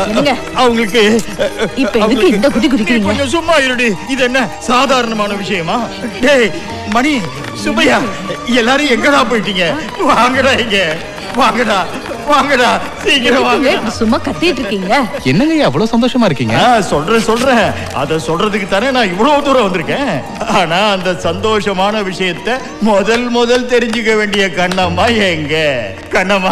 என்னங்க? அவங்களுக்கு இப்ப எதுக்கு இந்த குதி குதிக்கிறீங்க? நீ கொஞ்சம் சும்மா இருடி இது என்ன சாதாரணமான விஷயமா டேய் மணி சுப்பையா எல்லாரும் எங்கடா போயிட்டீங்க வாங்கடா இங்க வாங்கடா வாங்கடா சீக்கிரம் வாங்க இப்படி சும்மா கத்திட்டு இருக்கீங்க என்னங்க அவ்வளவு சந்தோஷமா இருக்கீங்க ஆ, சொல்றேன் சொல்றேன் அத சொல்றதுக்கு தானே நான் இவ்வளவு தூரம் வந்திருக்கேன் ஆனா அந்த சந்தோஷமான விஷயத்தை முதல் முதல் தெரிஞ்சுக்க வேண்டிய கண்ணம்மா எங்க கண்ணம்மா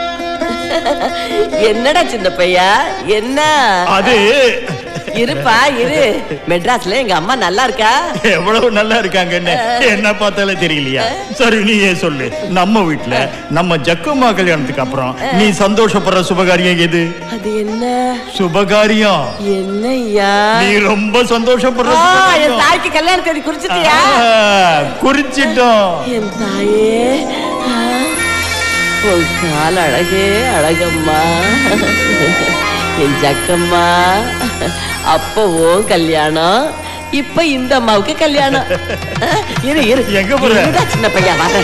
என்னடா சின்ன பையா என்ன அது இருப்பா இரு மெட்ராஸ்ல எங்க அம்மா நல்லா இருக்கா எவ்வளவு நல்லா இருக்காங்கன்னு என்ன பார்த்தாலே தெரியலையா சரி நீயே சொல்லு நம்ம வீட்ல நம்ம ஜக்கம்மா கல்யாணத்துக்கு அப்புறம் நீ சந்தோஷப்படுற சுபகாரியம் எது அது என்ன சுபகாரியம் என்னய்யா நீ ரொம்ப சந்தோஷப்படுற ஆ, என் சுபகாரியம் தாய்க்கு கல்யாணம் தேதி குறிச்சிட்டியா ஆ, குறிச்சிட்டோம் என் தாயே ஆ, உன் கால் அழகே அழகம்மா என் ஜக்கம்மா அப்போ உன் கல்யாணம் இப்ப இந்த அம்மாவுக்கு கல்யாணம் ஆ, இரு இரு எங்க போற? இருடா சின்ன பையன் வர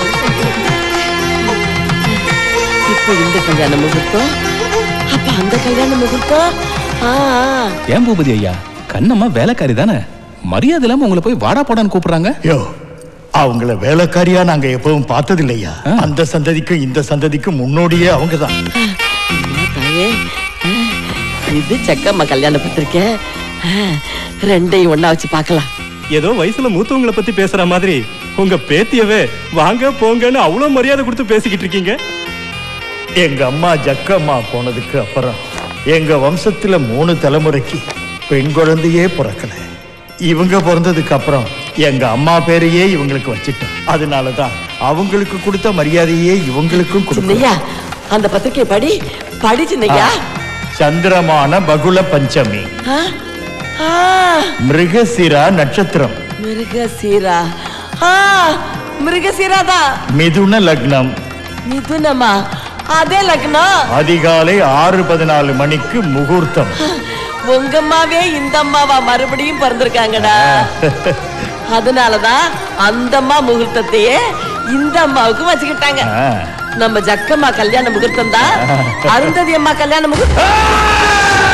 இப்ப இந்த கல்யாண முகூர்த்தம் அப்ப அந்த கல்யாண முகூர்த்தம் ஆ ஆ. ஏன் பூபதி ஐயா கண்ணம்மா வேலைக்காரி தானே மரியாதை இல்லாம உங்களை போய் வாடா போடான்னு கூப்பிடுறாங்க யோ அவங்கள வேலைக்காரியா நாங்க எப்பவும் பார்த்தது இல்லையா அந்த சந்ததிக்கும் இந்த சந்ததிக்கும் முன்னோடியே அவங்கதான் அம்மா தாயே ஆ, இது செக்கம்மா கல்யாண பத்திரிக்கை ஆ, ரெண்டையும் ஒண்ணா வச்சு பார்க்கலாம் ஏதோ வயசுல மூத்தவங்கள பத்தி பேசுற மாதிரி உங்க பேத்தியவே வாங்க போங்கன்னு அவ்வளவு மரியாதை கொடுத்து பேசிக்கிட்டு இருக்கீங்க எங்க அம்மா ஜக்கம்மா போனதுக்கு அப்புறம் எங்க வம்சத்துல மூணு தலைமுறைக்கு பெண் குழந்தையே பிறக்கல இவங்க பிறந்ததுக்கு அப்புறம் எங்க அம்மா பேரையே இவங்களுக்கு வச்சிட்டோம் அதனாலதான் அவங்களுக்கு கொடுத்த மரியாதையே இவங்களுக்கும் சின்னையா கொடுக்கணும் அந்த பத்திரிக்கை படி படி சின்னையா சந்திரமான பகுல பஞ்சமி ஆ, ஆ, மிருகசிரா நட்சத்திரம் மிருகசீரா ஆ மிருகசீரா தான் மிதுன லக்னம் மிதுனமா அதே லக்னம் அதிகாலை ஆறு பதினாலு மணிக்கு முகூர்த்தம் உங்க அம்மாவே இந்த அம்மாவா மறுபடியும் பிறந்திருக்காங்கடா அதனாலதான் அந்த அம்மா முகூர்த்தத்தையே இந்த அம்மாவுக்கு வச்சுக்கிட்டாங்க ஆ. நம்ம ஜக்கம்மா கல்யாண முகூர்த்தம் தான் அருந்ததி அம்மா கல்யாண முகூர்த்தம்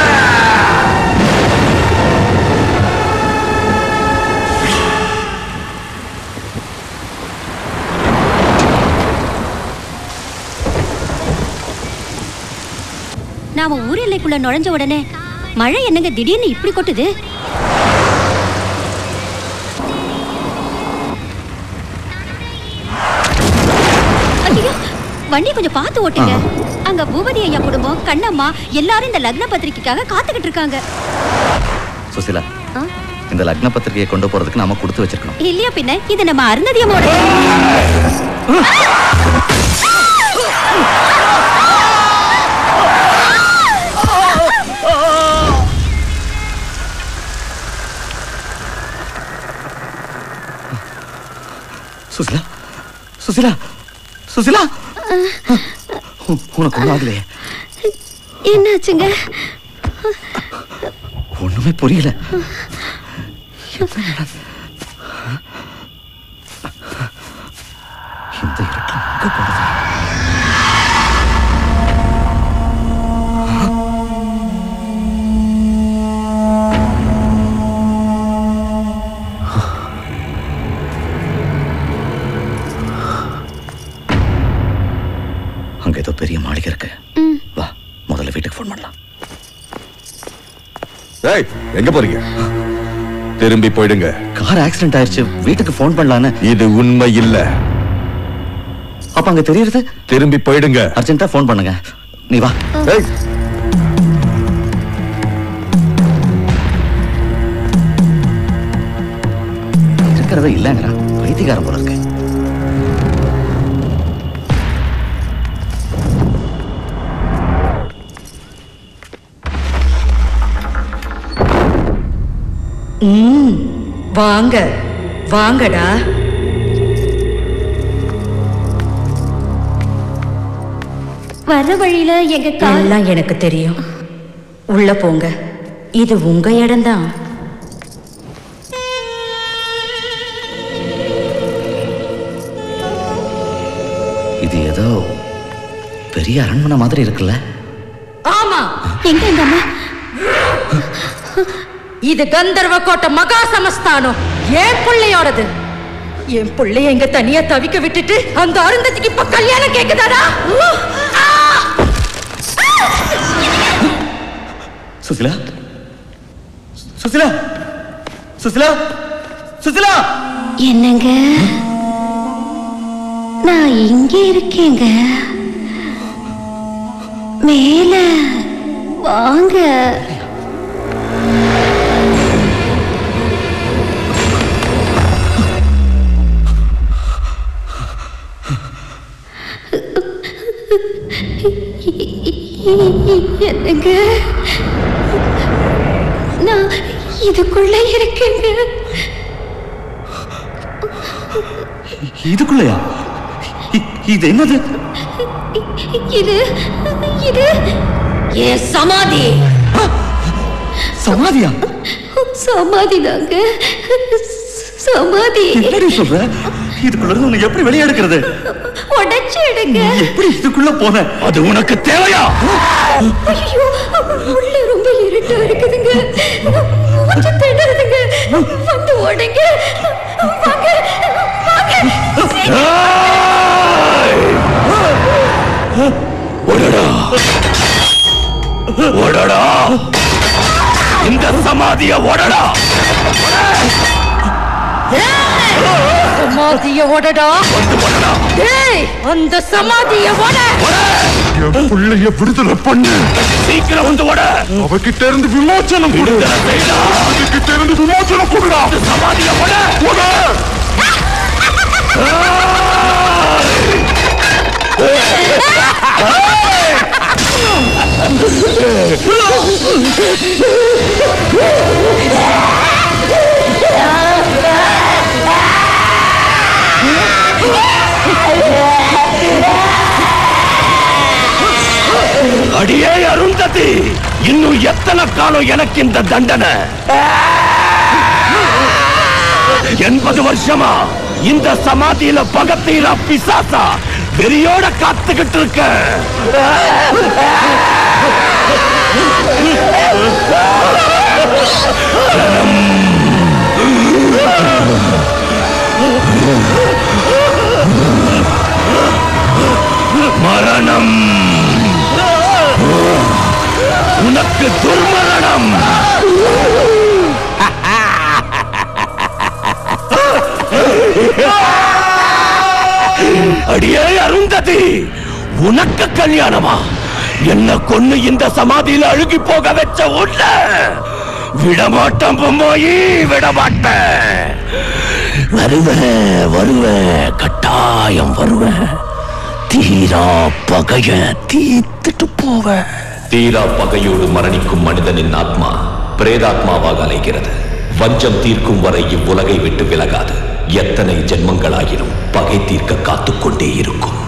நாம ஊர் எல்லைக்குள்ள நுழைஞ்ச உடனே மழை என்னங்க திடீர்னு இப்படி கொட்டுது ஐயோ, வண்டி கொஞ்சம் பார்த்து ஓட்டுங்க அங்க பூபதி ஐயா குடும்பம் கண்ணம்மா எல்லாரும் இந்த லக்ன பத்திரிக்கைக்காக காத்துக்கிட்டு இருக்காங்க சுசிலா ஆ? இந்த லக்ன பத்திரிகையை கொண்டு போறதுக்கு நாம கொடுத்து வச்சிருக்கணும் இல்லையா பின்ன இது நம்ம அருந்ததி அம்மாவோட சுசிலா சுசிலா சுசிலா உ- உனக்கு ஒன்றும் ஆகலையே என்னாச்சுங்க ஒண்ணுமே புரியல இந்த இருட்டில் எங்க போறது அங்க ஏதோ பெரிய மாளிகை இருக்கு வா முதல்ல வீட்டுக்கு ஃபோன் பண்ணலாம் ஏய் எங்க போறீங்க திரும்பி போயிடுங்க கார் ஆக்சிடென்ட் ஆயிருச்சு வீட்டுக்கு ஃபோன் பண்ணலான்னு இது உண்மை இல்ல அப்ப அங்க தெரியுறது திரும்பி போயிடுங்க அர்ஜென்ட்டா ஃபோன் பண்ணுங்க நீ வா ஏய் இருக்கிறத இல்லங்கிறான் பைத்தியக்காரன் போல இருக்கு ம் வாங்க வாங்கடா வர வழியில எங்க கால் எல்லாம் எனக்கு தெரியும் உள்ள போங்க இது உங்க இடம்தான் இது ஏதோ பெரிய அரண்மனை மாதிரி இருக்குல்ல ஆமா எங்க எங்க அம்மா இது கந்தர்வ கோட்டை மகா சமஸ்தானம் என் பிள்ளையோடது என் பிள்ளைய எங்க தனியா தவிக்க விட்டுட்டு அந்த அருந்ததிக்கு இப்ப கல்யாணம் கேக்குதாடா சுசிலா சுசிலா சுசிலா சுசிலா என்னங்க நான் இங்க இருக்கேங்க மேல வாங்க என்னங்க நான் இதுக்குள்ள இருக்கேங்க இதுக்குள்ளயா இ- இது என்னது இது இது ஏ சமாதி சமாதியா சமாதி தாங்க சமாதி என்னடி சொல்ற இதுக்குள்ள இருந்து உன்னை எப்படி வெளியே எடுக்கிறது உடைச்சு எடுங்க எப்படி இதுக்குள்ள போன அது உனக்கு தேவையா ஐயோ உள்ள ரொம்ப இருட்டா இருக்குதுங்க மூச்சு திணறுதுங்க வந்து உடைங்க வாங்க வாங்க ஓடடா ஓடடா இந்த சமாதிய ஓடடா சமாதிய ஓடடா டேய் அந்த சமாதிய ஓட என் பிள்ளைய விடுதலை பண்ணு சீக்கிரம் வந்து ஓட அவகிட்ட இருந்து விமோச்சனம் கொடு அவகிட்ட இருந்து விமோச்சனம் கொடுடா சமாதிய ஓட ஓட அடியே அருந்ததி இன்னும் எத்தனை காலம் எனக்கு இந்த தண்டனை எண்பது வருஷமா இந்த சமாதியில பகத்தீரா பிசாசா வெறியோட காத்துக்கிட்டு இருக்க மரணம் உனக்கு துர்மரணம் அடியே அருந்ததி உனக்கு கல்யாணமா என்ன கொன்னு இந்த சமாதியில அழுகி போக வச்ச உள்ள விடமாட்டேன் பொம்மாயி விடமாட்டேன் வருவேன் வருவேன் கட்டாயம் வருவேன் தீரா பகைய தீத்துட்டு போவேன் தீரா பகையோடு மரணிக்கும் மனிதனின் ஆத்மா பிரேதாத்மாவாக அலைகிறது வஞ்சம் தீர்க்கும் வரை இவ்வுலகை விட்டு விலகாது எத்தனை ஜென்மங்களாயினும் பகை தீர்க்க காத்துக்கொண்டே இருக்கும்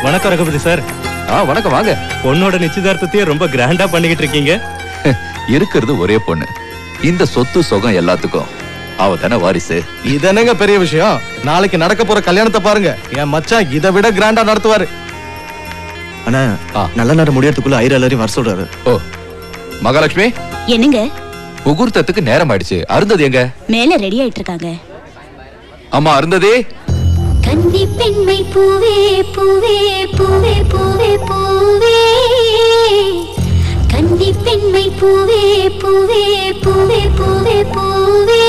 வணக்கம் ரகுபதி சார் ஆ வணக்கம் வாங்க பொண்ணோட நிச்சயதார்த்தத்தையே ரொம்ப கிராண்டா பண்ணிக்கிட்டு இருக்கீங்க இருக்கிறது ஒரே பொண்ணு இந்த சொத்து சுகம் எல்லாத்துக்கும் அவ தானே வாரிசு இது என்னங்க பெரிய விஷயம் நாளைக்கு நடக்க போற கல்யாணத்தை பாருங்க என் மச்சான் இதை விட கிராண்டா நடத்துவாரு அண்ணா நல்ல நேரம் முடியறதுக்குள்ள ஐரா எல்லாரையும் வர சொல்றாரு ஓ மகாலட்சுமி என்னங்க முகூர்த்தத்துக்கு நேரம் ஆயிடுச்சு அருந்தது எங்க மேல ரெடி ஆயிட்டு இருக்காங்க அம்மா அருந்ததே கன்னி பெண்மை பூவே பூவே பூவே பூவே பூவே கன்னி பெண்மை பூவே பூவே பூவே பூவே பூவே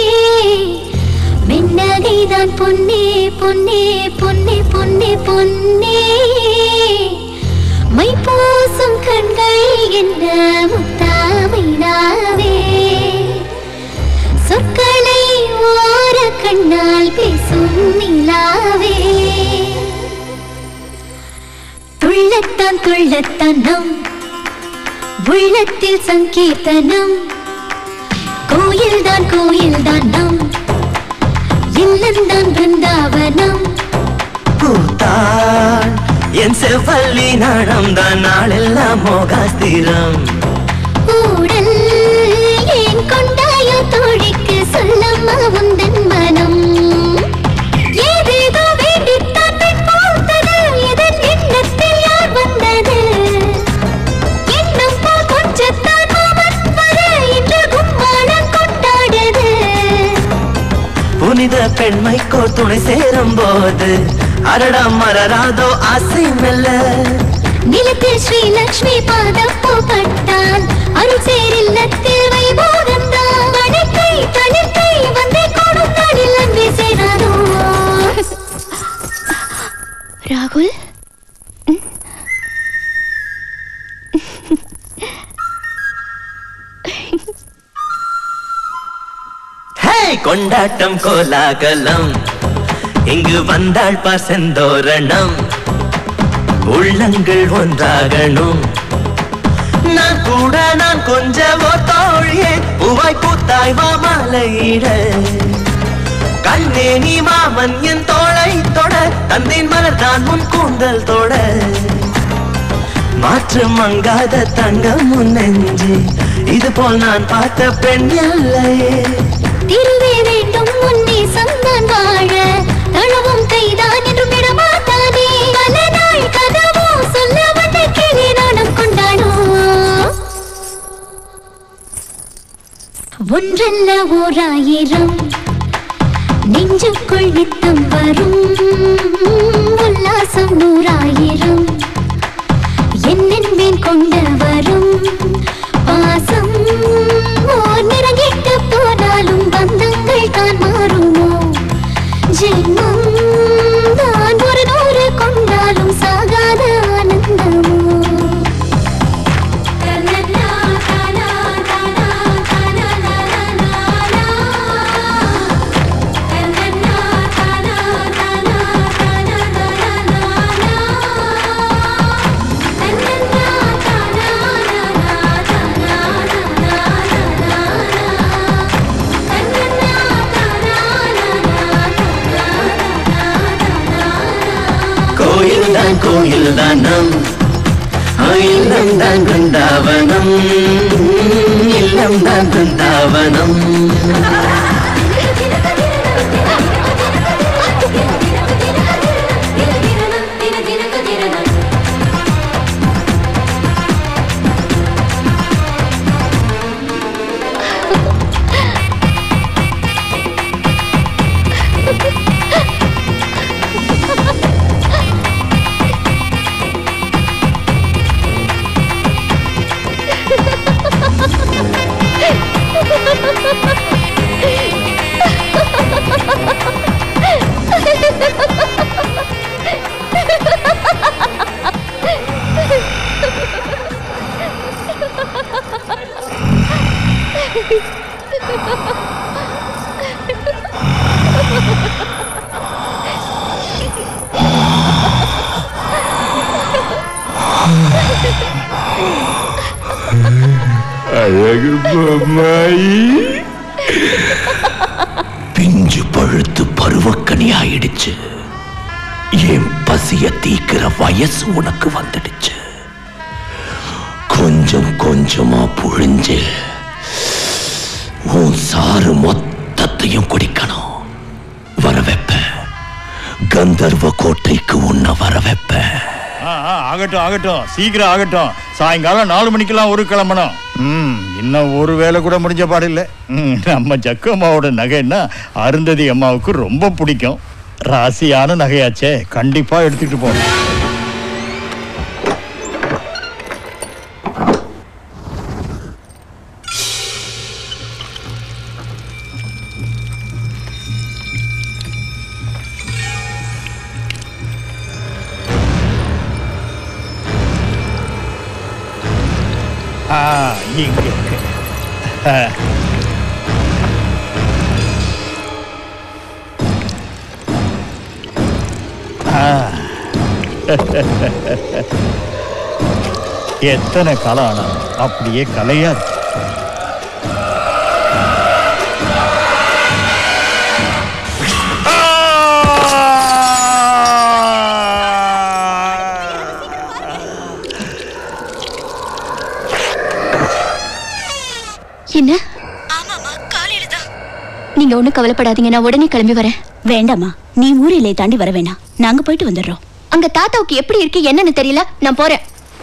மென்னகைதான் பொன்னே பொன்னே பொன்னே பொன்னே பொன்னே மை பூசும் கண்கள் என்ன முத்தாமைனாவே சொற்களை ஓர கண்ணால் பேசும் நிலாவே துள்ளத்தான் துள்ளத்தான் நம் உள்ளத்தில் சங்கீர்த்தனம் கோயில்தான் கோயில்தான் நம் இல்லந்தான் பிருந்தாவனம் பூத்தான் என் செவ்வல்லி நாணம்தான் நாளெல்லாம் மோகாஸ்திரம் ஊடல் ஏன் கொண்டாயோ தோழிக்கு சொல்லம்மா உந்தன் மனம் ஏதேதோ வேண்டித்தான் பெண் பூத்தது இதன் எண்ணத்தில் யார் வந்தது எண்ணம் போல் கொஞ்சத்தான் மாமன் வர இன்று கும்மாளம் கொண்டாடுது புனித பெண்மைக்கோ துணை சேரும் போது அரடா மரராதோ ஆசை மெல்ல நிலத்தில் ஸ்ரீ லக்ஷ்மி பாதம் பூப்பட்டால் அருள் சேரில்லத்தில் வைபோகம்தான் வடக்கை தளிர்க்கை வந்தே கூடும் நாளில் அன்பே சேராதோ ராகுல் ஹே கொண்டாட்டம் கோலாகலம் இங்கு வந்தாள் பார் செந்தோரணம் உள்ளங்கள் ஒன்றாகணும் நான் கூட நான் கொஞ்சமோ தோழியே பூவாய் பூத்தாய் வா மாலையிட கண்ணே நீ மாமன் என் தோளை தொட தந்தேன் மலர்தான் முன் கூந்தல் தொட மாற்று மங்காத தங்கம் முன் நெஞ்சு இது போல் நான் பார்த்த பெண் இல்லையே திருவே வேண்டும் முன்னே சந்தான் வாழ தளவும் கைதான் என்றும் விடமாட்டானே பல நாள் கதவோ சொல்ல வந்த கிளி நாணம் கொண்டாடோ ஒன்றல்ல ஓராயிரம் நெஞ்சுக்குள் நித்தம் வரும் உல்லாசம் நூறாயிரம் என்னென்பேன் கொண்டு வரும் பாசம் ஓர் நிறங்கிட்டு போனாலும் பந்தங்கள் தான் மாறுமோ ஜென்மம் தான் ஒரு நூறு கொண்டாலும் சாகாத ஆனந்தமோ கோயில் தான் கோயில் தான் நம் இல்லம் தான் பிருந்தாவனம் இல்லம் தான் பிருந்தாவனம் அழகு பொம்மாயி பிஞ்சு பழுத்து பருவக்கனி ஆயிடுச்சு என் பசிய தீக்கிற வயசு உனக்கு வந்துடுச்சு கொஞ்சம் கொஞ்சமா புழிஞ்சு உன் சாறு மொத்தத்தையும் குடிக்கணும் வர வைப்பேன் கந்தர்வ கோட்டைக்கு உன்னை வர வைப்பேன் ஆ, ஆ, ஆகட்டும் ஆகட்டும் சீக்கிரம் ஆகட்டும் சாயங்காலம் நாலு மணிக்கெல்லாம் ஒரு கிளம்பணும் ம் இன்னும் ஒரு வேலை கூட முடிஞ்ச பாடில்லை ம் நம்ம ஜக்கு அம்மாவோட நகைன்னா அருந்ததி அம்மாவுக்கு ரொம்ப பிடிக்கும் ராசியான நகையாச்சே கண்டிப்பா எடுத்துட்டு போகணும் ஆ இங்க இருக்கு ஆ. ஆ. எத்தனை காலம் ஆனாலும் அப்படியே கலையா இருக்கு என்ன நீங்க ஒண்ணும் கவலைப்படாதீங்க நான் உடனே கிளம்பி வரேன் வேண்டாமா நீ ஊரிலே தாண்டி வர வேணாம் நாங்க போயிட்டு வந்துடுறோம் அங்க தாத்தாவுக்கு எப்படி இருக்கு என்னன்னு தெரியல நான் போறேன்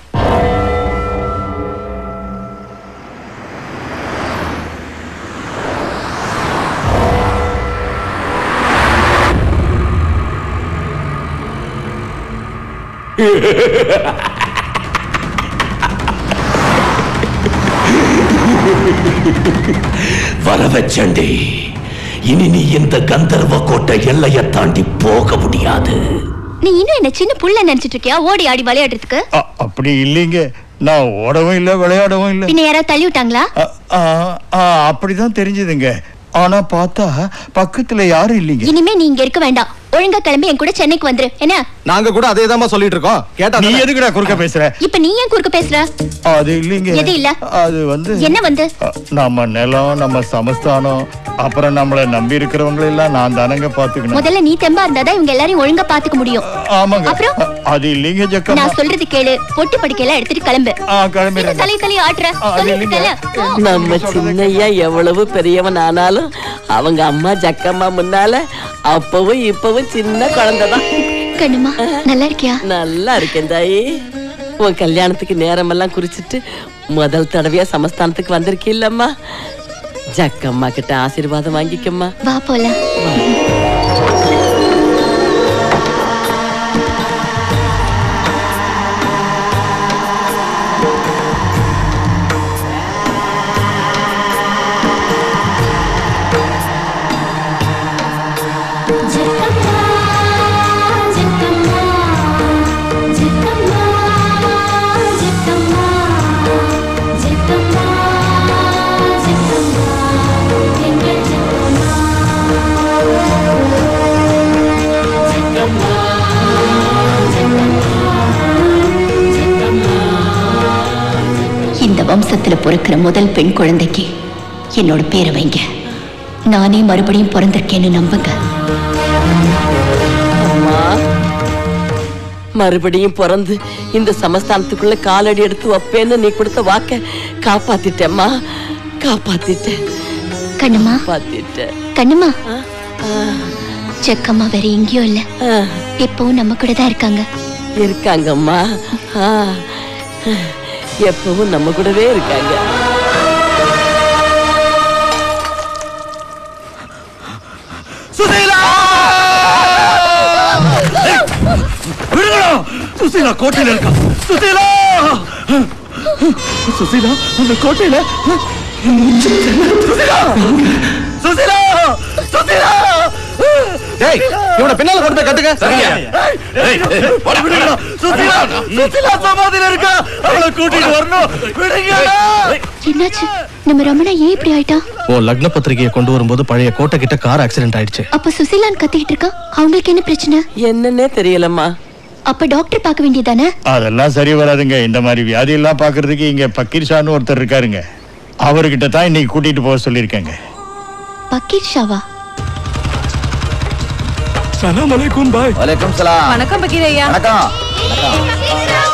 வர வச்சண்டி இனி நீ இந்த கந்தர்வ கோட்டை எல்லையை தாண்டி போக முடியாது நீ இன்னும் என்ன சின்ன புள்ள நினைச்சிட்டு இருக்கியா ஓடி ஆடி விளையாடுறதுக்கு அ- அப்படி இல்லைங்க நான் ஓடவும் இல்லை விளையாடவும் இல்லை பின்ன யாராவது தள்ளி விட்டாங்களா அ- ஆ, ஆ, அப்படிதான் தெரிஞ்சதுங்க ஆனா பார்த்தா பக்கத்துல யாரும் இல்லைங்க இனிமே நீ இங்க இருக்க வேண்டாம் ஒழுங்கா கிளம்பி என் கூட சென்னைக்கு வந்துரு என்ன நாங்க கூட அதே தான் சொல்லிட்டு இருக்கோம் கேட்டா நீ எதுக்குடா குறுக்க பேசுற இப்ப நீ ஏன் குறுக்க பேசுற அது இல்லைங்க எது இல்ல? அது வந்து என்ன வந்து அ, நம்ம நிலம் நம்ம சமஸ்தானம் அப்புறம் நம்மள நம்பி இருக்கிறவங்களை எல்லாம் நான் தானங்க பாத்துக்கணும் முதல்ல நீ தெம்பா இருந்தாதான் இவங்க எல்லாரையும் ஒழுங்கா பாத்துக்க முடியும் ஆமாங்க அப்புறம்? அ, அது இல்லைங்க ஜக்கம்மா நான் சொல்றது கேளு பொட்டு படிக்கையெல்லாம் எடுத்துட்டு கிளம்பு ஆ கிளம்பிடுறேன் தலை தலை ஆட்டுற அது சொல்றது இல்லைங்க. கேளு நம்ம சின்னையா எவ்வளவு பெரியவன் ஆனாலும் அவங்க அம்மா ஜக்கம்மா முன்னால அப்பவும் இப்பவும் சின்ன குழந்தைதான் கண்ணுமா நல்லா இருக்கியா நல்லா இருக்கேன் தாயி உன் கல்யாணத்துக்கு நேரமெல்லாம் குறிச்சிட்டு முதல் தடவையா சமஸ்தானத்துக்கு வந்திருக்கீல்லம்மா ஜக்கம்மா கிட்ட ஆசீர்வாதம் வாங்கிக்கம்மா வா போலாம் இந்த வம்சத்துல பிறக்கிற முதல் பெண் குழந்தைக்கு என்னோட பேரை வைங்க நானே மறுபடியும் பிறந்திருக்கேன்னு நம்புங்க அம்மா மறுபடியும் பிறந்து இந்த சமஸ்தானத்துக்குள்ள காலடி எடுத்து வைப்பேன்னு நீ கொடுத்த வாக்க காப்பாத்திட்டேம்மா காப்பாத்திட்டேன் கண்ணுமா காப்பாத்திட்டேன் கண்ணுமா செக்கம்மா வேற எங்கேயும் இல்ல இப்பவும் நம்ம கூட தான் இருக்காங்க இருக்காங்கம்மா ஆ, எப்பவும் நம்ம கூடவே இருக்காங்க சுசீலா விடுங்களா சுசீலா கோட்டையில இருக்கா சுசீலா சுசீலா அந்த கோட்டையில சுசீலா சுசீலா சுசீலா டேய் இவனை பின்னால கொண்டு போய் கட்டுங்க விடுங்களா சுசீலா சுசீலா சமாதியில இருக்கா அவளை கூட்டிட்டு வரணும் விடுங்களா என்னாச்சு நம்ம ரமணா ஏன் இப்படி ஆயிட்டா உன் லக்ன பத்திரிகையை கொண்டு வரும்போது பழைய கோட்டை கிட்ட கார் ஆக்சிடென்ட் ஆயிடுச்சு அப்ப சுசீலான்னு கத்திக்கிட்டு இருக்கா அவங்களுக்கு என்ன பிரச்சனை என்னன்னே தெரியலம்மா அப்ப டாக்டர் பார்க்க வேண்டியதானே அதெல்லாம் சரி வராதுங்க இந்த மாதிரி வியாதி எல்லாம் பாக்குறதுக்கு இங்க பக்கீர் ஷான்னு ஒருத்தர் இருக்காருங்க அவர்கிட்ட தான் இன்னைக்கு கூட்டிட்டு போக சொல்லியிருக்கேங்க பக்கீர் ஷாவா சலாம் அலைக்கும் பாய் வலைக்கும் சலாம் வணக்கம் பக்கீர் ஐயா வணக்கம்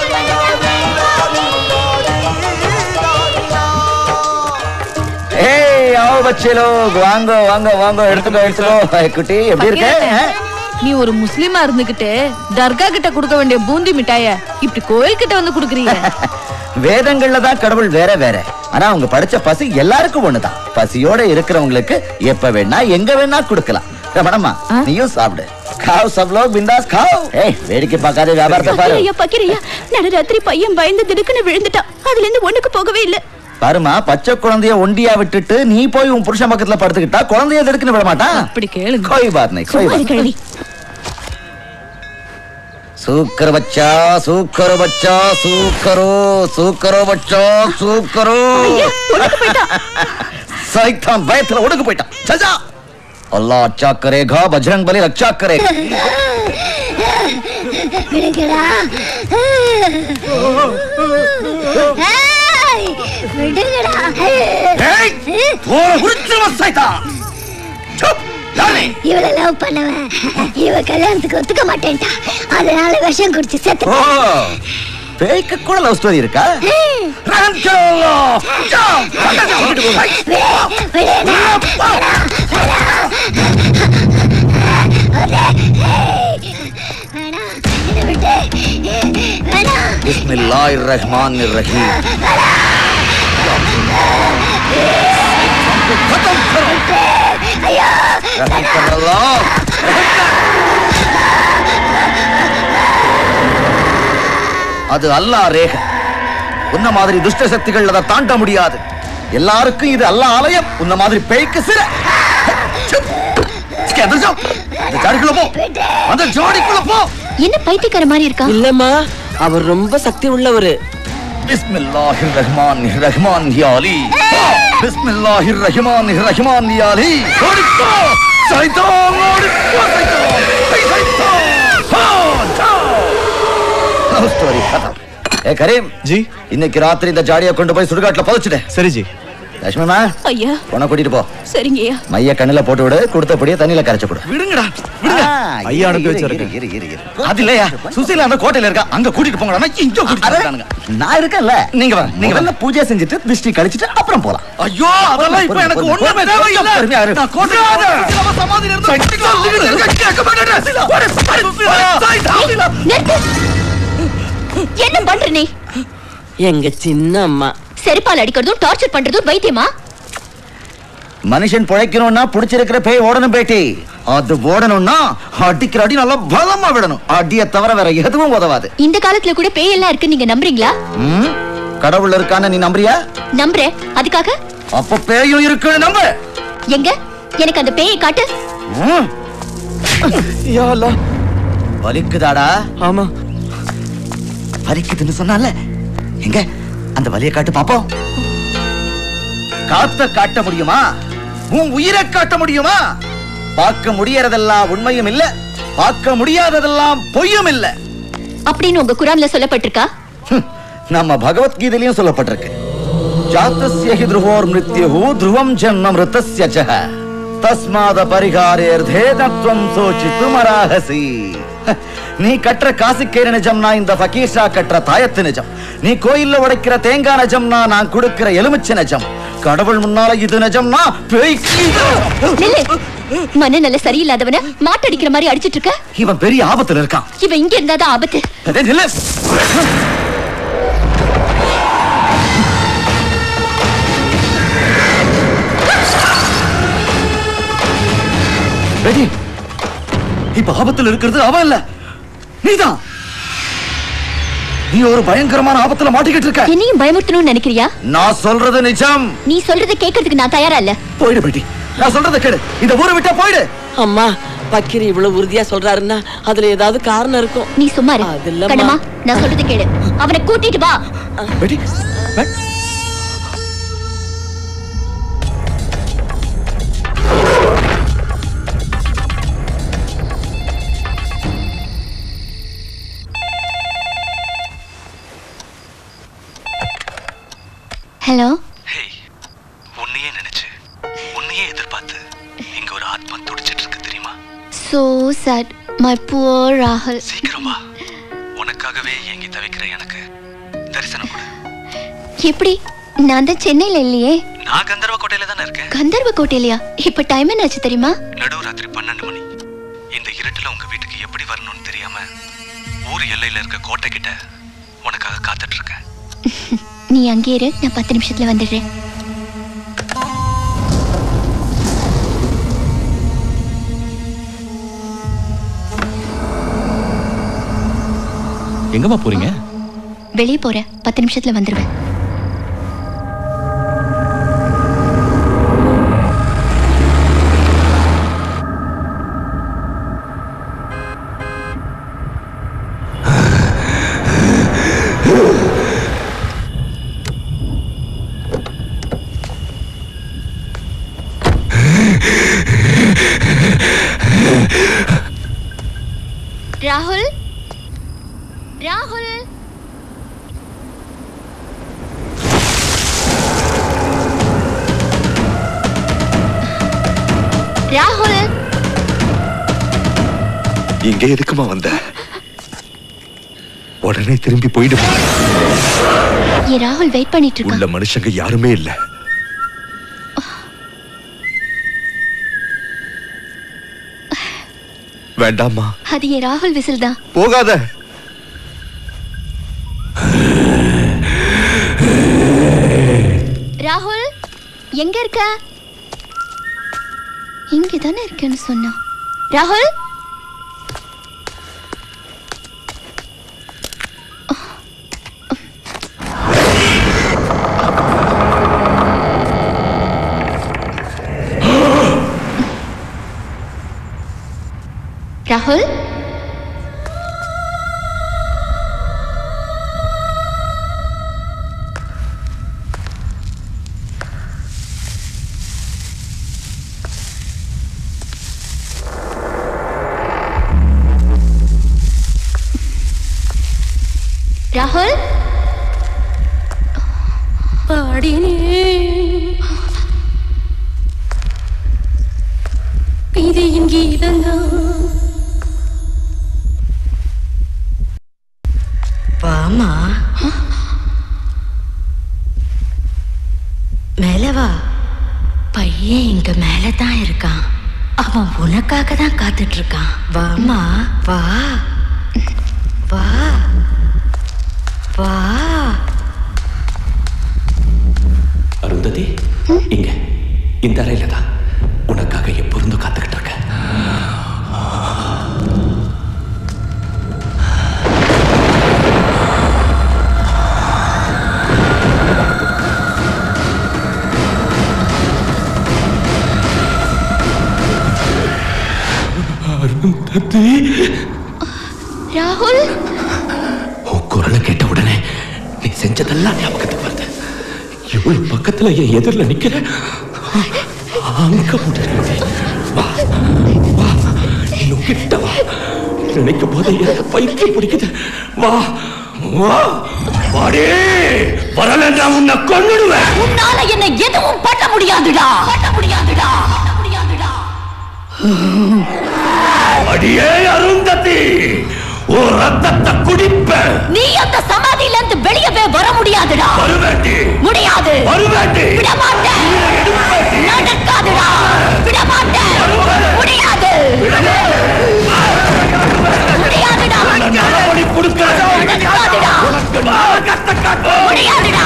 ஏய் आओ बच्चे लोग வாங்க வாங்க வாங்க எடுத்துக்கோ எடுத்துக்கோ ஏய், குட்டி எப்படி இருக்க ஆ? நீ ஒரு முஸ்லிமா இருந்துகிட்டு தர்கா கிட்ட கொடுக்க வேண்டிய பூந்தி மிட்டாய இப்படி கோயில் கிட்ட வந்து குடுக்குறீங்க வேதங்கள்ல தான் கடவுள் வேற வேற ஆனா அவங்க படிச்ச பசி எல்லாருக்கும் ஒண்ணுதான் பசியோட இருக்கிறவங்களுக்கு எப்ப வேணா எங்க வேணா கொடுக்கலாம் ரமணம்மா நீயும் சாப்பிடு காவ் சப் லோக் பிந்தாஸ் காவ் ஏய் வேடிக்கை பார்க்காத வியாபாரத்தை பாரு பக்கிரையா பக்கிரையா நடுராத்திரி பையன் பயந்து திடுக்குன்னு விழுந்துட்டான் அதுல இருந்து ஒண்ணுக்கு போகவே இல்ல பாருமா பச்சை குழந்தைய ஒண்டியா விட்டுட்டு நீ போய் உன் புருஷன் பக்கத்துல படுத்துக்கிட்டா குழந்தைய எதுக்குன்னு விட மாட்டான் அப்படி கேளுங்க கோய் பாத் नहीं कोई बात नहीं सूकर बच्चा सूकर बच्चा सूकरो सूकरो बच्चा सूकरो சைத்தான் பயத்துல ஒடுக்கு போயிட்டான் சஜா அல்லாஹ் அச்சா கரேகா பஜ்ரங் பலி ரக்ஷா கரேகா விடுங்கடா ஏய், விடுங்கடா ஏய், தோர உரிச்சிருவ சைத்தான் சுப், யானே இவள லவ் பண்ணவன் இவ கல்யாணத்துக்கு ஒத்துக்க மாட்டேன்ட்டா அதனால விஷம் குடிச்சு செத்து ஓ பேய்க்கு கூட லவ் ஸ்டோரி இருக்கா ராம்சோலோ பிஸ்மில்லாஹிர் ரஹ்மானிர் ரஹீம் खत्म करो रहम कर अल्लाह அது அல்லாஹ் ரேக உன்ன மாதிரி துஷ்ட சக்திகள் அதை தாண்ட முடியாது எல்லாருக்கும் இது அல்லாஹ் ஆலயம் உன்ன மாதிரி பேய்க்கு சிற அந்த ஜாடிக்குள்ள போ அந்த ஜாடிக்குள்ள போ என்ன பைத்தியக்கார மாதிரி இருக்கா இல்லம்மா அவர் ரொம்ப சக்தி உள்ளவரு பிஸ்மில்லாஹிர் ரஹ்மானிர் ரஹ்மான் யா அலி பிஸ்மில்லாஹிர் ரஹ்மானிர் ரஹ்மான் யா அலி ஓடிப்போ சைத்தான் ஓடிப்போ சைத்தான் ஐ சைத்தான் ஹா ஜாओ லவ் ஸ்டோரி खत्म ஏ கரீம் ஜி இன்னைக்கு ராத்திரி இந்த ஜாடியை கொண்டு போய் சுடுகாட்டுல புதைச்சிடு சரி ஜி லட்சுமிமா ஐயா உன கூட்டிட்டு போ சரிங்கய்யா மைய கண்ணுல போட்டு விடு கொடுத்தபடியே தண்ணியில கரைச்சு கொடு விடுங்கடா ஐயா அனுப்பி வச்சிருக்கேன். அது இல்லையா சுசீலா அந்த கோட்டையில இருக்கா அங்க கூட்டிட்டு போங்கடா இங்க கூட்டிட்டு போறானுங்க நான் இருக்கேன்ல நீங்க வா நீங்க வந்து பூஜை செஞ்சுட்டு திருஷ்டி கழிச்சிட்டு அப்புறம் போலாம் ஐயோ அதெல்லாம் இப்ப எனக்கு ஒண்ணுமே தேவையில்லை பொறுமையா இரு. நான் கோட்டையாத சமாதியில இருந்து கேட்க நிறுத்து. என்ன பண்ற நீ எங்க சின்ன அம்மா செருப்பால் அடிக்கிறதும் டார்ச்சர் பண்றதும் வைத்தியமா மனுஷன் பிழைக்கணும்னா புடிச்சிருக்கிற பேய் ஓடணும் பேட்டி அது ஓடணும்னா அடிக்கிற அடி நல்லா பலமா விடணும் அடிய தவிர வேற எதுவும் உதவாது இந்த காலத்துல கூட பேய் எல்லாம் இருக்கு நீங்க நம்புறீங்களா ம்? கடவுள் இருக்கான்னு நீ நம்புறியா நம்புறேன் அதுக்காக அப்ப பேயும் இருக்குன்னு நம்பு எங்க எனக்கு அந்த பேயை காட்டு ம். வலிக்குதாடா ஆமா வலிக்குதுன்னு சொன்னால எங்க அந்த வலியை காட்டு பாப்போம் காத்த காட்ட முடியுமா உன் உயிரை காட்ட முடியுமா பார்க்க முடியறதெல்லாம் உண்மையும் இல்ல பார்க்க முடியாததெல்லாம் பொய்யும் இல்ல அப்படின்னு உங்க குரான்ல சொல்லப்பட்டிருக்கா ஹம், நம்ம பகவத்கீதையிலையும் சொல்லப்பட்டிருக்கு ஜாத்தஸ்ய ஹி த்ருவோர் மிருத்யுஹு த்ருவம் ஜன்ம மிருதஸ்ய சஹ தஸ்மாத பரிகாரேர்தே தத்வம் சோசித்து மராகசி நீ கட்டுற காசுக்கேறு நிஜம்னா இந்த ஃபகீஷா கட்டுற தாயத்து நிஜம் நீ கோயில்ல உடைக்கிற தேங்காய் நிஜம்னா நான் கொடுக்கிற எலுமிச்சை நிஜம் கடவுள் முன்னால இது நிஜம்னா பேய்க்கு இது- நில்லு மனநல சரியில்லாதவன மாட்டடிக்கிற மாதிரி அடிச்சிட்டு இருக்க இவன் பெரிய ஆபத்துல இருக்கான் இவன் இங்க இருந்தாதான் ஆபத்து அதே நில்லு ரெடி இப்ப ஆபத்துல இருக்கிறது அவன் இல்ல நீதான் நீ ஒரு பயங்கரமான ஆபத்துல மாட்டிக்கிட்டு இருக்க என்னையும் பயமுறுத்தணும்னு நினைக்கிறியா நான் சொல்றது நிஜம் நீ சொல்றதை கேட்கறதுக்கு நான் தயாரா இல்ல போயிடு பேட்டி நான் சொல்றத கேடு இந்த ஊரை விட்டா போயிடு அம்மா பக்கிரி இவ்வளவு உறுதியா சொல்றாருன்னா அதுல ஏதாவது காரணம் இருக்கும் நீ சும்மா இரு அது இல்லம்மா. கண்ணம்மா நான் சொல்றதை கேளு அவனை கூட்டிட்டு வா பேட்டி ஹலோ உன்னையே நினைச்சு உன்னையே எதிர்பார்த்து இங்க ஒரு ஆத்மா துடிச்சிட்டு இருக்கு தெரியுமா சோ சாட் மை புவர் ராகுல் சீக்கிரம் வா உனக்காகவே ஏங்கி தவிக்கிற எனக்கு தரிசனம் கொடு எப்படி நான் தான் சென்னையில இல்லையே நான் கந்தர்வ கோட்டையில தானே இருக்கேன் கந்தர்வ கோட்டையிலையா இப்ப டைம் என்னாச்சு தெரியுமா நடு ராத்திரி பன்னெண்டு மணி இந்த இருட்டுல உங்க வீட்டுக்கு எப்படி வரணும்னு தெரியாம ஊர் எல்லையில இருக்க கோட்டை கிட்ட உனக்காக காத்துட்டு இருக்கேன் நீ அங்கே இரு நான் பத்து நிமிஷத்துல வந்துடுறேன் எங்கம்மா போறீங்க வெளியே போறேன் பத்து நிமிஷத்துல வந்துடுவேன் ராகுல் ராகுல் ராகுல் இங்க எதுக்குமா வந்த உடனே திரும்பி போயிடுமா ஏன் ராகுல் வெயிட் பண்ணிட்டு இருக்கான் உள்ள மனுஷங்க யாருமே இல்ல வேண்டாமா அது என் ராகுல் விசில் தான் போகாத ராகுல் எங்க இருக்க இங்க தானே இருக்கேன்னு சொன்னா ராகுல் ராகுல் ராகுல் இது இங்கே இதெல்லாம் வாமா மேல வா பையன் இங்க மேல தான் இருக்கான் அவன் உனக்காக தான் காத்துட்டு இருக்கான் வாமா வா வா வா அருந்ததி இங்க இந்த அறையில தான் உனக்காக எப்பொருந்தும் காத்துக்கிட்டு இருக்கேன் அருந்ததி ராகுல் உன் குரலை கேட்ட உடனே நீ செஞ்சதெல்லாம் ஞாபகத்துக்கு வருது இவ்வளவு பக்கத்துல என் எதிரில் நிக்கிற அங்க முடியாது வா வா இன்னும் கிட்ட வா நினைக்கும் போது எனக்கு பைத்தியம் பிடிக்குது வா வா வாடே வரலன்னா உன்னை கொன்னுடுவேன் உன்னால என்ன எதுவும் பண்ண முடியாதுடா பண்ண முடியாதுடா அடியே அருந்ததி உன் ரத்தத்தை குடிப்பேன் நீ அந்த சமாதியில இருந்து வெளியவே வர முடியாதுடா வருவேண்டி முடியாது வருவேண்டி விட மாட்டேன் நடக்காதுடா விட மாட்டேன் முடியாது முடியாதுடா நரபடி கொடுக்கிறேன் நடக்காதுடா கத்த காட்டு முடியாதுடா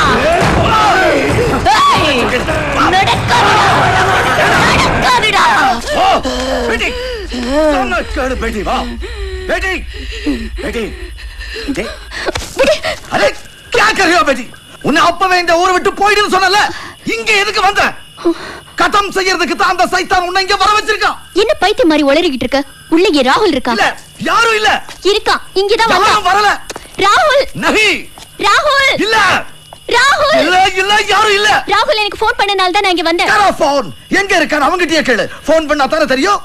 ஏய், நடக்காதுடா நடக்காதுடா बेटी सामने कर बेटी वाह बेटी बेटी दे अरे क्या कर रही हो बेटी உன்னை அப்பவே இந்த ஊரை விட்டு போயிடுன்னு சொன்னல இங்க எதுக்கு வந்த கதம் செய்யறதுக்கு தான் அந்த சைத்தான் உன்னை இங்க வர வச்சிருக்கான் என்ன பைத்தியம் மாதிரி உளறிக்கிட்டு இருக்க உள்ள ஏன் ராகுல் இருக்கா இல்ல யாரும் இல்ல இருக்கான் இங்கதான் யாரும் வந்தான். வரல ராகுல் நஹி ராகுல் இல்ல ராகுல் இல்ல இல்ல யாரும் இல்ல ராகுல் எனக்கு ஃபோன் பண்ணனால தான் நான் இங்க வந்தேன் யாரோ போன் எங்க இருக்கான் அவங்கிட்டயே கேளு போன் பண்ணா தானே தெரியும்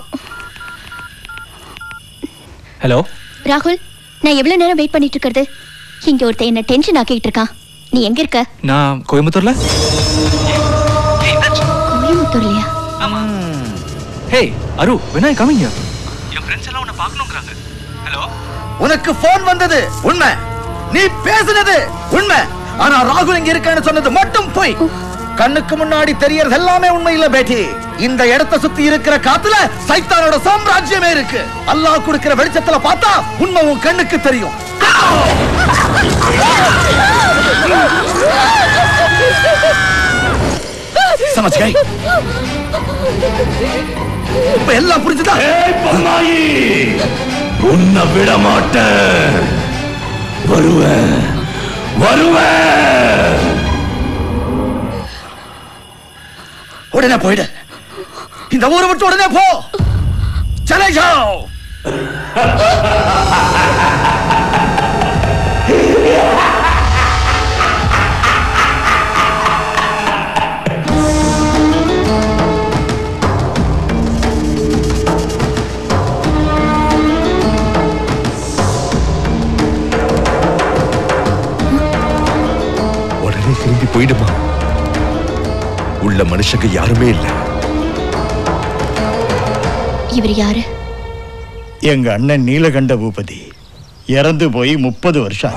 ஹலோ ராகுல் நான் எவ்வளவு நேரம் வெயிட் பண்ணிட்டு இருக்கிறது இங்க ஒருத்தன் என்ன டென்ஷன் ஆக்கிட்டு இருக்கான் நீ எங்க இருக்க நான் கோயம்புத்தூர்ல கோயம்புத்தூர்லயா ஹே அரு when are you coming here என் ஃப்ரெண்ட்ஸ் எல்லாம் உன்னை பார்க்கணுங்கிறாங்க உனக்கு போன் வந்தது உண்மை நீ பேசினது உண்மை ஆனா ராகுல் இங்க இருக்கான்னு சொன்னது மட்டும் போய் கண்ணுக்கு முன்னாடி தெரியறது எல்லாமே உண்மை இல்ல பேட்டி இந்த இடத்தை சுத்தி இருக்கிற காத்துல சைத்தானோட சாம்ராஜ்யமே இருக்கு அல்லாஹ் கொடுக்கிற வெளிச்சத்துல பார்த்தா உண்மை உன் கண்ணுக்கு தெரியும் சமச்கை இப்ப எல்லாம் புரிஞ்சுதா பொம்மாயி உன்னை விட மாட்டேன் வருவேன் வருவேன் உடனே போயிடு இந்த ஊரை விட்டு உடனே போ சலே ஜாओ உடனே திரும்பி போயிடுமா உள்ள மனுஷங்க யாருமே இல்ல இவர் யாரு எங்க அண்ணன் நீலகண்ட பூபதி இறந்து போய் முப்பது வருஷம்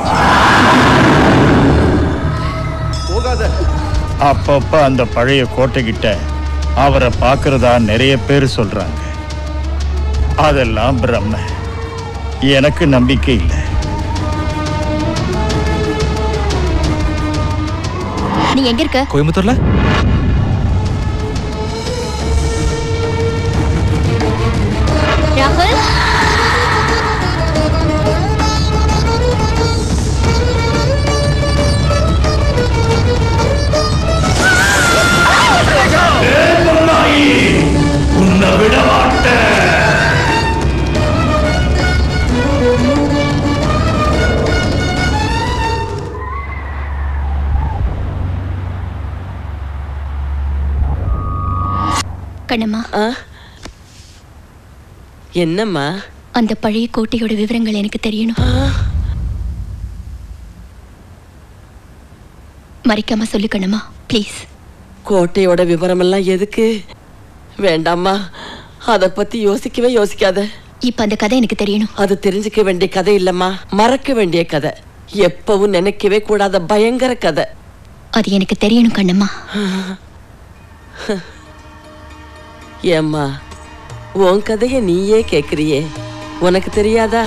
ஆச்சு அப்பப்ப அந்த பழைய கோட்டைக்கிட்ட அவரை பார்க்கறதா நிறைய பேர் சொல்றாங்க அதெல்லாம் பிரம்ம எனக்கு நம்பிக்கை இல்லை நீ எங்க இருக்க கோயம்புத்தூர்ல ராகுல் உன்னை விட மாட்டேன் கண்ணம்மா என்னம்மா அந்த பழைய கோட்டையோட விவரங்கள் எனக்கு தெரியணும் மறைக்காம சொல்லு கண்ணம்மா ப்ளீஸ் கோட்டையோட விவரமெல்லாம் எதுக்கு வேண்டாம்மா அத பத்தி யோசிக்கவே யோசிக்காத இப்ப அந்த கதை எனக்கு தெரியணும் அது தெரிஞ்சுக்க வேண்டிய கதை இல்லம்மா மறக்க வேண்டிய கதை எப்பவும் நினைக்கவே கூடாத பயங்கர கதை அது எனக்கு தெரியணும் கண்ணம்மா ஏம்மா உன் கதைய நீயே கேக்குறியே உனக்கு தெரியாதா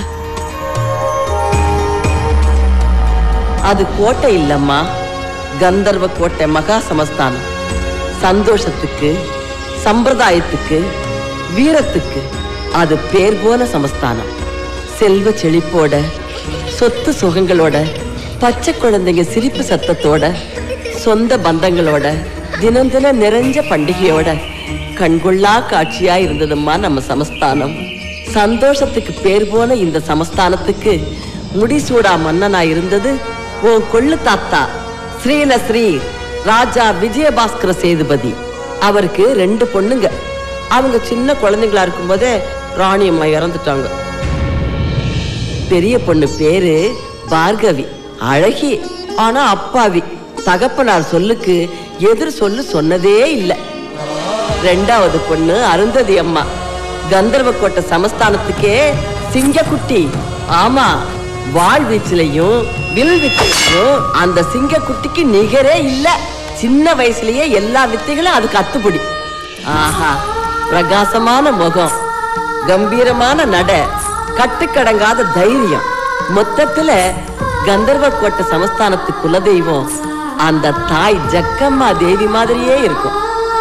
அது கோட்டை இல்லம்மா கந்தர்வ கோட்டை மகா சமஸ்தானம் சந்தோஷத்துக்கு சம்பிரதாயத்துக்கு வீரத்துக்கு அது பேர் போன சமஸ்தானம் செல்வ செழிப்போட சொத்து சுகங்களோட பச்சை குழந்தைங்க சிரிப்பு சத்தத்தோட சொந்த பந்தங்களோட தினம் தினம் நிறைஞ்ச பண்டிகையோட கண்கொள்ளா காட்சியா இருந்ததும்மா நம்ம சமஸ்தானம் சந்தோஷத்துக்கு பேர் போன இந்த சமஸ்தானத்துக்கு முடிசூடா மன்னனா இருந்தது உன் கொள்ளு தாத்தா ஸ்ரீலஸ்ரீ ராஜா விஜயபாஸ்கர சேதுபதி அவருக்கு ரெண்டு பொண்ணுங்க அவங்க சின்ன குழந்தைங்களா இருக்கும்போதே ராணி அம்மா இறந்துட்டாங்க பெரிய பொண்ணு பேரு பார்கவி அழகி ஆனா அப்பாவி தகப்பனார் சொல்லுக்கு எதிர் சொல்லு சொன்னதே இல்ல ரெண்டாவது பொண்ணு அருந்ததி அம்மா கந்தர்வ கோட்டை சமஸ்தானத்துக்கே சிங்கக்குட்டி ஆமா வாழ் வீச்சிலையும் வில் வித்தையும் அந்த சிங்கக்குட்டிக்கு நிகரே இல்ல சின்ன வயசுலயே எல்லா வித்தைகளும் அதுக்கு அத்துப்படி ஆஹா பிரகாசமான முகம் கம்பீரமான நட கட்டுக்கடங்காத தைரியம் மொத்தத்துல கந்தர்வ கோட்டை சமஸ்தானத்து குலதெய்வம் அந்த தாய் ஜக்கம்மா தேவி மாதிரியே இருக்கும்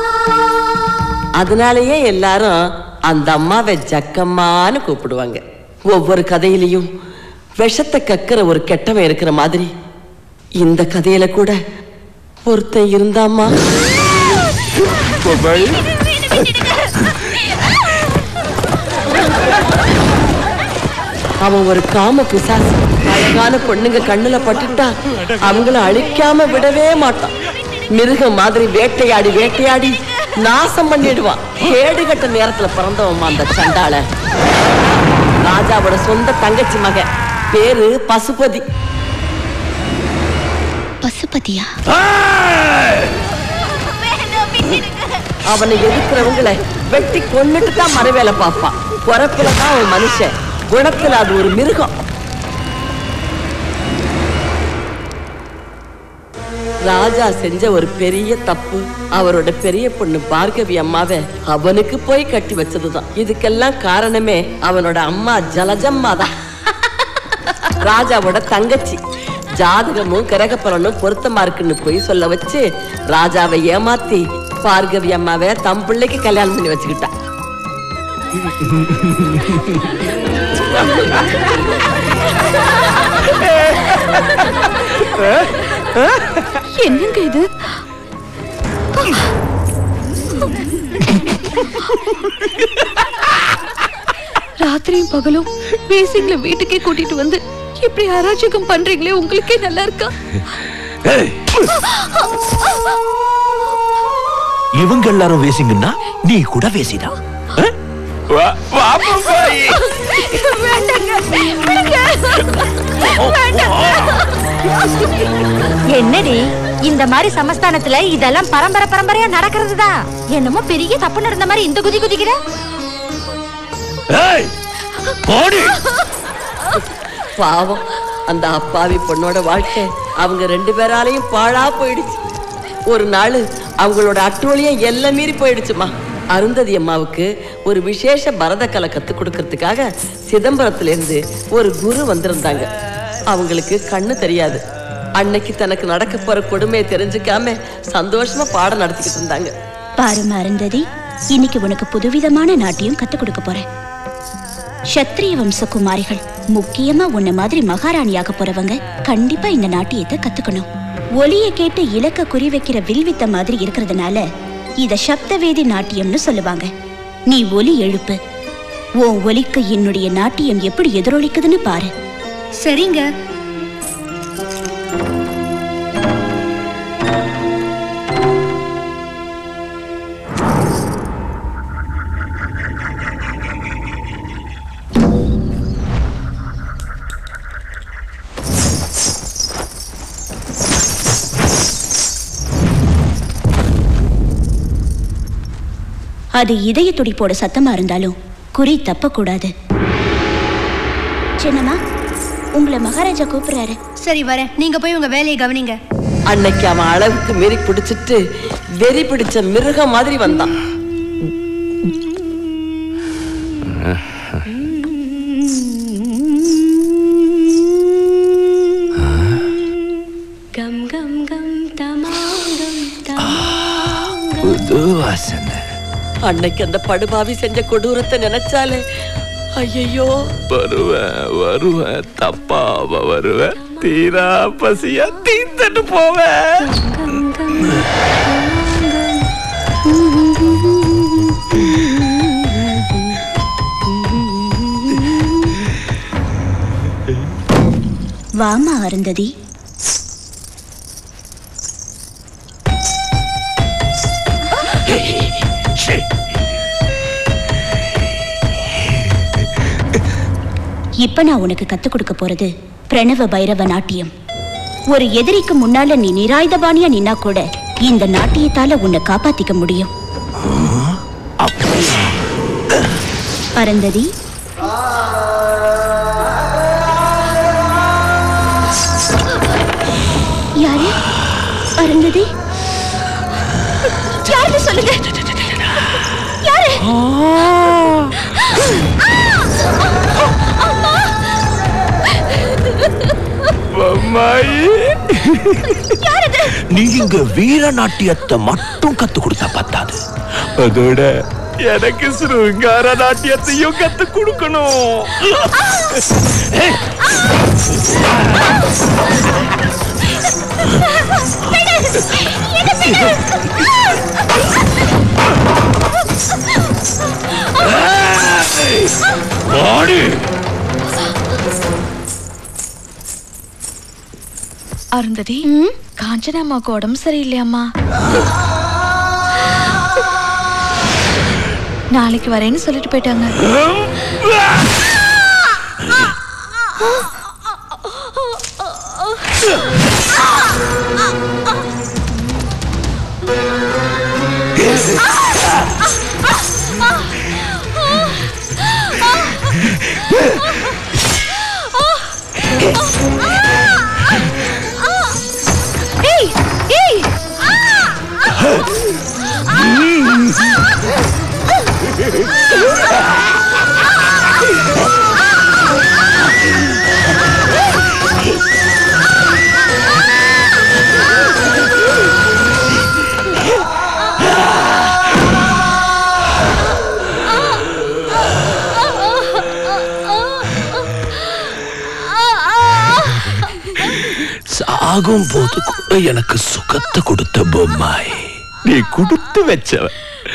அதனாலயே எல்லாரும் அந்த அம்மாவை ஜக்கம்மான்னு கூப்பிடுவாங்க ஒவ்வொரு கதையிலையும் விஷத்தை கக்கிற ஒரு கெட்டவன் இருக்கிற மாதிரி இந்த கதையில கூட ஒருத்தன் இருந்தாம்மா அவன் ஒரு காம பிசாசு அழகான பொண்ணுங்க கண்ணுல பட்டுட்டா அவங்கள அழிக்காம விடவே மாட்டான் மிருகம் மாதிரி வேட்டையாடி வேட்டையாடி நாசம் பண்ணிடுவான் கேடுகட்ட நேரத்துல பிறந்தவன் அந்த சண்டாள ராஜாவோட சொந்த தங்கச்சி மகன் பேரு பசுபதி பசுபதியா அவனை எதிர்க்கிறவங்கள வெட்டி கொன்னுட்டு தான் மறுவேலை பார்ப்பான் பிறப்புல தான் அவன் மனுஷன் குணத்துல அது ஒரு மிருகம் ராஜா செஞ்ச ஒரு பெரிய தப்பு அவரோட பெரிய பொண்ணு பார்கவி அம்மாவை அவனுக்கு போய் கட்டி வச்சதுதான் இதுக்கெல்லாம் காரணமே அவனோட அம்மா ஜலஜம்மா தான் ராஜாவோட தங்கச்சி ஜாதகமும் கிரகப்பலனும் பொருத்தமா இருக்குன்னு போய் சொல்ல வச்சு ராஜாவை ஏமாத்தி பார்கவி அம்மாவை தம் பிள்ளைக்கு கல்யாணம் பண்ணி வச்சுக்கிட்டா என்னங்க இது ராத்திரியும் பகலும் பேசிங்கள வீட்டுக்கே கூட்டிட்டு வந்து இப்படி அராஜகம் பண்றீங்களே உங்களுக்கே நல்லா இருக்கா இவங்க எல்லாரும் வேசிங்கன்னா நீ கூட வேசிதான் என்னடி இந்த மாதிரி சமஸ்தானத்துல இதெல்லாம் பரம்பரை பரம்பரையா நடக்கிறது தான் என்னமோ பெரிய தப்பு நடந்த மாதிரி இந்த குதி குதிக்கிற பாவம் அந்த அப்பாவி பொண்ணோட வாழ்க்கை அவங்க ரெண்டு பேராலையும் பாழா போயிடுச்சு ஒரு நாள் அவங்களோட அட்டூழியம் எல்லாம் மீறி போயிடுச்சுமா அருந்ததி அம்மாவுக்கு ஒரு விசேஷ பரதக்கலை கத்து கொடுக்கறதுக்காக சிதம்பரத்துல இருந்து ஒரு குரு வந்திருந்தாங்க அவங்களுக்கு கண்ணு தெரியாது அன்னைக்கு தனக்கு நடக்க போற கொடுமையை தெரிஞ்சுக்காம சந்தோஷமா பாடம் நடத்திக்கிட்டு இருந்தாங்க பாருமா அருந்ததி இன்னைக்கு உனக்கு புதுவிதமான நாட்டியம் கத்துக் கொடுக்க போறேன் சத்திரிய வம்ச குமாரிகள் முக்கியமா உன்ன மாதிரி மகாராணியாக போறவங்க கண்டிப்பா இந்த நாட்டியத்தை கத்துக்கணும் ஒலிய கேட்டு இலக்க குறி வைக்கிற வில்வித்த மாதிரி இருக்கிறதுனால இத சப்தவேதி நாட்டியம்னு சொல்லுவாங்க நீ ஒலி எழுப்பு உன் ஒலிக்கு என்னுடைய நாட்டியம் எப்படி எதிரொலிக்குதுன்னு பாரு சரிங்க அது இதய துடிப்போட சத்தமா இருந்தாலும் குறி தப்பக்கூடாது சின்னம்மா உங்களை மகாராஜா கூப்பிடுறாரு சரி வரேன் நீங்க போய் உங்க வேலையை கவனிங்க அன்னைக்கு அவன் அளவுக்கு மீறி பிடிச்சிட்டு வெறி பிடிச்ச மிருகம் மாதிரி வந்தான் கம் கம் கம் தமாங்கம் புது வாசனை அன்னைக்கு அந்த படுபாவி செஞ்ச கொடூரத்தை நினைச்சாலே ஐயோ வருவேன் வருவேன் தப்பாவ வருவேன் தீரா பசியா தீர்த்துட்டு போவேன் வாமா அருந்ததி இப்ப நான் உனக்கு கத்துக் கொடுக்க போறது பிரணவ பைரவ நாட்டியம் ஒரு எதிரிக்கு முன்னால நீ நிராயுதபாணியா நின்னா கூட இந்த நாட்டியத்தால உன்னை காப்பாத்திக்க முடியும் அருந்ததி யாரு அருந்ததி யாரு சொல்லுங்க யாரு அம்மாயி நீ இங்க வீர நாட்டியத்தை மட்டும் கத்து கொடுத்தா பத்தாது அதோட எனக்கு சிருங்கார நாட்டியத்தையும் கத்து கொடுக்கணும் பாடி அருந்ததி காஞ்சனா அம்மாவுக்கு உடம்பு சரியில்லையாம்மா நாளைக்கு வரேன்னு சொல்லிட்டு போயிட்டாங்க ஏய் சாகும் போது கூட எனக்கு சுகத்தை கொடுத்த பொம்மாய் நீ கொடுத்து வச்சவ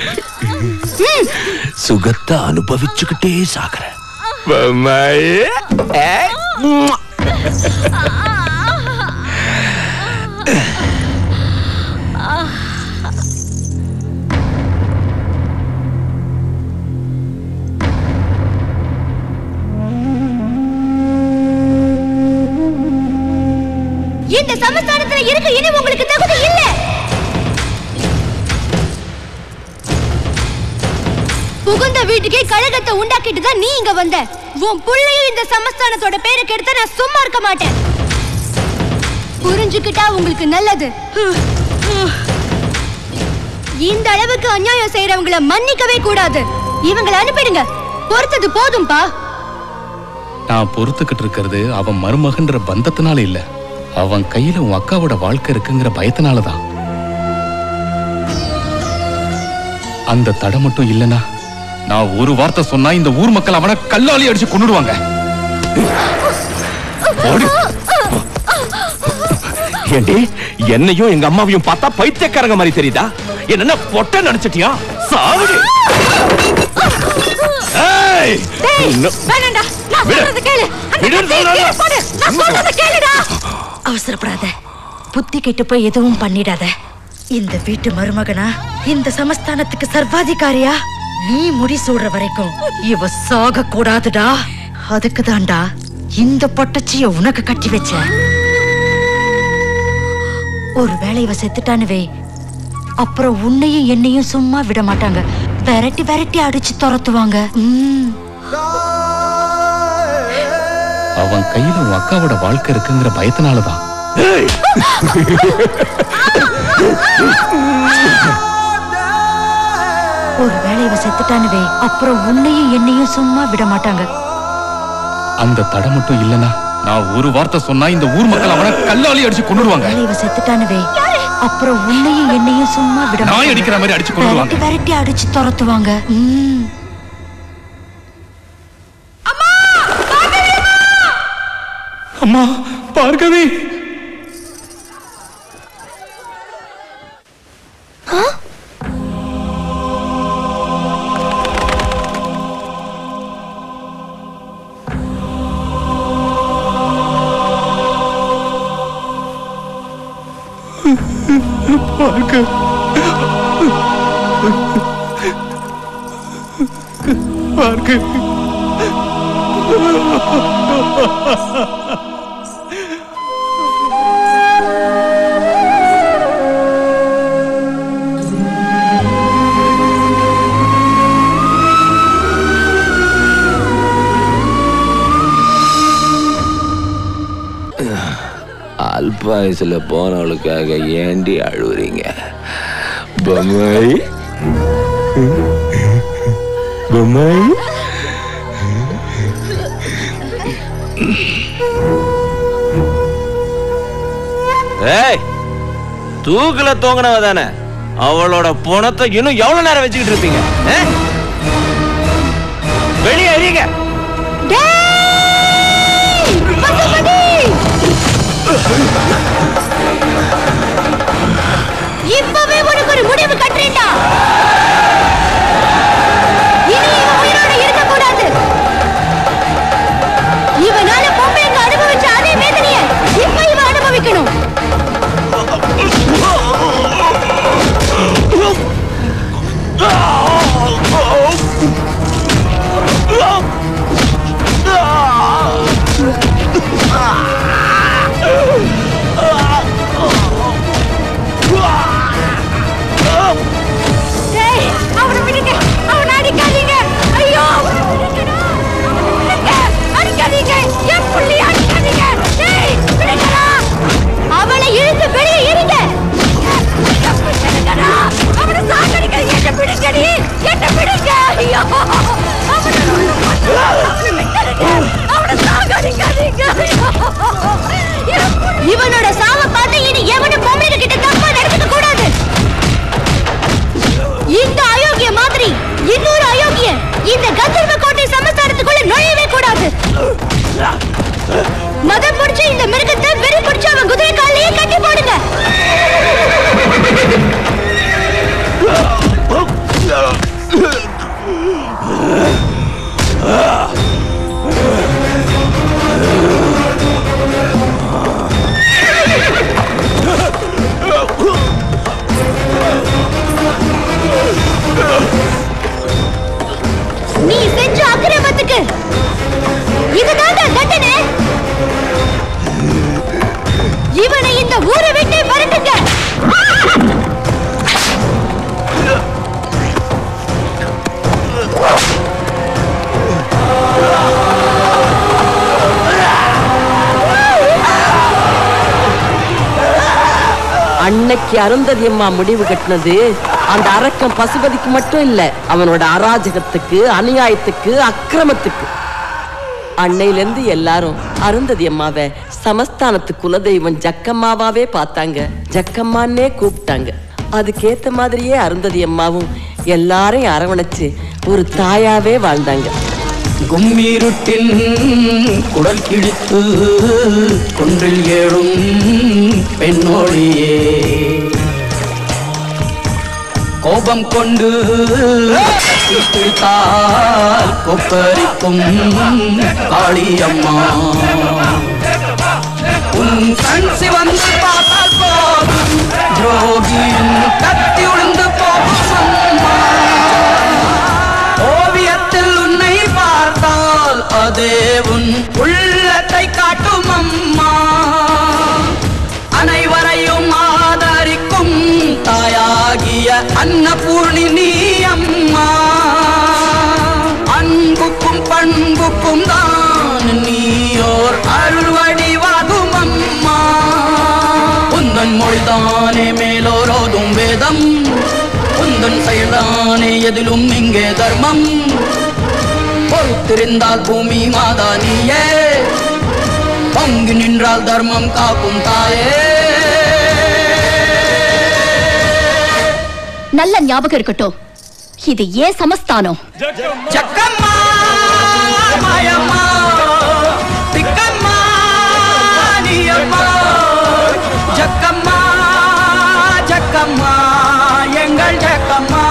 சுகத்தை அனுபவிச்சுக்கிட்டே சாகுற பொம்மாய் இந்த சமஸ்தானத்துல இருக்க இனி உங்களுக்கு தகுதி இல்ல புகுந்த வீட்டுக்கே கழகத்தை உண்டாக்கிட்டு தான் நீ இங்க வந்த உன் புள்ளையும் இந்த சமஸ்தானத்தோட பேரை கெடுத்த நான் சும்மா இருக்க மாட்டேன் புரிஞ்சுக்கிட்டா உங்களுக்கு நல்லது இந்த அளவுக்கு அநியாயம் செய்யறவங்கள மன்னிக்கவே கூடாது இவங்களை அனுப்பிடுங்க பொறுத்தது போதும்பா நான் பொறுத்துக்கிட்டு இருக்கிறது அவன் மருமகன்ற பந்தத்தினால இல்ல அவன் கையில உன் அக்காவோட வாழ்க்கை இருக்குங்கிற பயத்தினால தான் அந்த தடை மட்டும் இல்லனா நான் ஒரு வார்த்தை சொன்னா இந்த ஊர் மக்கள் அவனை கல்லாலி அடிச்சு கொன்னுடுவாங்க ஓடு. ஏண்டி என்னையும் எங்க அம்மாவையும் பார்த்தா பைத்தியக்காரங்க மாதிரி தெரியுதா என்ன பொட்ட நினைச்சிட்டியா சாவுடி ஏய்! இன்னும் வேணாண்டா நான் விடு. சொல்றத கேளு அந்த விடுன்னு கத்தியை சொல்றேன்ல. கீழே போடு நான் சொல்றத கேளுடா அவசரப்படாத புத்தி கெட்டு போய் எதுவும் பண்ணிடாத இந்த வீட்டு மருமகனா இந்த சமஸ்தானத்துக்கு சர்வாதிகாரியா நீ முடி சூடுற வரைக்கும் இவ சாக கூடாதுடா அதுக்கு தான்டா இந்த பொட்டச்சிய உனக்கு கட்டி வச்ச ஒருவேளை இவ செத்துட்டான்னு வை அப்புறம் உன்னையும் என்னையும் சும்மா விட மாட்டாங்க விரட்டி விரட்டி அடிச்சு துரத்துவாங்க ம் அவன் கையில உன் அக்காவோட வாழ்க்கை இருக்குங்கிற பயத்தினால தான் ஒருவேளை இவ செத்துட்டான்னு வை அப்புறம் உன்னையும் என்னையும் சும்மா விட மாட்டாங்க அந்த தடை மட்டும் இல்லனா நான் ஒரு வார்த்தை சொன்னா இந்த ஊர் மக்கள் அவனை கல்லாலி அடிச்சு கொன்னுடுவாங்க ஒருவேளை இவ செத்துட்டான்னு வை அப்புறம் உன்னையும் என்னையும் சும்மா விட நாய் மாட்டாங்க. அடிக்கிற மாதிரி அடிச்சு கொன்னுடுவாங்க. விரட்டி விரட்டி அடிச்சு துரத்துவாங்க ம் அம்மா பார்கவி பார்க்க பார்க்க அல்பாயுசுல போனவளுக்காக ஏண்டி அழுவுறீங்க பொம்மை பொம்மை ஏய் தூக்குல தூங்கினவ தானே அவளோட பணத்தை இன்னும் எவ்வளவு நேரம் வச்சுக்கிட்டு இருப்பீங்க ஆ? வெளியே எறிங்க இப்பவே உனக்கு ஒரு முடிவு கட்டுறேன்டா இனி இவன் உயிரோட இருக்க கூடாது இவனால பொம்மைங்க அனுபவிச்ச அதே வேதனைய இப்ப இவன் அனுபவிக்கணும் Ah! அன்னைக்கு அருந்ததி அம்மா முடிவு கட்டினது அந்த அரக்கன் பசுபதிக்கு மட்டும் இல்ல அவனோட அராஜகத்துக்கு அநியாயத்துக்கு அக்கிரமத்துக்கு அன்னையிலிருந்து எல்லாரும் அருந்ததி அம்மாவை சமஸ்தானத்து குலதெய்வம் ஜக்கம்மாவாவே பார்த்தாங்க ஜக்கம்மான்னே கூப்பிட்டாங்க அதுக்கேத்த மாதிரியே அருந்ததி அம்மாவும் எல்லாரையும் அரவணைச்சு ஒரு தாயாவே வாழ்ந்தாங்க கும்மிருட்டில் குடல் கிழித்து குன்றில் ஏழும் பெண்ணோழியே கோபம் கொண்டு பிடித்தால் கொப்பரிக்கும் காளியம்மா உன் கண் சிவந்து பார்த்தால் போதும் துரோகியும் கத்தி உளுந்து போகும் அம்மா ஓவியத்தில் உன்னை பார்த்தால் அதே உன் உள்ளத்தை காட்டும் அம்மா அனைவரையும் ஆதரிக்கும் தாயாகிய அன்னபூர்ணி நீ அம்மா அன்புக்கும் பண்புக்கும் தான் நீயோர் அருள்வடிவாகும் அம்மா உந்தன் மொழிதானே மேலோரோதும் வேதம் உந்தன் செயல்தானே எதிலும் இங்கே தர்மம் பொறுத்திருந்தால் பூமி மாதா நீயே பங்கு நின்றால் தர்மம் காக்கும் தாயே நல்ல ஞாபகம் இருக்கட்டும் இது ஏன் சமஸ்தானம் ஜக்கம்மா மாயம்மா திக்கம்மா நீயம்மா ஜக்கம்மா ஜக்கம்மா எங்கள் ஜக்கம்மா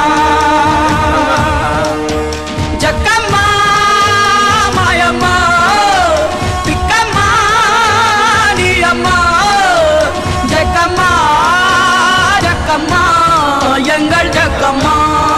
ஜக்கம்மா மாயம்மா திக்கம்மா நீயம்மா ஜக்கம்மா ஜக்கம்மா எங்கள் ஜக்கம்மா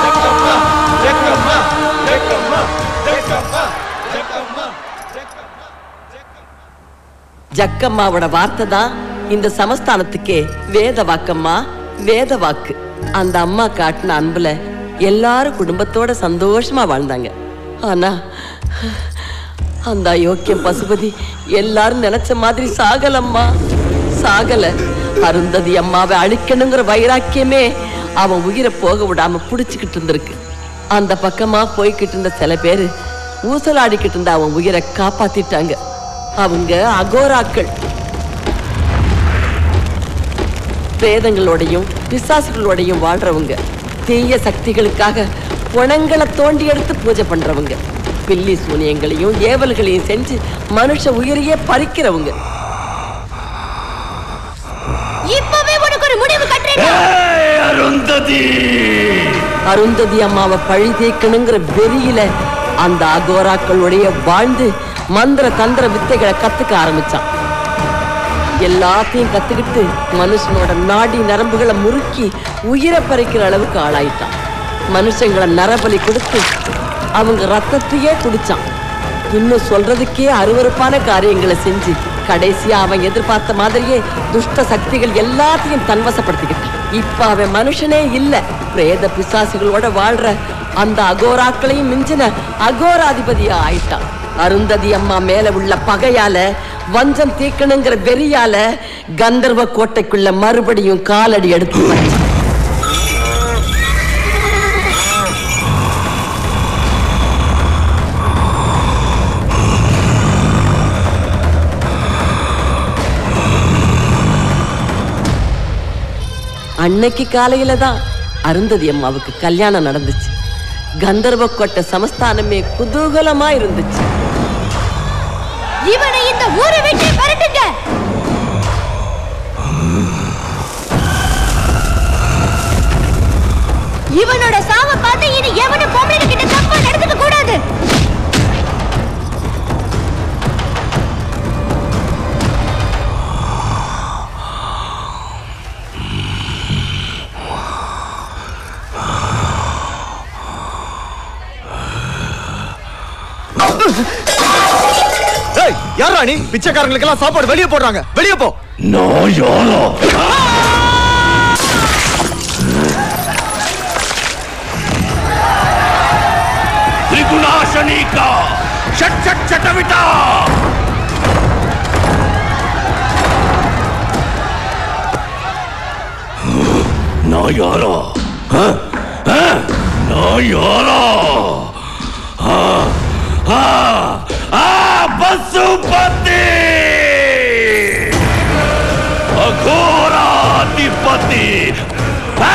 ஜக்கம்மாவோட வார்த்தை தான் இந்த சமஸ்தானத்துக்கே வேத வாக்கம்மா வேத வாக்கு அந்த அம்மா காட்டின அன்புல எல்லாரும் குடும்பத்தோட சந்தோஷமா வாழ்ந்தாங்க ஆனா அந்த அயோக்கியம் பசுபதி எல்லாரும் நினைச்ச மாதிரி சாகலம்மா சாகல அருந்ததி அம்மாவை அழிக்கணுங்கிற வைராக்கியமே அவன் உயிரை போக விடாம புடிச்சுக்கிட்டு இருந்திருக்கு அந்த பக்கமா போய்கிட்டு இருந்த சில பேரு ஊசலாடிக்கிட்டு இருந்த அவன் உயிரை காப்பாத்திட்டாங்க அவங்க அகோராக்கள் பிரேதங்களோடையும் பிசாசுகளோடையும் வாழ்றவங்க தீய சக்திகளுக்காக புணங்களை தோண்டி எடுத்து பூஜை பண்றவங்க பில்லி சூனியங்களையும் ஏவல்களையும் செஞ்சு மனுஷ உயிரையே பறிக்கிறவங்க இப்பவே உனக்கு ஒரு முடிவு கட்டுறேன் அருந்ததி அருந்ததி அம்மாவை பழி தீர்க்கணுங்கிற வெறியில அந்த அகோராக்களுடைய வாழ்ந்து மந்திர தந்திர வித்தைகளை கத்துக்க ஆரம்பிச்சான் எல்லாத்தையும் கத்துக்கிட்டு மனுஷனோட நாடி நரம்புகளை முறுக்கி உயிரை பறிக்கிற அளவுக்கு ஆளாயிட்டான் மனுஷங்களை நரபலி கொடுத்து அவங்க ரத்தத்தையே குடிச்சான் இன்னும் சொல்றதுக்கே அருவருப்பான காரியங்களை செஞ்சு கடைசியா அவன் எதிர்பார்த்த மாதிரியே துஷ்ட சக்திகள் எல்லாத்தையும் தன்வசப்படுத்திக்கிட்டான் இப்ப அவன் மனுஷனே இல்ல பிரேத பிசாசுகளோட வாழ்ற அந்த அகோராக்களையும் மிஞ்சின அகோராதிபதியா ஆயிட்டான் அருந்ததி அம்மா மேல உள்ள பகையால வஞ்சம் தீக்கணுங்கிற வெறியால கந்தர்வ கோட்டைக்குள்ள மறுபடியும் காலடி எடுத்து வச்சான் அன்னைக்கு காலையில தான் அருந்ததி அம்மாவுக்கு கல்யாணம் நடந்துச்சு கந்தர்வ கோட்டை சமஸ்தானமே குதூகலமா இருந்துச்சு இவனை இந்த ஊரை விட்டு விரட்டுங்க இவனோட சாவ பார்த்து இனி எவனும் பொம்பளை கிட்ட தப்பா நடந்துக்க கூடாது ஏய் யாரா நீ பிச்சைக்காரங்களுக்கு எல்லாம் சாப்பாடு வெளியே போடுறாங்க வெளியே போ நான் யாரா त्रिगुणाशनीका षट षट चटविटा நான் யாரோ ஆ? ஆ? நான் யாரோ ஆ, ஆ, ஆ, பசுபதி அகோராதிபதி ஆ!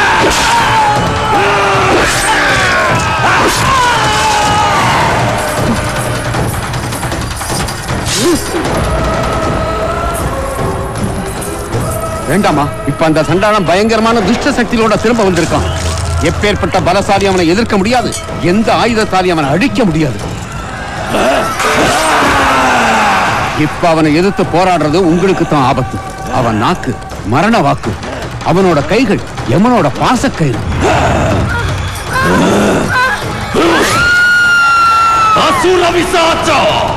வேண்டாமா இப்ப அந்த சண்டாளம் பயங்கரமான துஷ்ட சக்திகளோட திரும்ப வந்திருக்கான் எப்பேற்பட்ட பலசாலி அவனை எதிர்க்க முடியாது எந்த ஆயுதத்தாலி அவனை அழிக்க முடியாது இப்ப அவனை எதிர்த்து போராடுறது உங்களுக்கு தான் ஆபத்து அவன் நாக்கு மரண வாக்கு அவனோட கைகள் யமனோட பாசக்கயிறு அசுர விசாச்சா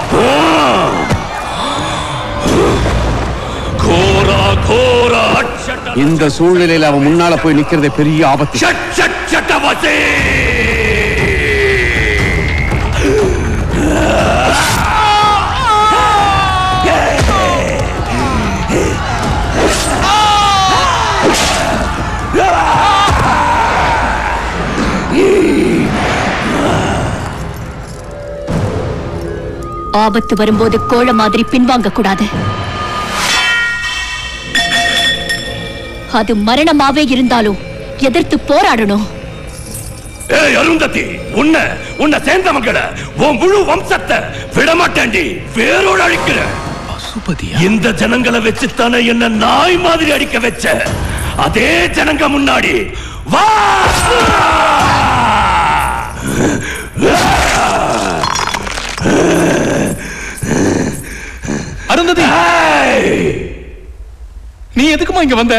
கோரா கோரா அட்சட்ட இந்த சூழ்நிலையில அவன் முன்னால போய் நிக்கிறதே பெரிய ஆபத்து சட்டவசே ஆபத்து வரும்போது கோழ மாதிரி பின்வாங்க கூடாது அது மரணமாவே இருந்தாலும் எதிர்த்து போராடணும் ஏய் அருந்ததி உன்னை உன்னை சேர்ந்தவங்கள உன் முழு வம்சத்தை விடமாட்டேன்டி வேரோட அழிக்கிற இந்த ஜனங்களை வச்சுத்தானே என்ன நாய் மாதிரி அடிக்க வச்ச அதே ஜனங்க முன்னாடி வா அருந்ததி நீ எதுக்குமா இங்க வந்த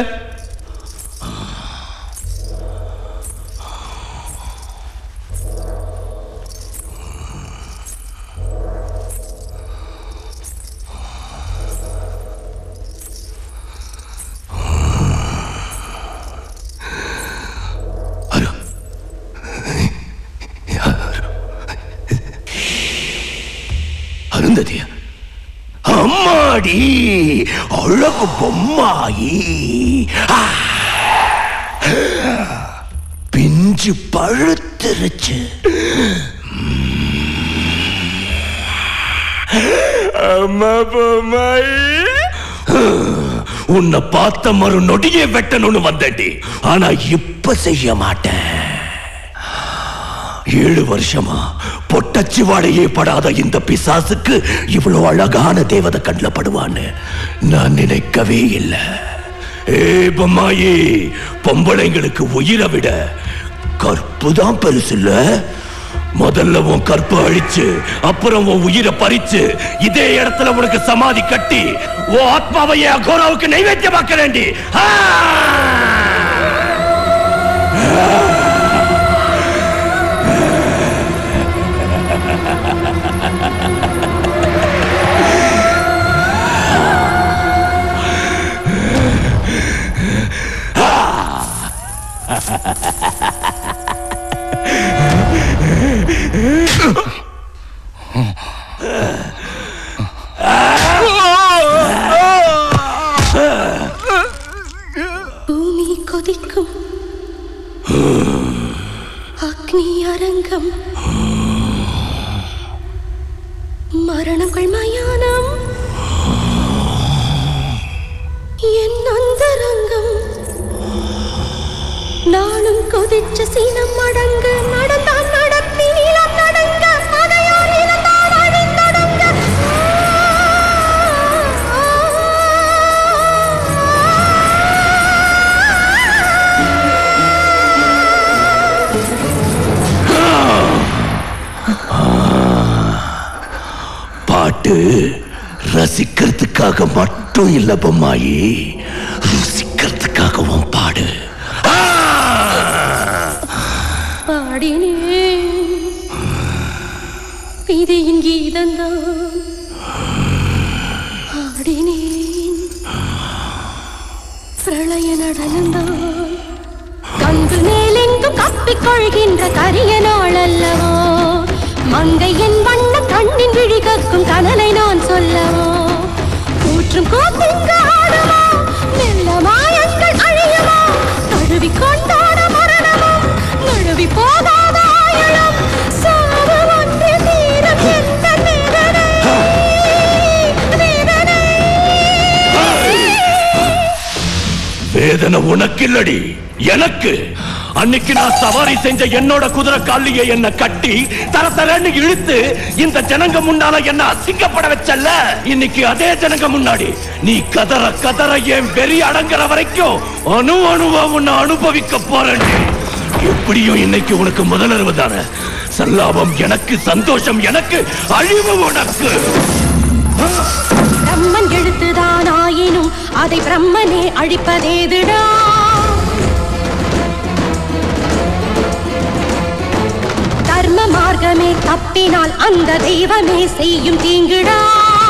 அருந்ததி அம்மாடி அழகு பொம்மாயி ஆ! பிஞ்சு பழுத்துருச்சு அம்மா பொம்மாயி உன்னை பார்த்த மறு நொடியே வெட்டணும்னு வந்தேன்டி ஆனா இப்ப செய்ய மாட்டேன் ஏழு வருஷமா பொட்டச்சி வாடையே படாத இந்த பிசாசுக்கு இவ்வளவு அழகான தேவதை கண்ணில் படுவான்னு நான் நினைக்கவே இல்லை ஏ பொம்மாயி பொம்பளைங்களுக்கு உயிரை விட கற்பு தான் பெருசு இல்ல முதல்ல உன் கற்பை அழிச்சு அப்புறம் உன் உயிரை பறிச்சு இதே இடத்துல உனக்கு சமாதி கட்டி உன் ஆத்மாவையே அகோராவுக்கு நைவேத்தியமாக்கிறேன்டி ஆ! பூமி கொதிக்கும் அக்னி அரங்கம் மரணங்கள் மயானம் என் அந்தரங்கம் நாளும் கொதிச்ச சீனம் அடங்க நடந்தான் நடத்தி நீளம் நடங்க அதையார் இழந்தான் அழிந்தொடுங்க பாட்டு ரசிக்கிறதுக்காக மட்டும் இல்ல பொம்மாயி ருசிக்கிறதுக்காகவும் பாடு பாடினேன் விதியின் கீதந்தான் ஆடினேன் பிரளய நடனந்தான் கங்கு மேலெங்கும் கப்பிக்கொள்கின்ற கரிய நாள் அல்லவோ மங்கையின் வண்ண கண்ணின் விழி கக்கும் கனலை நான் சொல்லவோ கூற்றும் கோத்திங்க ஆடுமோ மெல்ல மாயங்கள் அழியுமோ தழுவி கொண்டாட வேதனை உனக்கு இல்லடி எனக்கு அன்னைக்கு நான் சவாரி செஞ்ச என்னோட குதிரை காலிய என்ன கட்டி தர தரன்னு இழுத்து இந்த ஜனங்க முன்னால என்ன அசிங்கப்பட வச்சல்ல இன்னைக்கு அதே ஜனங்க முன்னாடி நீ கதற கதற என் வெறி அடங்குற வரைக்கும் அணு அணுவா உன்னை அனுபவிக்க போறேன் எப்படியும் இன்னைக்கு உனக்கு முதலறிவு தானே சல்லாபம் எனக்கு சந்தோஷம் எனக்கு அழிவு உனக்கு பிரம்மன் எழுத்துதான் ஆயினும் அதை பிரம்மனே அழிப்பதேதுடா தர்ம மார்க்கமே தப்பினால் அந்த தெய்வமே செய்யும் தீங்குடா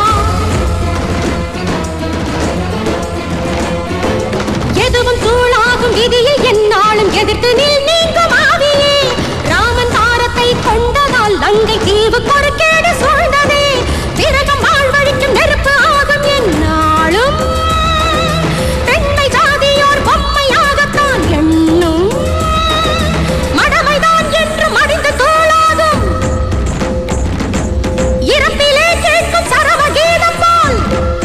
எதுவும் தூளாகும் விதியை என்னாலும் எதிர்த்து நில் நீங்கும் ஆவியே ராமன் தாரத்தை கொண்டதால் லங்கை தீவு கொடுக்கேடு சூழ்ந்ததே விரகம் வாழ்வழிக்கும் நெருப்பு ஆகும் என்னாலும் பெண்மை ஜாதியோர் பொம்மையாகத்தான் எண்ணும் மடமைதான் என்று மடிந்து தூளாகும் இறப்பிலே கேட்கும் சரவ கீதம் போல்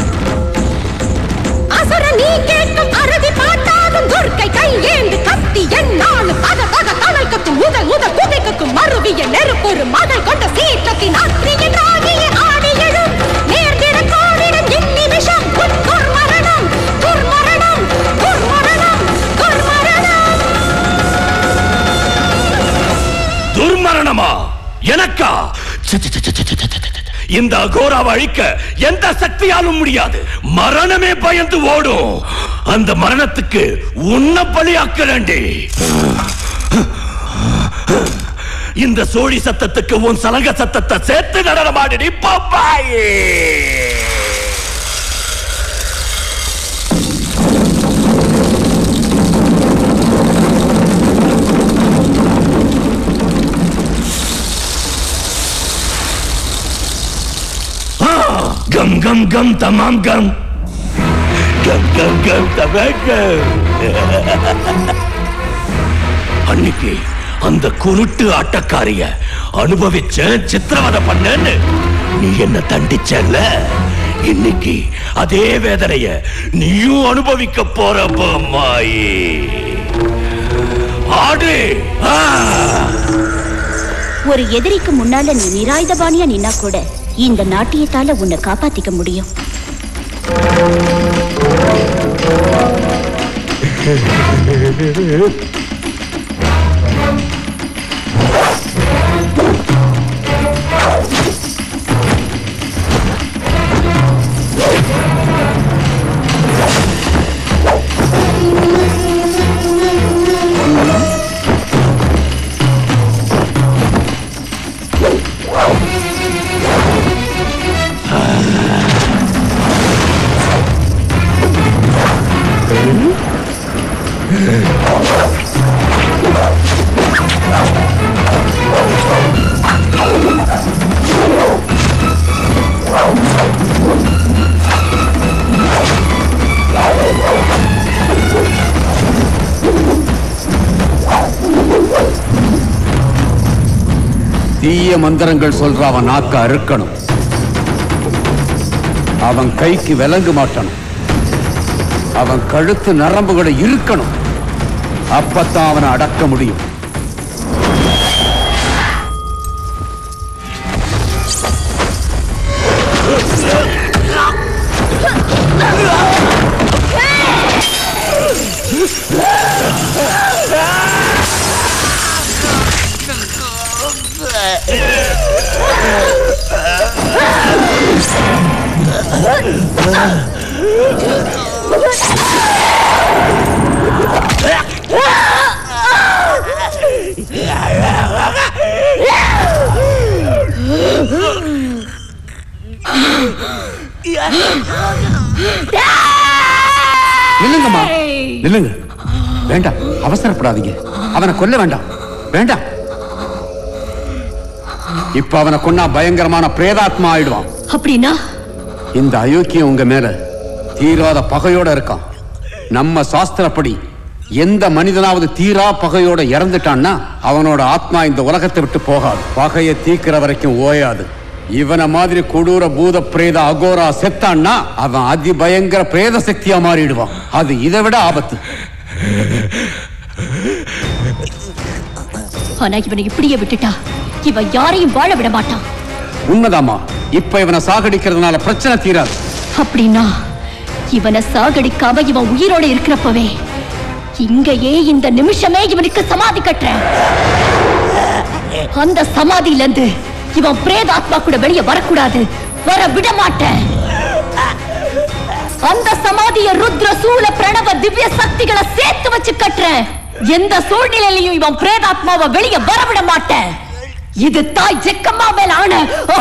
அசுர நீ கேட்கும் அறுதி பாட்டாகும் துர்க்கை கை ஏந்து கத்தி என்னாலும் பத பத தலை கத்தும் முதல் முதல் குதை கக்கும் மறுவிய நெருப்பொரு மகள் கொண்ட சீற்றத்தின் அக்னி என்றாகிய ஆடி எழும் நேர்ந்திட கோடிடும் இந்நிமிஷம் உன் துர்மரணம் துர்மரணம் துர்மரணம் துர்மரணம் துர்மரணமா எனக்கா ச்ச, ச்ச, ச்ச, ச்ச, ச்ச, ச்ச, ச்ச, ச்ச. இந்த அகோராவை அழிக்க எந்த சக்தியாலும் முடியாது மரணமே பயந்து ஓடும் அந்த மரணத்துக்கு உன்னை பலியாக்கிறேன்டி இந்த சோழி சத்தத்துக்கு உன் சலங்க சத்தத்தை சேர்த்து நடனமாடி பாப்பாயே கம் கம் கம் தமாம் கம் கம் கம் கம் தமாம் கம் அன்னைக்கு அந்த குருட்டு ஆட்டக்காரிய அனுபவிச்ச சித்திரவதை பண்ணேன்னு நீ என்ன தண்டிச்சல்ல இன்னைக்கு அதே வேதனைய நீயும் அனுபவிக்க போற மாயே ஆடு ஆ ஒரு எதிரிக்கு முன்னால நீ நிராயுதபாணியா நின்னா கூட இந்த நாட்டியத்தால உன்னை காப்பாத்திக்க முடியும் தீய மந்திரங்கள் சொல்ற அவன் நாக்க அறுக்கணும் அவன் கைக்கு விலங்கு மாட்டணும் அவன் கழுத்து நரம்புகளை இருக்கணும் அப்பத்தான் அவனை அடக்க முடியும் நில்லுங்கம்மா நில்லுங்க வேண்டாம் அவசரப்படாதீங்க அவனை கொல்ல வேண்டாம் வேண்டாம் இப்ப அவனை கொன்னா பயங்கரமான பிரேதாத்மா ஆயிடுவான் அப்படின்னா இந்த அயோக்கியம் உங்க மேல தீராத பகையோட இருக்கான் நம்ம சாஸ்திரப்படி எந்த மனிதனாவது தீரா பகையோட இறந்துட்டான்னா அவனோட ஆத்மா இந்த உலகத்தை விட்டு போகாது பகையை தீக்கிற வரைக்கும் ஓயாது இவன மாதிரி கொடூர பூத பிரேத அகோரா செத்தான்னா அவன் அதி பயங்கர பிரேத சக்தியா மாறிடுவான் அது இதை விட ஆபத்து ஆனா இவனை இப்படியே விட்டுட்டா இவன் யாரையும் வாழ விட மாட்டான் உண்மைதாம்மா இப்ப இவனை சாகடிக்கிறதுனால பிரச்சனை தீராது அப்படின்னா இவனை சாகடிக்காம இவன் உயிரோட இருக்கிறப்பவே இங்கேயே இந்த நிமிஷமே இவனுக்கு சமாதி கட்டுறேன் அந்த சமாதியில இருந்து இவன் பிரேதாத்மா கூட வெளியே வரக்கூடாது வர விட மாட்டேன் அந்த சமாதிய ருத்ர சூல பிரணவ திவ்ய சக்திகளை சேர்த்து வச்சு கட்டுறேன் எந்த சூழ்நிலையிலையும் இவன் பிரேதாத்மாவை வெளியே வரவிட மாட்டேன் இது தாய் ஜெக்கம்மா மேல ஆன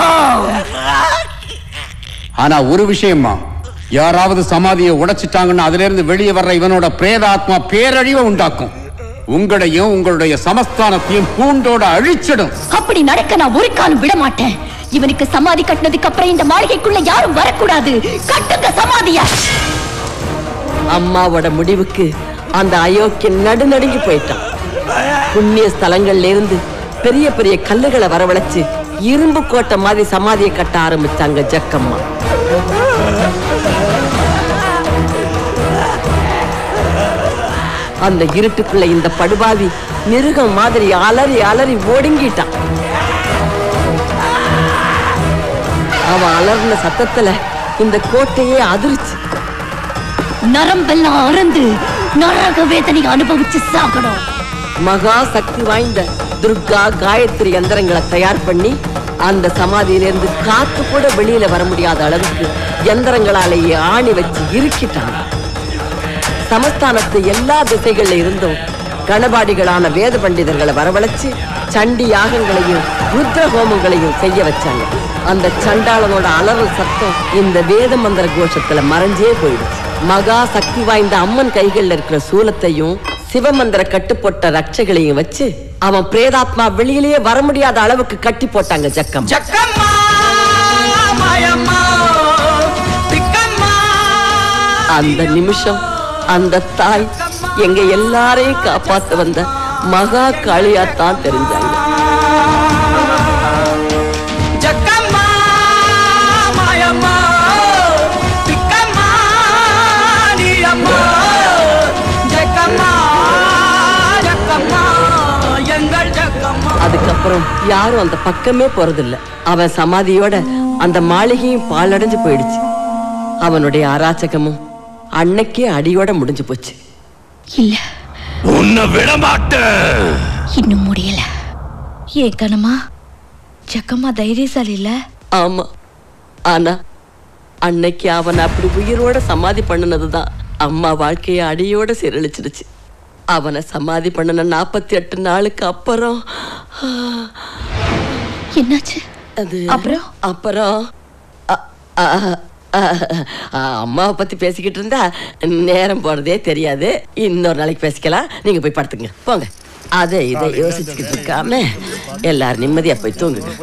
ஆனா ஒரு விஷயமா யாராவது சமாதியை உடைச்சிட்டாங்கன்னா அதுல இருந்து வெளியே வர்ற இவனோட பிரேதாத்மா பேரழிவை உண்டாக்கும் உங்களையும் உங்களுடைய சமஸ்தானத்தையும் பூண்டோட அழிச்சிடும் அப்படி நடக்க நான் ஒரு காலம் விட மாட்டேன் இவனுக்கு சமாதி கட்டினதுக்கு அப்புறம் இந்த மாளிகைக்குள்ள யாரும் வரக்கூடாது கட்டுங்க சமாதிய அம்மாவோட முடிவுக்கு அந்த அயோக்கியன் நடுநடுங்கி போயிட்டான் புண்ணிய ஸ்தலங்கள்ல இருந்து பெரிய பெரிய கல்லுகளை வரவழைச்சு இரும்பு கோட்டை மாதிரி சமாதியை கட்ட ஆரம்பிச்சாங்க ஜக்கம்மா அந்த இருட்டுக்குள்ள இந்த படுபாவி மிருகம் மாதிரி அலறி அலறி ஒடுங்கிட்டான் அவன் அலர்ன சத்தத்துல இந்த கோட்டையே அதிர்ச்சி நரம்பெல்லாம் அறந்து நரக வேதனை அனுபவிச்சு சாகணும் மகா சக்தி வாய்ந்த துர்கா காயத்ரி யந்திரங்களை தயார் பண்ணி அந்த சமாதியிலிருந்து காத்து கூட வெளியில வர முடியாத அளவுக்கு யந்திரங்களாலேயே ஆணி வச்சு இறுக்கிட்டாங்க சமஸ்தானத்து எல்லா திசைகள்ல இருந்தும் கணபாடிகளான வேத பண்டிதர்களை வரவழைச்சு சண்டி யாகங்களையும் ருத்ர ஹோமங்களையும் செய்ய வச்சாங்க அந்த சண்டாளனோட அலறல் சத்தம் இந்த வேத மந்திர கோஷத்துல மறைஞ்சே போயிடுச்சு மகா சக்தி வாய்ந்த அம்மன் கைகள்ல இருக்கிற சூலத்தையும் சிவமந்திர கட்டுப்போட்ட ரட்சைகளையும் வச்சு அவன் பிரேதாத்மா வெளியிலேயே வர முடியாத அளவுக்கு கட்டி போட்டாங்க ஜக்கம் அந்த நிமிஷம் அந்த தாய் எங்க எல்லாரையும் காப்பாத்த வந்த மகா காளியாத்தான் தெரிஞ்சாங்க ஜக்கம்மா மாயம்மா திக்கம்மா நீயம்மா ஜக்கம்மா ஜக்கம்மா எங்கள் ஜக்கம்மா அதுக்கப்புறம் யாரும் அந்த பக்கமே போறதில்ல அவன் சமாதியோட அந்த மாளிகையும் பாலடைஞ்சு போயிடுச்சு அவனுடைய அராச்சகமும் அன்னைக்கே அடியோட முடிஞ்சு போச்சு இல்ல உன்னை விட மாட்டேன் இன்னும் முடியல ஏன் கண்ணம்மா ஜக்கம்மா தைரியசாலி இல்ல ஆமா ஆனா அன்னைக்கு அவன் அப்படி உயிரோட சமாதி பண்ணுனதுதான் அம்மா வாழ்க்கைய அடியோட சீரழிச்சிடுச்சு அவனை சமாதி பண்ணின நாற்பத்தி எட்டு நாளுக்கு அப்புறம் என்னாச்சு அது அப்புறம் அப்புறம் அ- அ- அ- அ- அம்மாவை பத்தி பேசிக்கிட்டு இருந்தா நேரம் போறதே தெரியாது இன்னொரு நாளைக்கு பேசிக்கலாம் நீங்க போய் படுத்துங்க போங்க அதை இதை யோசிச்சுக்கிட்டு இருக்காம எல்லாரும் நிம்மதியா போய் தூங்குங்க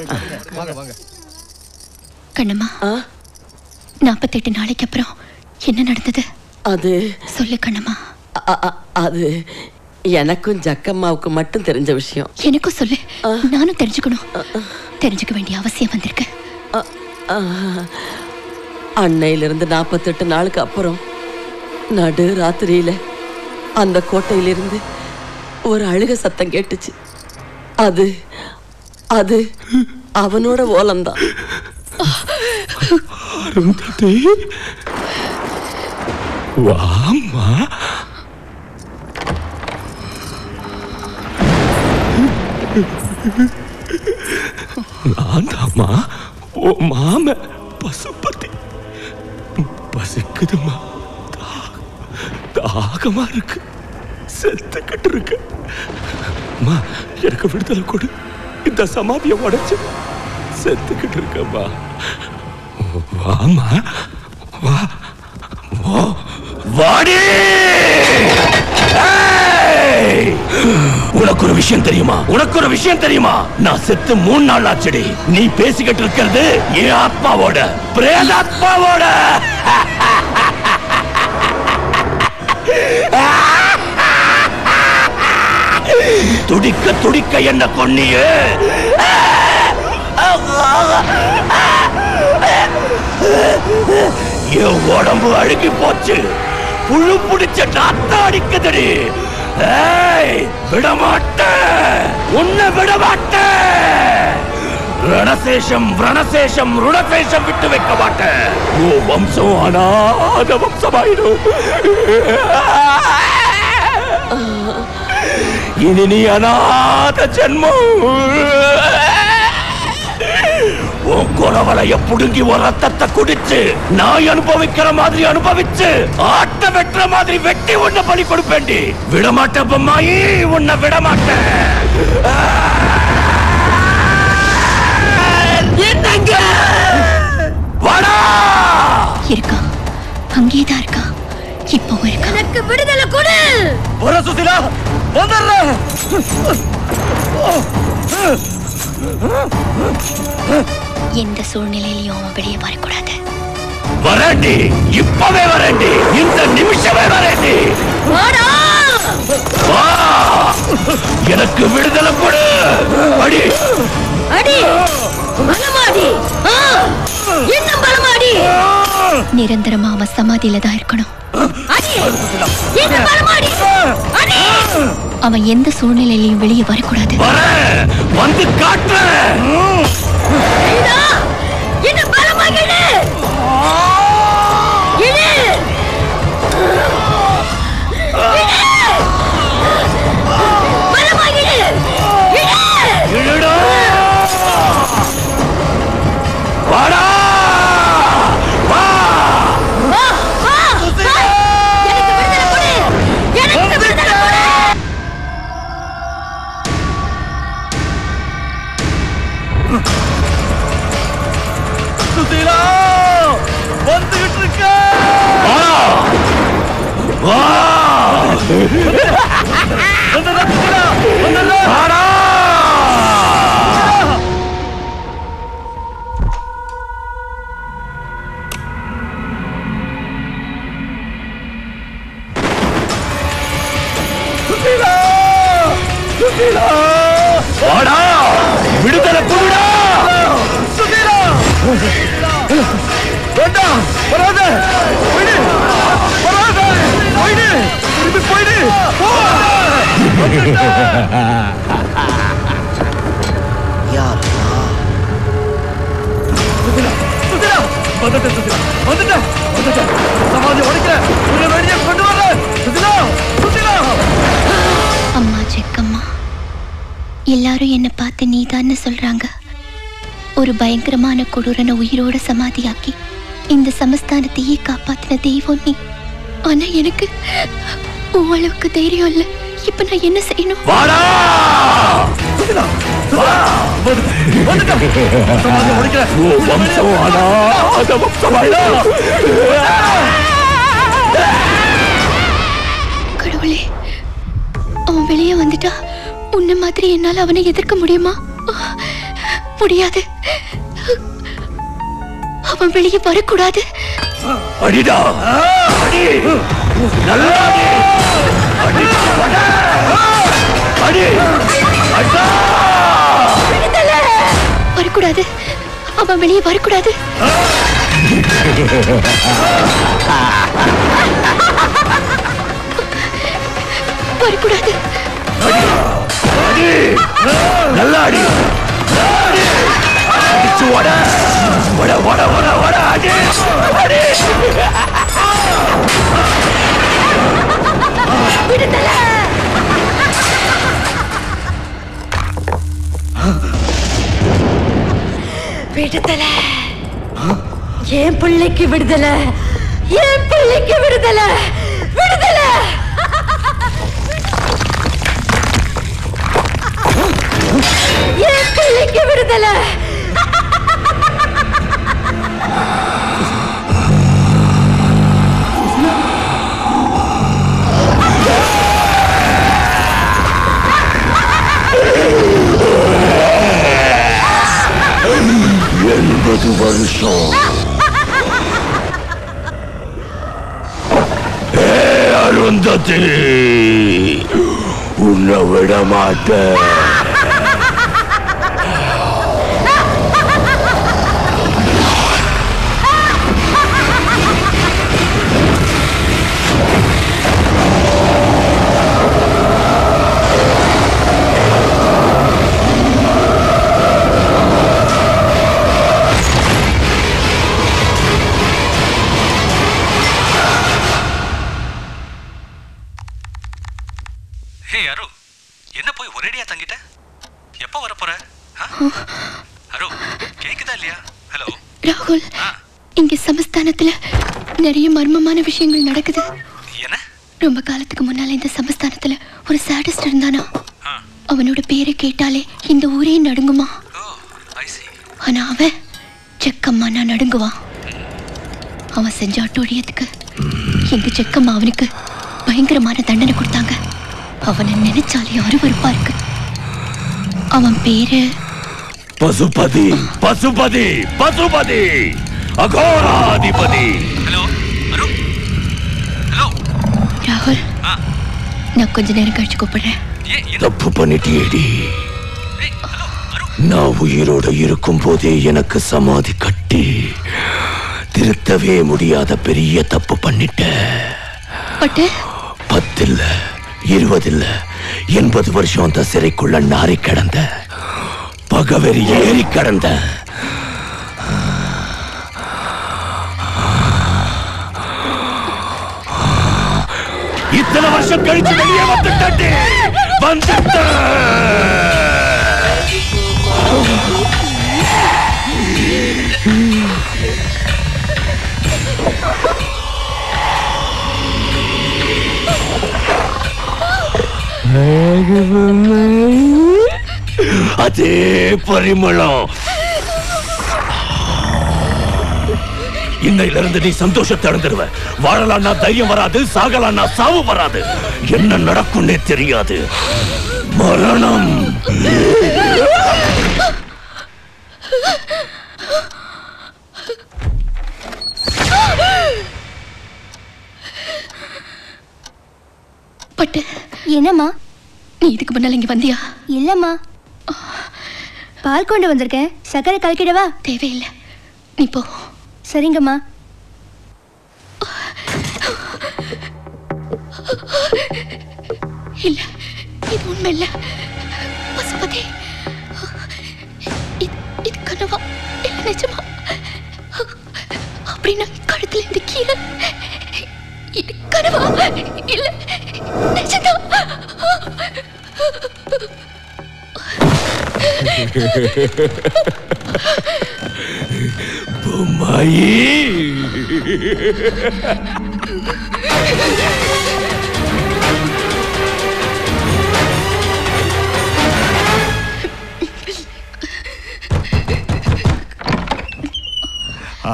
கண்ணம்மா நாற்பத்தெட்டு நாளைக்கு அப்புறம் என்ன நடந்தது அது சொல்லு கண்ணம்மா அ- அ- அது எனக்கும் ஜக்கம்மாவுக்கு மட்டும் தெரிஞ்ச விஷயம் எனக்கும் சொல்லு நானும் தெரிஞ்சுக்கணும் தெரிஞ்சுக்க வேண்டிய அவசியம் வந்திருக்கு அன்னையிலிருந்து நாற்பத்தெட்டு நாளுக்கு அப்புறம் நடு ராத்திரியில அந்த கோட்டையிலிருந்து ஒரு அழுக சத்தம் கேட்டுச்சு அது அது அவனோட ஓலம்தான் அருந்ததி வாம்மா நான் தாம்மா ஓ மாம பசுபதி பசிக்குதுமா தா- தாகமா இருக்கு செத்துக்கிட்டு இருக்கு அம்மா எனக்கு விடுதலை கொடு இந்த சமாதியை உடைச்சு செத்துக்கிட்டு இருக்கம்மா வாமா வா வா வாடி ஏய்! உனக்கு ஒரு விஷயம் தெரியுமா உனக்கு ஒரு விஷயம் தெரியுமா நான் செத்து மூணு நாள் ஆச்சுடி நீ பேசிக்கிட்டு இருக்கிறது என் ஆத்மாவோட பிரேதாத்மாவோட துடிக்க துடிக்க என்ன கொன்னியே என் உடம்பு அழுகி போச்சு புழு பிடிச்ச நாத்தா அடிக்குதுடி ஏய் விடமாட்டேன் உன்னை விடமாட்டேன் ரணசேஷம் ரணசேஷம் ருணசேஷம் விட்டு வைக்க மாட்டேன் ஓ வம்சம் அநாத வம்சமாயிடும் இனி நீ அநாத ஜென்மம் உன் குறவலைய புடுங்கி ஒரு ரத்தத்தை குடிச்சு நாய் அனுபவிக்கிற மாதிரி அனுபவிச்சு ஆட்ட வெட்டுற மாதிரி வெட்டி உன்னை பலி கொடுப்பேண்டி விடமாட்டேன் பொம்மாயி உன்னை விடமாட்டேன் என்னங்க வாடா இருக்கான் அங்கேதான் இருக்கான் இப்போ இருக்கான் எனக்கு விடுதலை கொடு வர சுசிலா வந்துடுறேன் எந்த சூழ்நிலையிலையும் அவன் வெளியே வரக்கூடாது வரேண்டி இப்பவே வரேண்டி இந்த நிமிஷமே வரேண்டி வாடா வா எனக்கு விடுதலை கொடு அடி அடி பலமாடி ஆ, இன்னும் பலமாடி நிரந்தரமா அவன் சமாதியில தான் இருக்கணும் அடி இன்னும் பலமாடி அடி அவன் எந்த சூழ்நிலையிலையும் வெளியே வரக்கூடாது வந்து காட்டுறேன் ஐயா, இன்னும் பலமாக இழு இழு இழு. பலமாக இழு இழு இழுடா வாடா வா, வா, வா. எனக்கு விடுதலை கொடு எனக்கு விடுதலை கொடு சுசிலா வந்துகிட்டு இருக்க வா வந்துடுறா சுசிலா வந்துடுறா வாடா சுசிலா சுசிலா வாடா விடுதலை கொடுடா சுசிலா வேண்டாம் வராத போயிடு வராத போயிடு திரும்பி போயிடு போ சுசிலா சுசிலா வந்துட்டேன் சுசிலா வந்துட்டேன் வந்துட்டேன் சமாதி உடைக்கிறேன் உன்னை வெளியே கொண்டு வர்றேன் சுசிலா சுசிலா அம்மா ஜெக்கம்மா எல்லாரும் என்ன பார்த்து நீதான்னு சொல்றாங்க ஒரு பயங்கரமான கொடூரனை உயிரோட சமாதியாக்கி இந்த சமஸ்தானத்தையே காப்பாத்தின தெய்வம் நீ ஆனா எனக்கு உன் அளவுக்கு தைரியம் இல்ல இப்ப நான் என்ன செய்யணும் வாடா சமாதி உடைக்கிறேன் ஓ வம்சம் அநாத வம்சமாயிடும் கடவுளே அவன் வெளியே வந்துட்டா உன்ன மாதிரி என்னால அவனை எதிர்க்க முடியுமா முடியாது அவன் வெளியே வரக்கூடாது அடிடா அடி நல்லா அடி அடி அடி அடா வரக்கூடாது அவன் வெளியே வரக்கூடாது வரக்கூடாது அடி நல்லா அடி அடி அடிச்சு வட வட வட வட வட அடி அடி விடுதலை விடுதலை என் பிள்ளைக்கு விடுதலை என் பிள்ளைக்கு விடுதலை விடுதலை என் பிள்ளைக்கு விடுதலை எண்பது வருஷம் ஏ அருந்ததி உன்னை விட மாட்டேன் ஹே அரு என்ன போய் ஒரேடியா தங்கிட்ட எப்போ வர போற ஆ? அரு கேக்குதா இல்லையா ஹலோ ராகுல் இங்க சமஸ்தானத்துல நிறைய மர்மமான விஷயங்கள் நடக்குது என்ன ரொம்ப காலத்துக்கு முன்னால இந்த சமஸ்தானத்துல ஒரு சாடிஸ்ட் இருந்தானா அவனோட பேரை கேட்டாலே இந்த ஊரே நடுங்குமா ஆனா அவன் செக்கம்மானா நடுங்குவான் அவன் செஞ்ச அட்டூழியத்துக்கு எங்க செக்கம்மா அவனுக்கு பயங்கரமான தண்டனை கொடுத்தாங்க அவனை நினைச்சாலே அருவருப்பா இருக்கு அவன் பேரு பசுபதி பசுபதி பசுபதி அகோராதிபதி ராகுல் நான் கொஞ்ச நேரம் கழிச்சு கூப்பிடுறேன் தப்பு பண்ணிட்டியேடி நான் உயிரோட இருக்கும் போதே எனக்கு சமாதி கட்டி திருத்தவே முடியாத பெரிய தப்பு பண்ணிட்ட பட்டு பத்து இல்ல இருபது இல்ல எண்பது வருஷம் அந்த சிறைக்குள்ள நாரி கிடந்த பகவெறி ஏறி கிடந்த இத்தனை வருஷம் கழிச்சு வெளியே வந்துட்டே வந்துட்ட அதே பரிமளம் இன்னையில இருந்து நீ சந்தோஷத்தை அடைந்துடுவ வாழலான்னா தைரியம் வராது சாகலான்னா சாவு வராது என்ன நடக்கும்னே தெரியாது மரணம் பட்டு என்னம்மா நீ இதுக்கு முன்னால இங்க வந்தியா இல்லம்மா பால் கொண்டு வந்திருக்கேன் சக்கரை கலக்கிடவா தேவையில்லை நீ போ சரிங்கம்மா இல்ல இது உண்மை இல்ல பசுபதி இது இது கனவா இல்ல நிஜமா அப்படின்னா கழுத்துல இந்த கீரை இது கனவா இல்ல நிஜம்தான் ஆ.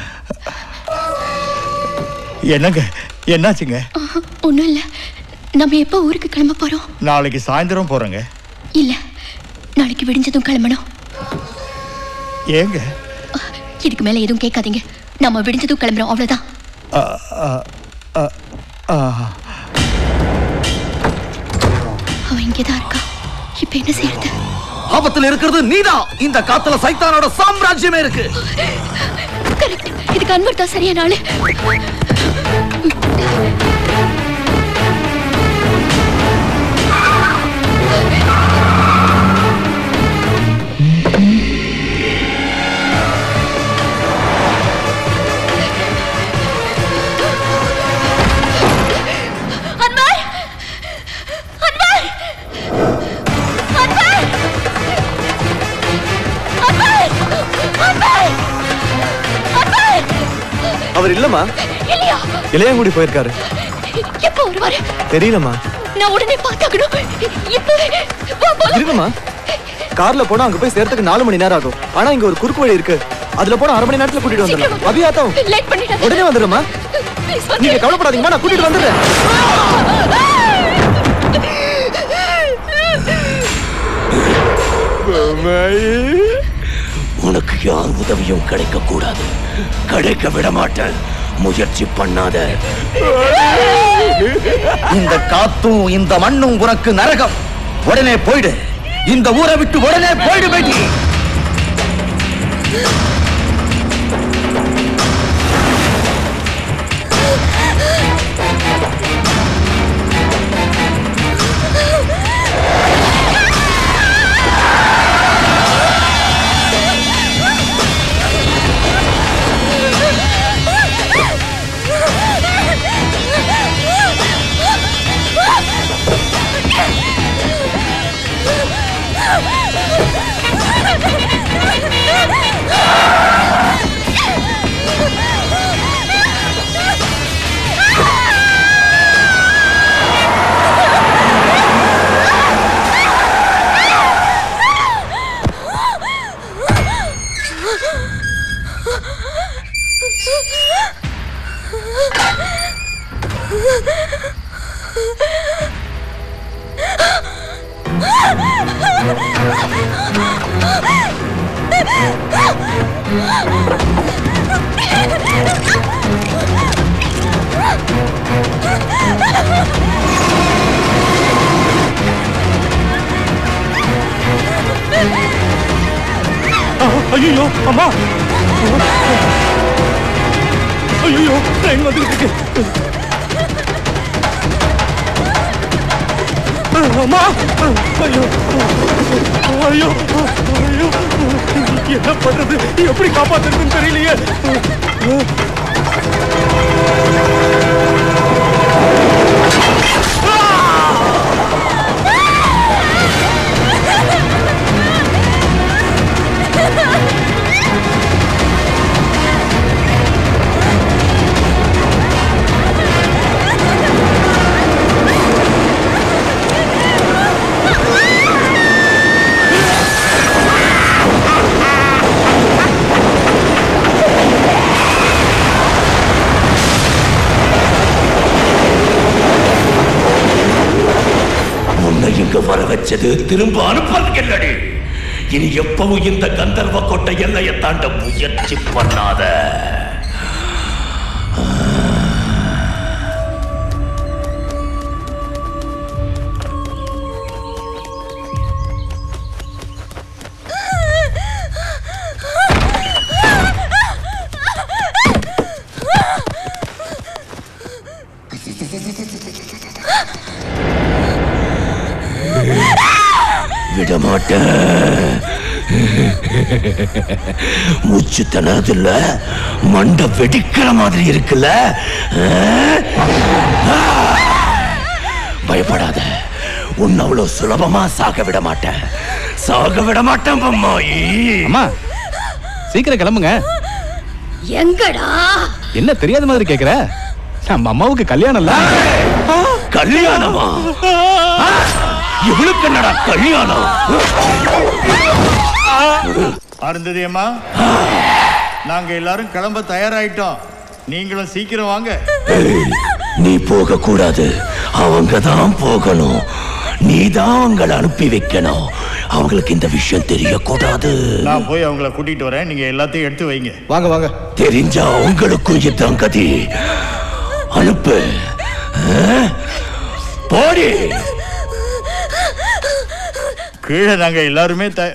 என்னங்க என்னாச்சுங்க ஒண்ணும் இல்ல நம்ம எப்போ ஊருக்கு கிளம்ப போறோம் நாளைக்கு சாயந்தரம் போறேங்க இல்ல நாளைக்கு விடிஞ்சதும் கிளம்பணும் ஏங்க இதுக்கு மேல எதுவும் கேட்காதீங்க நம்ம விடிஞ்சதும் கிளம்புறோம் அவ்வளவுதான் ஆ, ஆ, ஆ, ஆ. அவன் இங்கேதான் இருக்கா இப்ப என்ன செய்யறது ஆபத்துல இருக்கிறது நீதான் இந்த காத்துல சைத்தானோட சாம்ராஜ்யமே இருக்கு கரெக்ட் இதுக்கு அன்வர் தான் சரியான ஆளு அன்வர் அன்வர் அன்வர் அன்வர் அன்வர் அன்வர் அவர் இல்லம்மா இல்லையா இளையங்குடி போயிருக்காரு எப்போ வருவாரு தெரியலம்மா நான் உடனே பார்த்தாகணும் இப்பவே வா போலாம் இருக்குமா கார்ல போனா அங்க போய் சேர்த்துக்கு நாலு மணி நேரம் ஆகும் ஆனா இங்க ஒரு குறுக்கு வழி இருக்கு அதுல போனா அரை மணி நேரத்துல கூட்டிட்டு வந்துடலாம் அபியாத்தம் லேட் பண்ணிடாத உடனே வந்துடுறமா ப்ளீஸ் நீங்க கவலைப்படாதீங்கம்மா நான் கூட்டிட்டு வந்துடுறேன் உனக்கு யார் உதவியும் கிடைக்க கூடாது கிடைக்க விட மாட்டேன் முயற்சி பண்ணாத இந்த காத்தும் இந்த மண்ணும் உனக்கு நரகம் உடனே போயிடு இந்த ஊரை விட்டு உடனே போயிடு பேட்டி Ah! ஐயோ அம்மா ஐயோ ட்ரெயின் வந்துட்டு இருக்கு அம்மா ஐயோ ஐயோ ஐயோ என்ன பண்றது எப்படி காப்பாத்துறதுன்னு தெரியலையே உன்னை இங்க வர வச்சது திரும்ப அனுப்புறதுக்கு இல்லடி இனி எப்பவும் இந்த கந்தர்வ கோட்டை எல்லையை தாண்ட முயற்சி பண்ணாத விட மாட்டேன் மூச்சு திணறதில்ல மண்டை வெடிக்கிற மாதிரி இருக்குல்ல ஆ? பயப்படாத உன்னை அவ்வளவு சுலபமா சாக விட மாட்டேன் சாக விட மாட்டேன் பொம்மாயி அம்மா சீக்கிரம் கிளம்புங்க எங்கடா என்ன தெரியாத மாதிரி கேக்குற நம்ம அம்மாவுக்கு கல்யாணம் இல்ல கல்யாணமா இவளுக்கு என்னடா கல்யாணம் அருந்ததி அம்மா நாங்க எல்லாரும் கிளம்ப தயாராயிட்டோம் நீங்களும் சீக்கிரம் வாங்க ஏய், நீ போக கூடாது அவங்க தான் போகணும் நீ தான் அவங்களை அனுப்பி வைக்கணும் அவங்களுக்கு இந்த விஷயம் தெரியக்கூடாது நான் போய் அவங்கள கூட்டிட்டு வரேன் நீங்க எல்லாத்தையும் எடுத்து வைங்க வாங்க வாங்க தெரிஞ்சா உங்களுக்கும் இதான் கதி அனுப்பு ஆ? போடி கீழே நாங்க எல்லாருமே த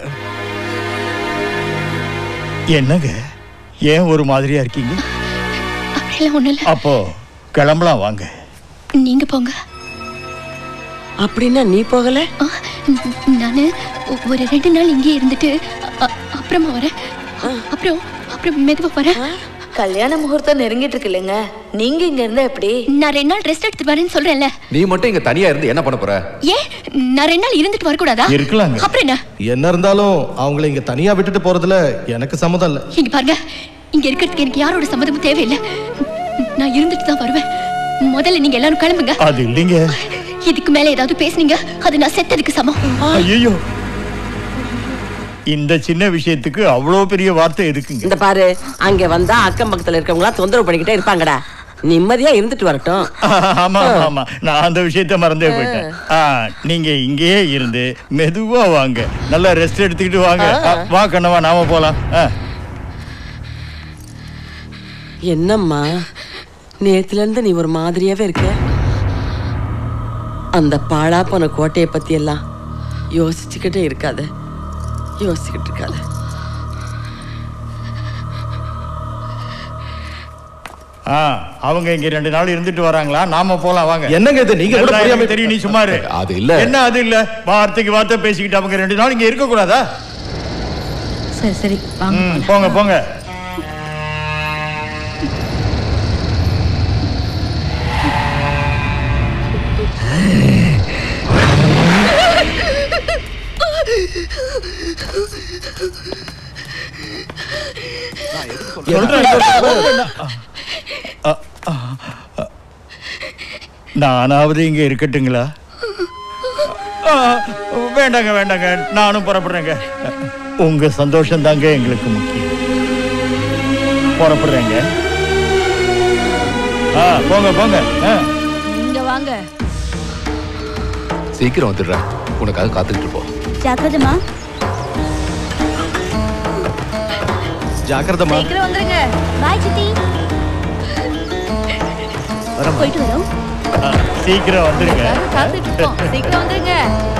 என்னங்க ஏன் ஒரு மாதிரியா இருக்கீங்க அப்படிலாம் ஒண்ணும் இல்ல அப்போ கிளம்பலாம் வாங்க நீங்க போங்க அப்படின்னா நீ போகல நானு ஒ- ஒரு ரெண்டு நாள் இங்கே இருந்துட்டு அ- அப்புறமா வரேன் அப்புறம் அப்புறம் மெதுவா வரேன் கல்யாண முகூர்த்தம் நெருங்கிட்டு இருக்கு இல்லைங்க நீங்க இங்க இருந்தா எப்படி நான் ரெண்டு நாள் ரெஸ்ட் எடுத்துட்டு வரேன்னு சொல்றேன்ல நீ மட்டும் இங்க தனியா இருந்து என்ன பண்ண போற ஏன் நான் ரெண்டு நாள் இருந்துட்டு வரக்கூடாதா இருக்கலாங்க. அப்புறம் என்ன என்ன இருந்தாலும் அவங்கள இங்க தனியா விட்டுட்டு போறதுல எனக்கு சம்மதம் இல்ல இங்க பாருங்க இங்க இருக்கிறதுக்கு எனக்கு யாரோட சம்மதமும் தேவையில்லை நான் இருந்துட்டு தான் வருவேன் முதல்ல நீங்க எல்லாரும் கிளம்புங்க அது இல்லைங்க இதுக்கு மேல ஏதாவது பேசுனீங்க அது நான் செத்ததுக்கு சமம் ஐயோ இந்த சின்ன விஷயத்துக்கு அவ்வளோ பெரிய வார்த்தை எதுக்குங்க இந்த பாரு அங்க வந்தா அக்கம் பக்கத்துல இருக்கவங்களா தொந்தரவு பண்ணிக்கிட்டே இருப்பாங்கடா நிம்மதியா இருந்துட்டு வரட்டும் ஆமா ஆமா, ஆமா நான் அந்த விஷயத்த மறந்தே போயிட்டேன் ஆ, நீங்க இங்கேயே இருந்து மெதுவா வாங்க நல்லா ரெஸ்ட் எடுத்துக்கிட்டு வாங்க ஆ, வா கண்ணவா நாம போலாம் ஆ. என்னம்மா நேத்துல இருந்து நீ ஒரு மாதிரியாவே இருக்க அந்த பாழா போன கோட்டையை பத்தி எல்லாம் யோசிச்சுக்கிட்டே இருக்காத யோசிச்சுக்கிட்டு இருக்காத ஆ, அவங்க இங்க ரெண்டு நாள் இருந்துட்டு வராங்களா நாம போலாம் வாங்க என்னங்க இது? நீங்க கூட எல்லாம் புரியாம- எனக்கு தெரியும் நீ சும்மா இரு. அது இல்ல. என்ன அது இல்ல வார்த்தைக்கு வார்த்தை பேசிக்கிட்டு அவங்க ரெண்டு நாள் இங்க இருக்க கூடாதா சரி சரி வாங்க ம், போங்க போங்க சொல்றேன், சொல்றேன். அ, அ, அ. நானாவது இங்க இருக்கட்டுங்களா ஆ, வேண்டாங்க வேண்டாங்க நானும் புறப்படுறேங்க உங்க சந்தோஷம் தாங்க எங்களுக்கு முக்கியம் புறப்படுறேங்க ஆ போங்க போங்க ஆ இங்க வாங்க சீக்கிரம் வந்துடுறேன் உனக்காக காத்துக்கிட்டு இருப்போம் ஜாக்கிரதமா ஜாக்கிரதமா சீக்கிரம் வந்துருங்க பாய் சித்தி போயிட்டு வரோம் சீக்கிரம் வந்துருங்க காத்துட்டு இருக்கோம் சீக்கிரம் வந்துருங்க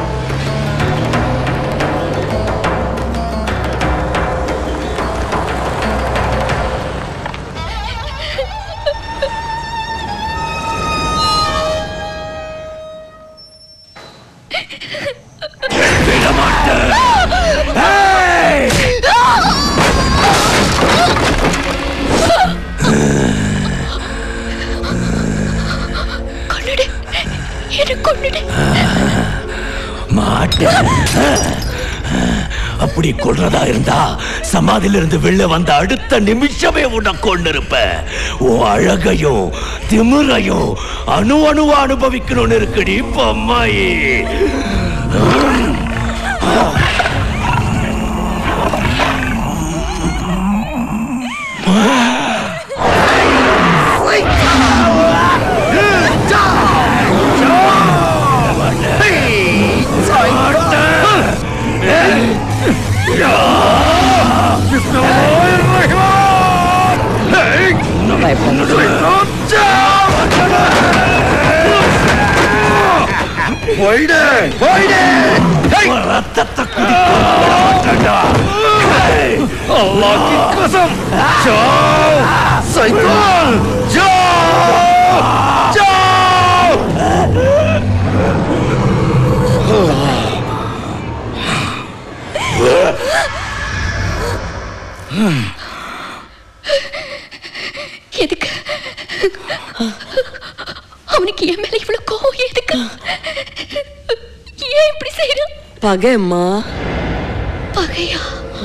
கொன்னுடு என்ன கொன்னுடு மாட்டேன் அப்படி கொள்றதா இருந்தா சமாதியில இருந்து வெளில வந்த அடுத்த நிமிஷமே உன்னை கொண்டிருப்ப உன் அழகையும் திமிரையும் அணு அணுவா அனுபவிக்கணும்னு இருக்குடி பொம்மாயி போயிடு போயிடு ரத்தத்தை குடிக்கா அல்லாஹ் கி கசம் जाओ शैतान जाओ जाओ எதுக்கு அவனுக்கு என் மேல இவ்வளவு கோவம் எதுக்கு ஏன் இப்படி செய்யறான் பகைம்மா பகையா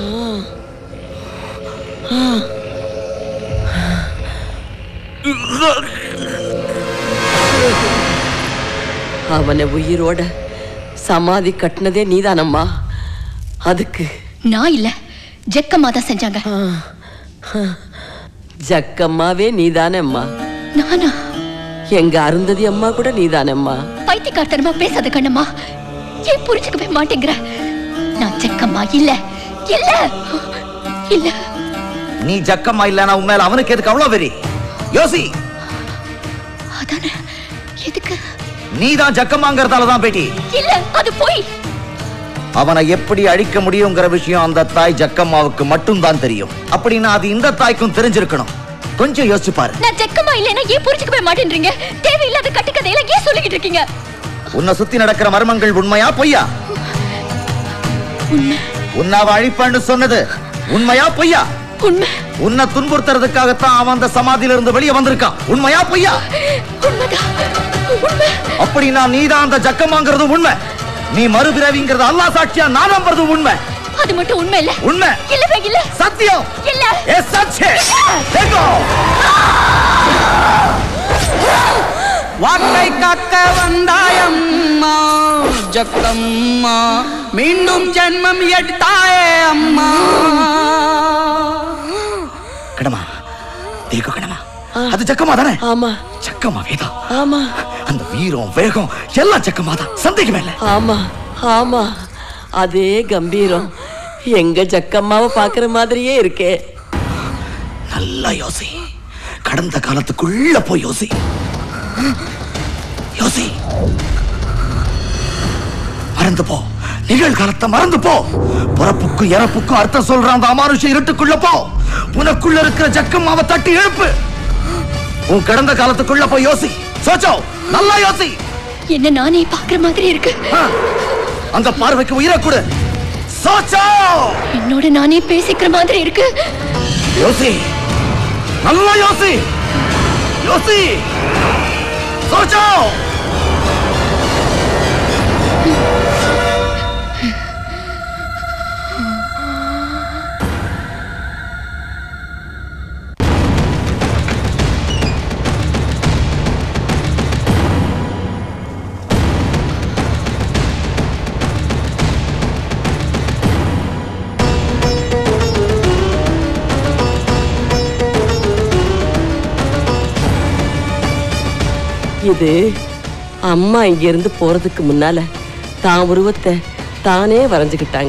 அவனை உயிரோட சமாதி கட்டினதே நீதானம்மா அதுக்கு நான் இல்ல ஜெக்கம்மா தான் செஞ்சாங்க ஜக்கம்மாவே நீதானேம்மா நானா எங்க அருந்ததி அம்மா கூட நீதானேம்மா பைத்தியக்காரத்தனமா பேசாத கண்ணம்மா ஏன் புரிஞ்சுக்கவே மாட்டேங்கிற நான் ஜெக்கம்மா இல்ல இல்ல இல்ல நீ ஜக்கம்மா இல்லனா உன் மேல அவனுக்கு எதுக்கு அவ்வளவு வெறி யோசி அதானே எதுக்கு நீதான் ஜக்கம்மாங்கிறதால தான் பேட்டி இல்ல அது போய் அவனை எப்படி அழிக்க முடியுங்கிற விஷயம் அந்த தாய் ஜக்கம்மாவுக்கு மட்டும்தான் தெரியும் அப்படின்னா அது இந்த தாய்க்கும் தெரிஞ்சிருக்கணும் கொஞ்சம் யோசிச்சு பாரு நான் ஜெக்கம்மா இல்லைன்னா ஏன் புரிஞ்சுக்கவே மாட்டேன்றீங்க தேவையில்லாத கட்டுக்கதையில ஏன் சொல்லிக்கிட்டு இருக்கீங்க உன்னை சுத்தி நடக்கிற மர்மங்கள் உண்மையா பொய்யா உண்மை உன்னை அவ அழிப்பான்னு சொன்னது உண்மையா பொய்யா உண்மை உன்னை துன்புறுத்துறதுக்காகத்தான் அவன் அந்த சமாதியில இருந்து வெளியே வந்திருக்கான் உண்மையா பொய்யா உண்மைதான் உண்மை அப்படின்னா நீதான் அந்த ஜக்கம்மாங்கிறது உண்மை நீ மறுபிறவிங்கிறது அல்லாஹ் சாட்சியா நான் நம்புறது உண்மை அது மட்டும் உண்மை இல்ல உண்மை இல்லவே இல்ல சத்தியம் இல்ல ஏ சச்சே देखो வாக்கை காக்க வந்தாயம்மா ஜக்கம்மா மீண்டும் ஜென்மம் எடுத்தாயே அம்மா கடமா தேக்கோ கடமா அது ஜக்கமா தானே ஆமா ஜக்கமா வேதா ஆமா அந்த வீரம் வேகம் எல்லாம் ஜக்கமா தான் சந்தேகமே இல்ல ஆமா ஆமா அதே கம்பீரம் எங்க ஜக்கம்மாவை பாக்குற மாதிரியே இருக்கே நல்லா யோசி கடந்த காலத்துக்குள்ள போய் யோசி யோசி மறந்து போ நிகழ்காலத்தை மறந்து போ பிறப்புக்கும் இறப்புக்கும் அர்த்தம் சொல்ற அந்த அமானுஷ இருட்டுக்குள்ள போ உனக்குள்ள இருக்கிற ஜக்கம்மாவை தட்டி எழுப்பு உன் கடந்த காலத்துக்குள்ள போய் யோசி சோச்சோ நல்லா யோசி என்ன நானே பாக்குற மாதிரி இருக்கு அந்த பார்வைக்கு உயிரை கொடு சோச்சோ என்னோட நானே பேசிக்கிற மாதிரி இருக்கு யோசி நல்லா யோசி யோசி சோச்சோ இது அம்மா இங்க இருந்து போறதுக்கு முன்னால தான் உருவத்தை தானே வரைஞ்சுக்கிட்டாங்க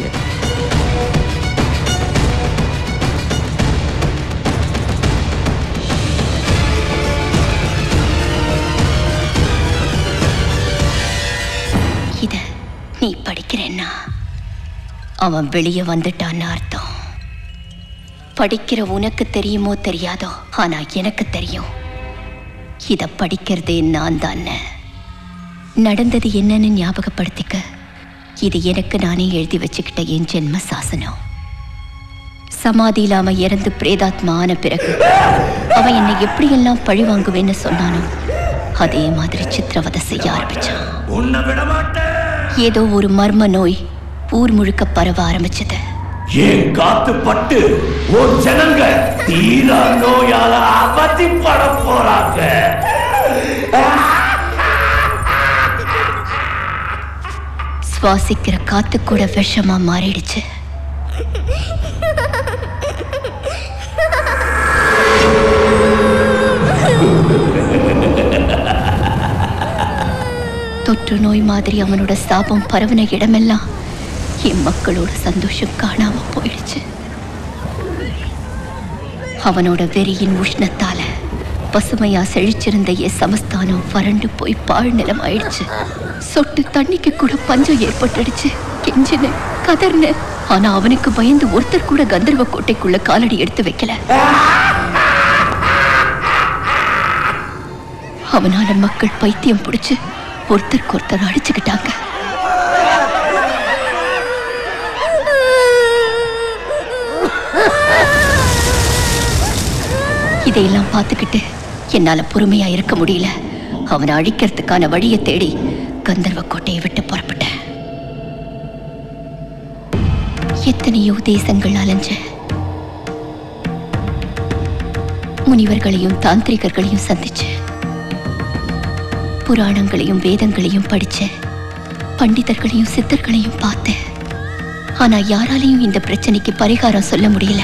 இத நீ படிக்கிறேன்னா அவன் வெளியே வந்துட்டான்னு அர்த்தம் படிக்கிற உனக்கு தெரியுமோ தெரியாதோ ஆனா எனக்கு தெரியும் இத படிக்கிறதே நான் தானே நடந்தது என்னன்னு ஞாபகப்படுத்திக்க இது எனக்கு நானே எழுதி வச்சுக்கிட்ட என் ஜென்ம சாசனம் சமாதி இல்லாம இறந்து பிரேதாத்மா ஆன பிறகு அவன் என்னை எப்படியெல்லாம் பழி வாங்குவேன்னு சொன்னானோ அதே மாதிரி சித்திரவதை செய்ய ஆரம்பிச்சான் உன்னை விட மாட்டேன் ஏதோ ஒரு மர்ம நோய் ஊர் முழுக்க பரவ ஆரம்பிச்சது ஏன் காத்து பட்டு உன் ஜனங்க தீரா நோயால அவதிப்பட போறாங்க சுவாசிக்கிற காத்து கூட விஷமா மாறிடுச்சு தொற்று நோய் மாதிரி அவனோட சாபம் பரவின இடமெல்லாம் என் மக்களோட சந்தோஷம் காணாம போயிடுச்சு அவனோட வெறியின் உஷ்ணத்தால பசுமையா செழிச்சிருந்த என் சமஸ்தானம் வறண்டு போய் பாழ் நிலம் ஆயிடுச்சு சொட்டு தண்ணிக்கு கூட பஞ்சம் ஏற்பட்டுடுச்சு கெஞ்சின கதர்னு ஆனா அவனுக்கு பயந்து ஒருத்தர் கூட கந்தர்வ கோட்டைக்குள்ள காலடி எடுத்து வைக்கல அவனால மக்கள் பைத்தியம் பிடிச்சு ஒருத்தருக்கு ஒருத்தர் அடிச்சுக்கிட்டாங்க இதையெல்லாம் பார்த்துக்கிட்டு என்னால பொறுமையா இருக்க முடியல அவனை அழிக்கிறதுக்கான வழியை தேடி கந்தர்வ கோட்டையை விட்டு புறப்பட்டேன் எத்தனையோ தேசங்கள் அலைஞ்ச முனிவர்களையும் தாந்திரிகர்களையும் சந்திச்சேன் புராணங்களையும் வேதங்களையும் படிச்சேன் பண்டிதர்களையும் சித்தர்களையும் பார்த்தேன் ஆனா யாராலையும் இந்த பிரச்சனைக்கு பரிகாரம் சொல்ல முடியல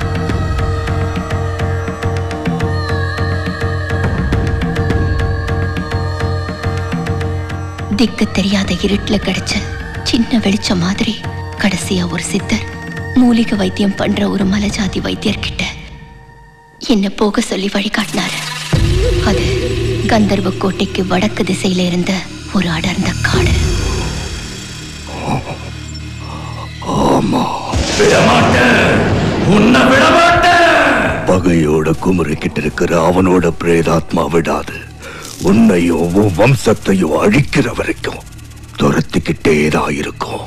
திக்கு தெரியாத இருட்டுல கிடைச்ச சின்ன வெளிச்சம் மாதிரி கடைசியா ஒரு சித்தர் மூலிகை வைத்தியம் பண்ற ஒரு மலைஜாதி வைத்தியர்கிட்ட என்ன போக சொல்லி வழிகாட்டினாரு அது கந்தர்வ கோட்டைக்கு வடக்கு திசையில இருந்த ஒரு அடர்ந்த காடு ஆமா விட மாட்டேன் உன்னை விட மாட்டேன் பகையோட குமுறிக்கிட்டு இருக்கிற அவனோட பிரேதாத்மா விடாது உன்னையும் உன் வம்சத்தையும் அழிக்கிற வரைக்கும் துரத்திக்கிட்டே தான் இருக்கும்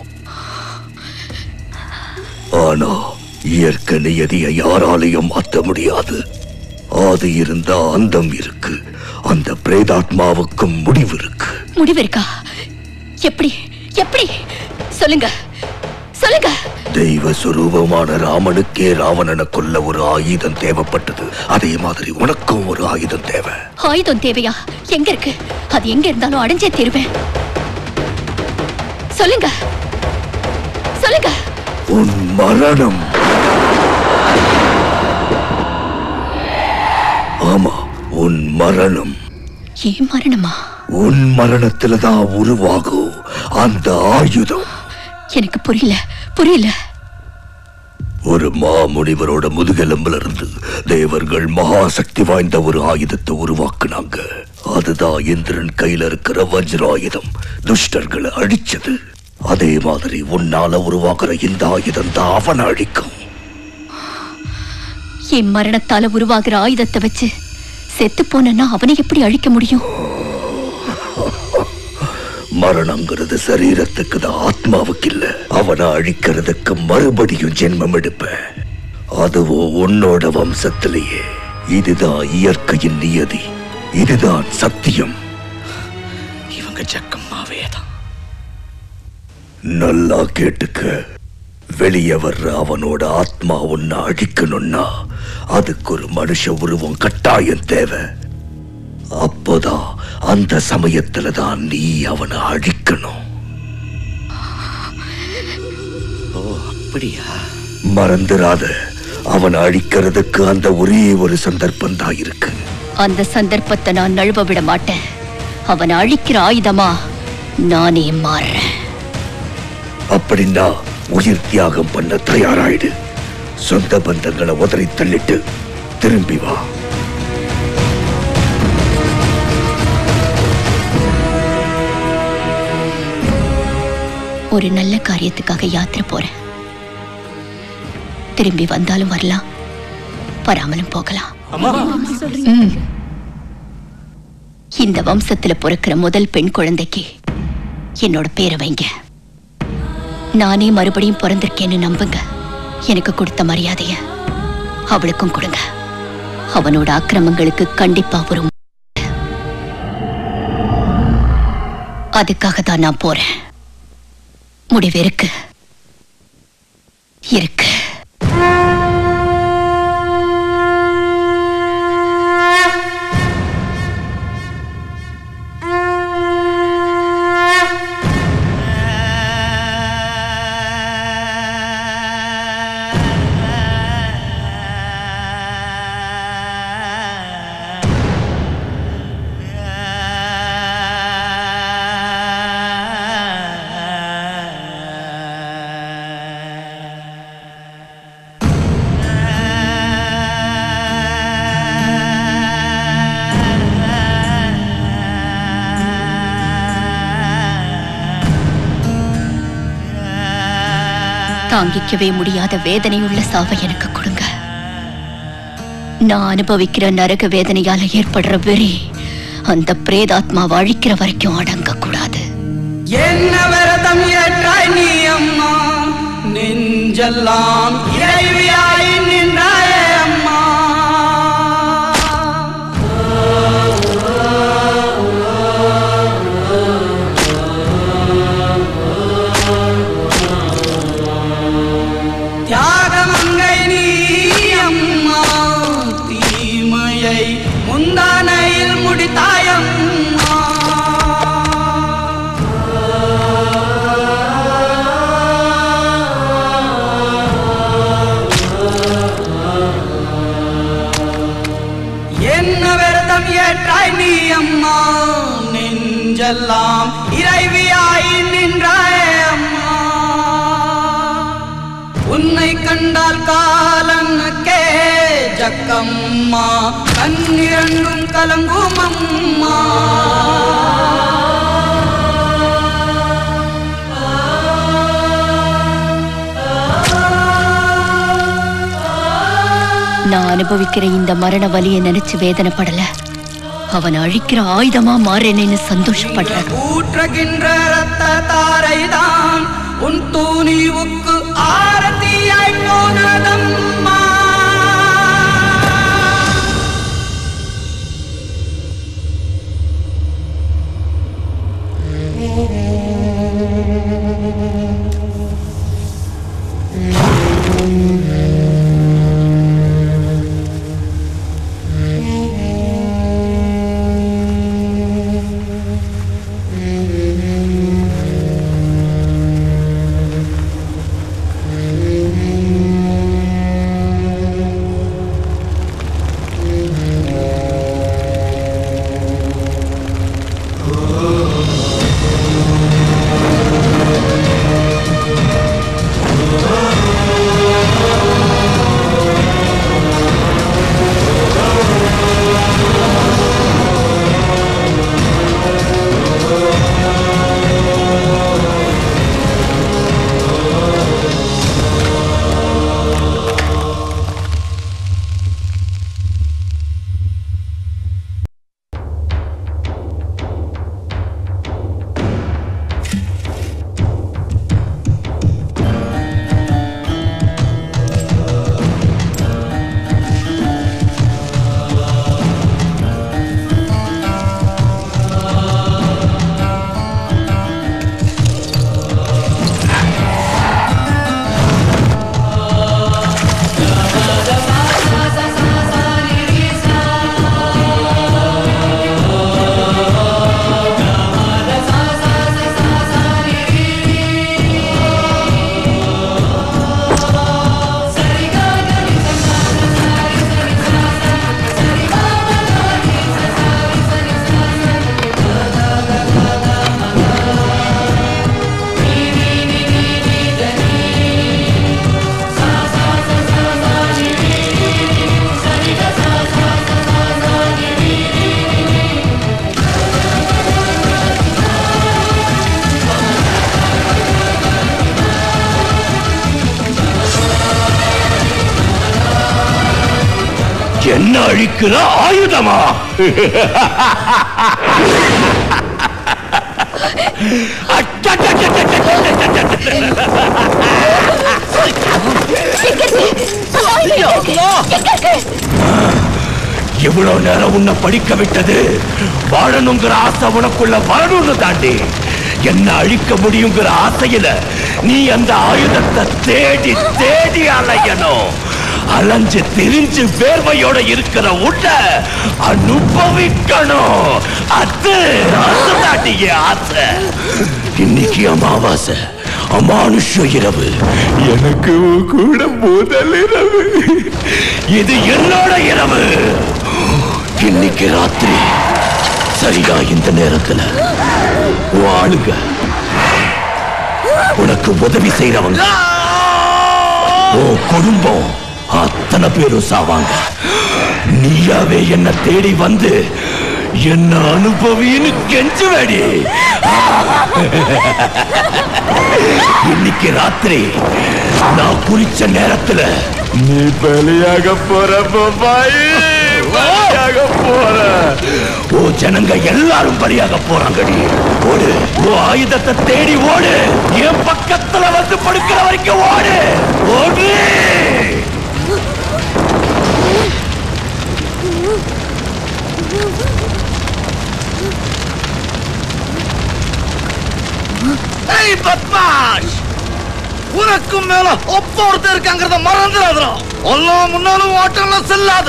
ஆனா இயற்கை நியதியை யாராலையும் மாற்ற முடியாது ஆதி இருந்தா அந்தம் இருக்கு அந்த பிரேதாத்மாவுக்கும் முடிவு இருக்கு முடிவு இருக்கா எப்படி எப்படி சொல்லுங்க சொல்லுங்க தெய்வ சுரூபமான ராமனுக்கே ராவணனை கொல்ல ஒரு ஆயுதம் தேவைப்பட்டது அதே மாதிரி உனக்கும் ஒரு ஆயுதம் தேவை ஆயுதம் தேவையா எங்க இருக்கு அது எங்க இருந்தாலும் அடைஞ்சே தீருவேன் சொல்லுங்க சொல்லுங்க உன் மரணம் ஆமா உன் மரணம் ஏன் மரணமா உன் மரணத்துல தான் உருவாகும் அந்த ஆயுதம் எனக்கு புரியல புரியல ஒரு மாமுனிவரோட முதுகெலும்புல இருந்து தேவர்கள் மகா சக்தி வாய்ந்த ஒரு ஆயுதத்தை உருவாக்குனாங்க அதுதான் இந்திரன் கையில இருக்கிற வஜ்ராயுதம் துஷ்டர்களை அழிச்சது அதே மாதிரி உன்னால உருவாக்குற இந்த ஆயுதம் தான் அவனை அழிக்கும் என் மரணத்தால உருவாகிற ஆயுதத்தை வச்சு செத்து போனா அவனை எப்படி அழிக்க முடியும் மரணங்கிறது சரீரத்துக்கு தான் ஆத்மாவுக்கு இல்ல அவனை அழிக்கிறதுக்கு மறுபடியும் ஜென்மம் எடுப்ப அதுவும் உன்னோட வம்சத்திலேயே இதுதான் இயற்கையின் நியதி இதுதான் சத்தியம் இவங்க ஜக்கம்மாவே தான் நல்லா கேட்டுக்க வெளியே வர்ற அவனோட ஆத்மா உன்னை அழிக்கணும்னா அதுக்கு ஒரு மனுஷ உருவம் கட்டாயம் தேவை அப்போதான் அந்த சமயத்துல தான் நீ அவனை அழிக்கணும் ஓ அப்படியா மறந்துடாத அவனை அழிக்கிறதுக்கு அந்த ஒரே ஒரு சந்தர்ப்பம் தான் இருக்கு அந்த சந்தர்ப்பத்தை நான் நழுவ விட மாட்டேன் அவனை அழிக்கிற ஆயுதமா நானே மாறுறேன் அப்படின்னா உயிர் தியாகம் பண்ண தயாராயிடு சொந்த பந்தங்களை உதறி தள்ளிட்டு திரும்பி வா ஒரு நல்ல காரியத்துக்காக யாத்திரை போறேன் திரும்பி வந்தாலும் வரலாம் வராமலும் போகலாம் ம். இந்த வம்சத்துல பிறக்கிற முதல் பெண் குழந்தைக்கு என்னோட பேரை வைங்க நானே மறுபடியும் பிறந்திருக்கேன்னு நம்புங்க எனக்கு கொடுத்த மரியாதைய அவளுக்கும் கொடுங்க அவனோட அக்கிரமங்களுக்கு கண்டிப்பா ஒரு மு- அதுக்காக தான் நான் போறேன் முடிவு இருக்கு இருக்கு தாங்கிக்கவே முடியாத வேதனையுள்ள சாவை எனக்கு கொடுங்க நான் அனுபவிக்கிற நரக வேதனையால ஏற்படுற வெறி அந்த பிரேதாத்மாவை அழிக்கிற வரைக்கும் அடங்க கூடாது என்ன விரதம் ஏற்றாய் நீ அம்மா நெஞ்செல்லாம் இறைவியாய் நின்றாயே அம்மா தியாகமங்கை நீ அம்மா தீமையை முந்தானையில் முடித்தாயம்மா என்ன விரதம் ஏற்றாய் நீ அம்மா நெஞ்செல்லாம் இறைவியாய் நின்றாய் அம்மா உன்னை கண்டால் காலனுக்கே ஜக்கம்மா கண்ணிரண்டும் கலங்கும் அம்மா நான் அனுபவிக்கிற இந்த மரண வலியை நினைச்சு வேதனைப்படல அவன் அழிக்கிற ஆயுதமா மாறேனேன்னு சந்தோஷப்படுறேன் ஊற்றுகின்ற ரத்த தாரைதான் உன் தூணிவுக்கு ஆரத்தியாய் போனதம்மா என்ன அழிக்கிற ஆயுதமா இவ்வளவு நேரம் உன்னை படிக்க விட்டது வாழணுங்கிற ஆசை உனக்குள்ள வரணும்னு தாண்டி என்ன அழிக்க முடியுங்கிற ஆசையில நீ அந்த ஆயுதத்தை தேடி தேடி அலையணும் அலைஞ்சு திரிஞ்சு வேர்வையோட இருக்கிற உள்ள அனுபவிக்கணும் அது அது தாண்டி என் ஆசை இன்னைக்கு அமாவாசை அமானுஷ இரவு எனக்கு உன் கூட முதல் இரவு இது என்னோட இரவு இன்னைக்கு ராத்திரி சரியா இந்த நேரத்துல உன் ஆளுங்க உனக்கு உதவி செய்யறவங்க உன் குடும்பம் அத்தனை பேரும் சாவாங்க நீயாவே என்ன தேடி வந்து என்ன அனுபவின்னு கெஞ்சுவேடி இன்னைக்கு ராத்திரி நான் குறிச்ச நேரத்துல நீ பலியாக போற பாய் பலியாக போற ஓ ஜனங்க எல்லாரும் பலியாக போறாங்கடி ஓடு ஓ ஆயுதத்தை தேடி ஓடு என் பக்கத்துல வந்து படுக்கிற வரைக்கும் ஓடு ஓடு ஏய் பத்மாஷ் உனக்கும் மேல ஒப்ப ஒருத்தர் இருக்காங்கிறத மறந்துடாதடா எல்லாம் முன்னாலும் ஓட்டம்லாம் செல்லாது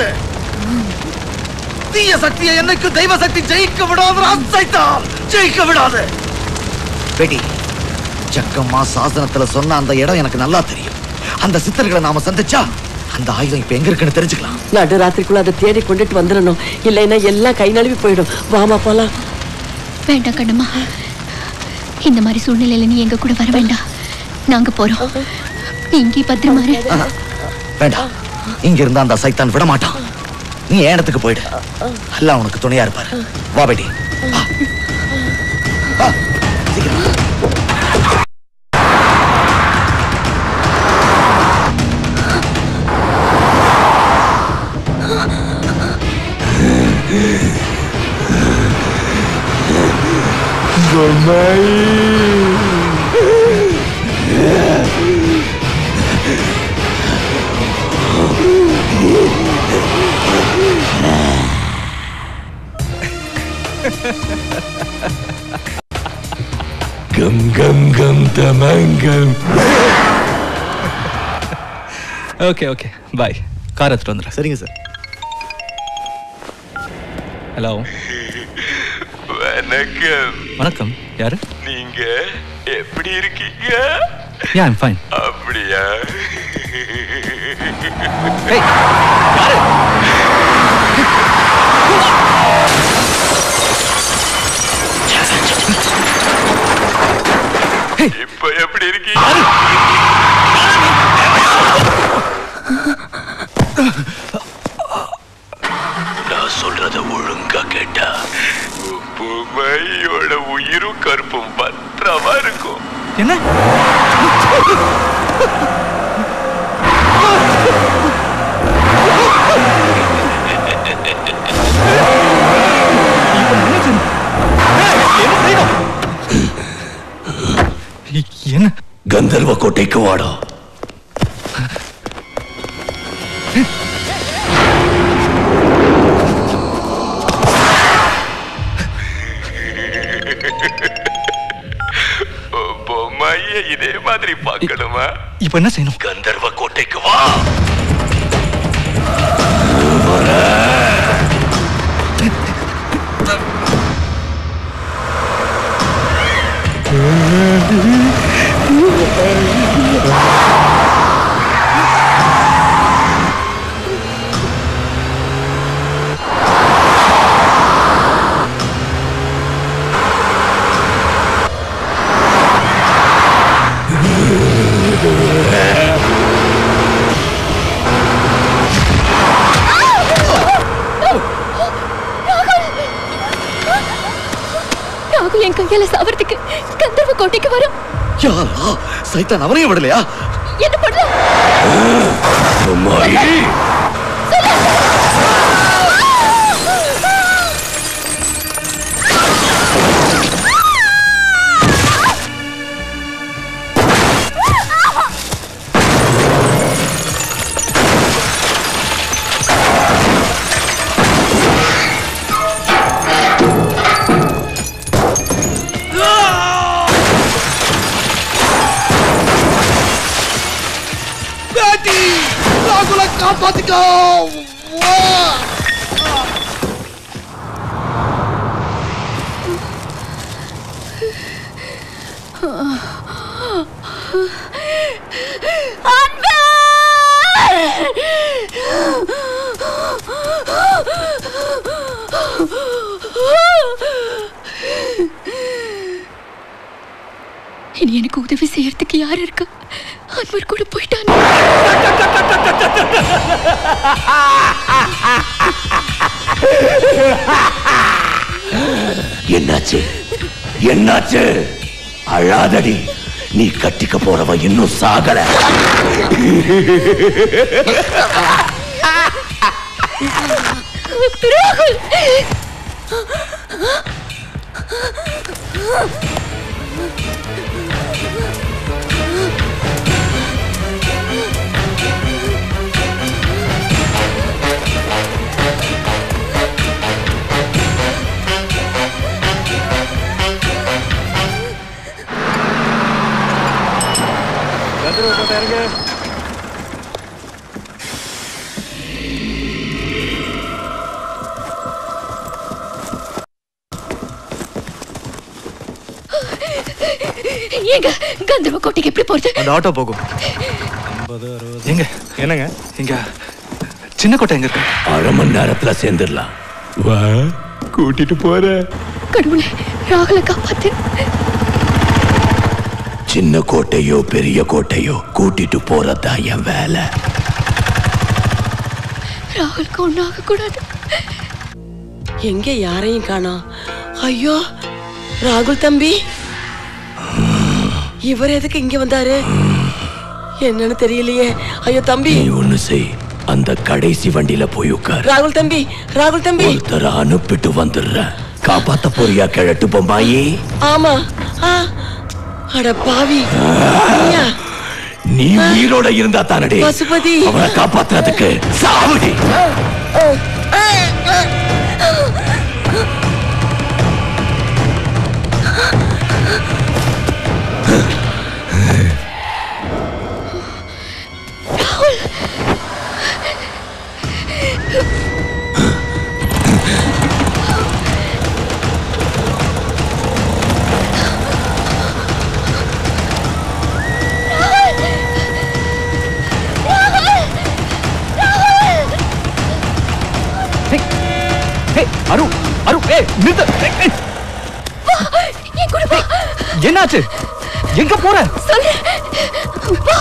தீய சக்தியை என்னைக்கும் தெய்வ சக்தி ஜெயிக்க விடாதுடா சைத்தான் ஜெயிக்க விடாது பேட்டி சக்கம்மா சாசனத்துல சொன்ன அந்த இடம் எனக்கு நல்லா தெரியும் அந்த சித்தர்களை நாம சந்திச்சா அந்த ஆயுதம் இப்ப எங்க இருக்குன்னு தெரிஞ்சுக்கலாம் நடு ராத்திரிக்குள்ள அதை தேடி கொண்டுட்டு வந்துடணும் இல்லைன்னா எல்லாம் கை நழுவி போயிடும் வாமா போலாம் வேண்டாம் கண்ணம்மா இந்த மாதிரி சூழ்நிலையில நீ எங்க கூட வர வேண்டாம் நாங்க போறோம் நீ இங்கே பத்திரமா இரு. வேண்டாம் இங்க இருந்தா அந்த சைத்தான் விட மாட்டான் நீ என் இடத்துக்கு போயிடு எல்லாம் உனக்கு துணையா இருப்பாரு வா பேட்டி வா. வா, சீக்கிரம். கம் கம் கம் தமங்கம் ஓகே ஓகே பாய் கார் எடுத்துட்டு வந்துடுறேன் சரிங்க சார் ஹலோ வணக்கம் வணக்கம் யாரு நீங்க எப்படி இருக்கீங்க யா ஐம் ஃபைன் அப்படியா இப்ப எப்படி இருக்கீங்க நான் சொல்றத ஒழுங்கா கேட்டா பொம்மையோட உயிரும் கருப்பும் பத்திரமா இருக்கும் என்ன என்ன கந்தர்வ கோட்டைக்கு வாடா பொம்மைய இதே மாதிரி பார்க்கணுமா இப்போ என்ன செய்யணும் கந்தர்வ கோட்டைக்கு வா ராகு என் கையால சாவறதுக்கு கந்தர்வ கோட்டைக்கு வரும் யாரா சைத்தான் அவனையும் விடலையா என்ன பண்ணலாம் அம்மாயி சொல்லு காப்பாத்திக்கோ இனி எனக்கு உதவி செய்யறதுக்கு யார் இருக்கா அன்வர் கூட போயிட்டான் என்னாச்சு என்னாச்சு அழாதடி நீ கட்டிக்க போறவ இன்னும் சாகல ராகுல் கதிரவ போட்டு இறங்கு ஏங்க கந்தர்வ கோட்டைக்கு எப்படி போறது அந்த ஆட்டோ போகும் எங்க என்னங்க இங்க சின்ன கோட்டை எங்க இருக்கு அரை மணி நேரத்துல சேர்ந்துடலாம் வா கூட்டிட்டு போற கடவுளே ராகுல காப்பாத்து சின்ன கோட்டையோ பெரிய கோட்டையோ கூட்டிட்டு போறதா என் வேலை ராகுலுக்கு ஒண்ணாக கூடாது எங்க யாரையும் காணோம் ஐயோ ராகுல் தம்பி இவர் எதுக்கு இங்க வந்தாரு என்னன்னு தெரியலையே ஐயோ தம்பி நீ ஒண்ணு செய் அந்த கடைசி வண்டியில போய் உட்கார் ராகுல் தம்பி ராகுல் தம்பி ஒருத்தர அனுப்பிட்டு வந்துடுறேன் காப்பாத்த போறியா கிழட்டு பொம்மாயி ஆமா ஆ, அட பாவி நீயா? நீ உயிரோட இருந்தா தானடி பசுபதி அவனை காப்பாத்துறதுக்கு சாவுடி அரு அரு ஏய் நிறுத்து ஏய், ஏய். என் கூட வா. என்னாச்சு எங்க போற சொல்லு வா.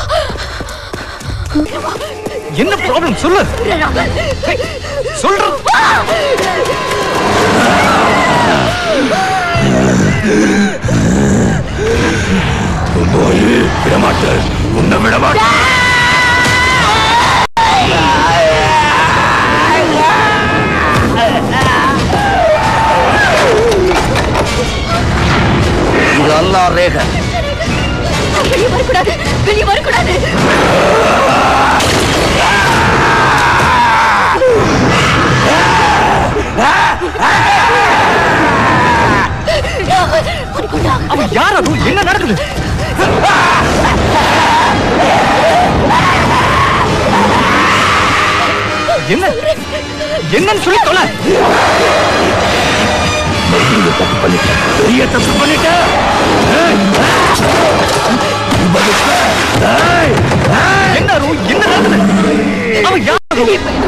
என்ன ப்ராப்ளம் சொல்லு ஏய், சொல்றேன் போய் விடமாட்டேன் உன்னை விடமாட்டேன் இது அல்லா ரேகை வெளியே வரக்கூடாது வெளியே வரக்கூடாது அவன் யார் அது என்ன நடக்குது என்ன என்னன்னு சொல்லி தொலை பெரிய தப்பு பண்ணிட்டேன் பெரிய தப்பு பண்ணிட்டேன் ஏய், ஏய், ஏய். என்ன அரு என்ன நடக்குது அவன் யார் அரு?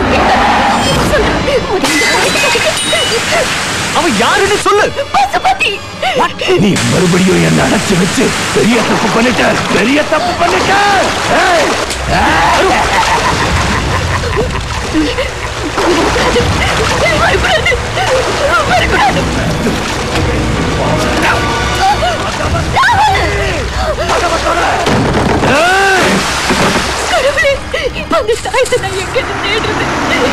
அவன் யாருன்னு சொல்லு நீ மறுபடியும் என்ன அடைச்சு வச்சு பெரிய தப்பு பண்ணிட்ட பெரிய தப்பு பண்ணிட்ட ஏய், ஏய். கடவுளே இப்ப அந்த தாயத்தை நான் எங்க தேடுறது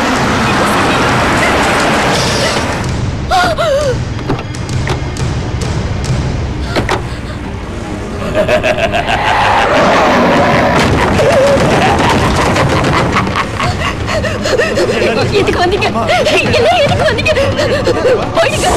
எதுக்கு வந்தீங்க எல்லாம் எதுக்கு வந்தீங்க போயிடுங்க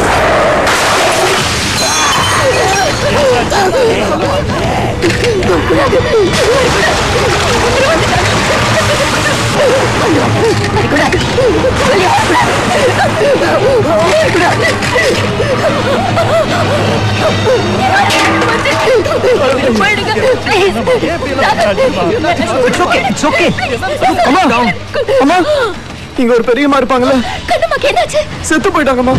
அம்மா அம்மா இங்க ஒரு பெரியம்மா இருப்பாங்கல்ல கண்ணம்மாக்கு என்னாச்சு செத்து போயிட்டாங்கம்மா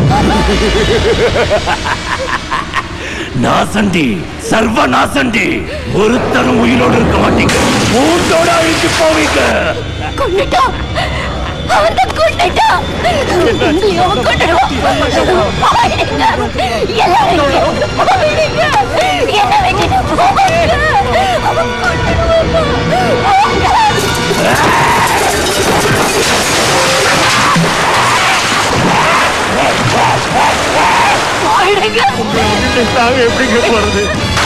நாசண்டி சர்வ நாசண்டி ஒருத்தரும் உயிரோடு இருக்க மாட்டீங்க மூட்டோட அழிஞ்சு போவீங்க கொண்டுட்டா அவன் தான் கொண்டுட்டா உங்களையும் அவன் கொண்டுடுவான் போயிடுங்க எல்லாரும் போயிடுங்க என்ன விட்டுட்டு போங்க அவன் போயிடுங்க நாங்க எப்படிங்க போறது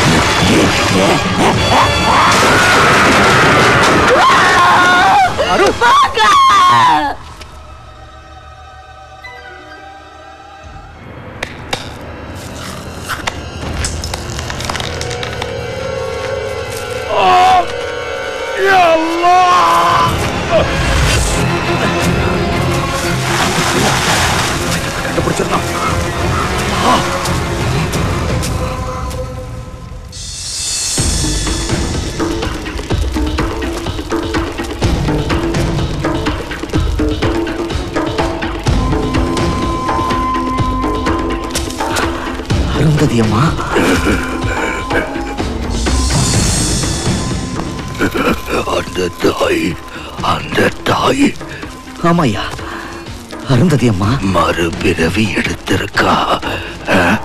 போங்க கண்டுபிடிச்சிடலாம் அருந்ததி அம்மா அந்த தாய் அந்த தாய் ஆமாய்யா அருந்ததி அம்மா மறுபிறவி எடுத்திருக்கா அஹ்?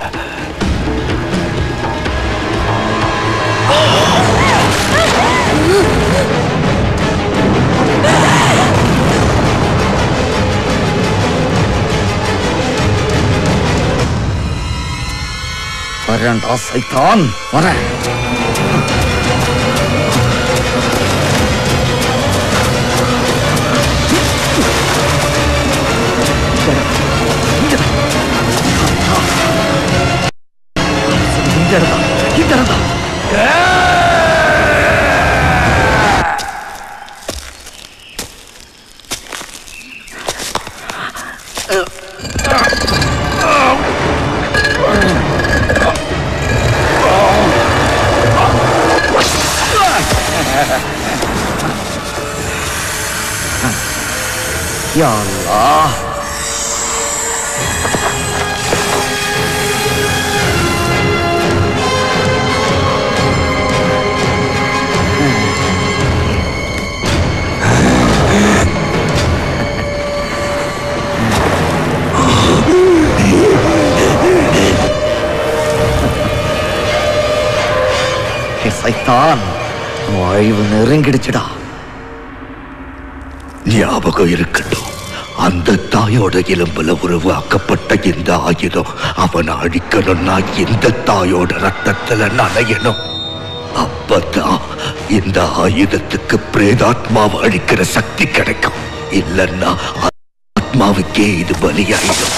வரேன்டா சைத்தான் வரேன் இந்த இடம்தான் இந்த இடம்தான் யா அல்லாஹ் ஹே சைத்தான் வாழ்வு நெருங்கிடுச்சுடா ஞாபகம் இருக்கட்டும் அந்த தாயோட எலும்புல உருவாக்கப்பட்ட இந்த ஆயுதம் அவனை அழிக்கணும்னா இந்த தாயோட ரத்தத்துல நனையணும் அப்பதான் இந்த ஆயுதத்துக்கு பிரேதாத்மாவை அழிக்கிற சக்தி கிடைக்கும் இல்லைன்னா ஆத்மாவுக்கே இது பலியாயிடும்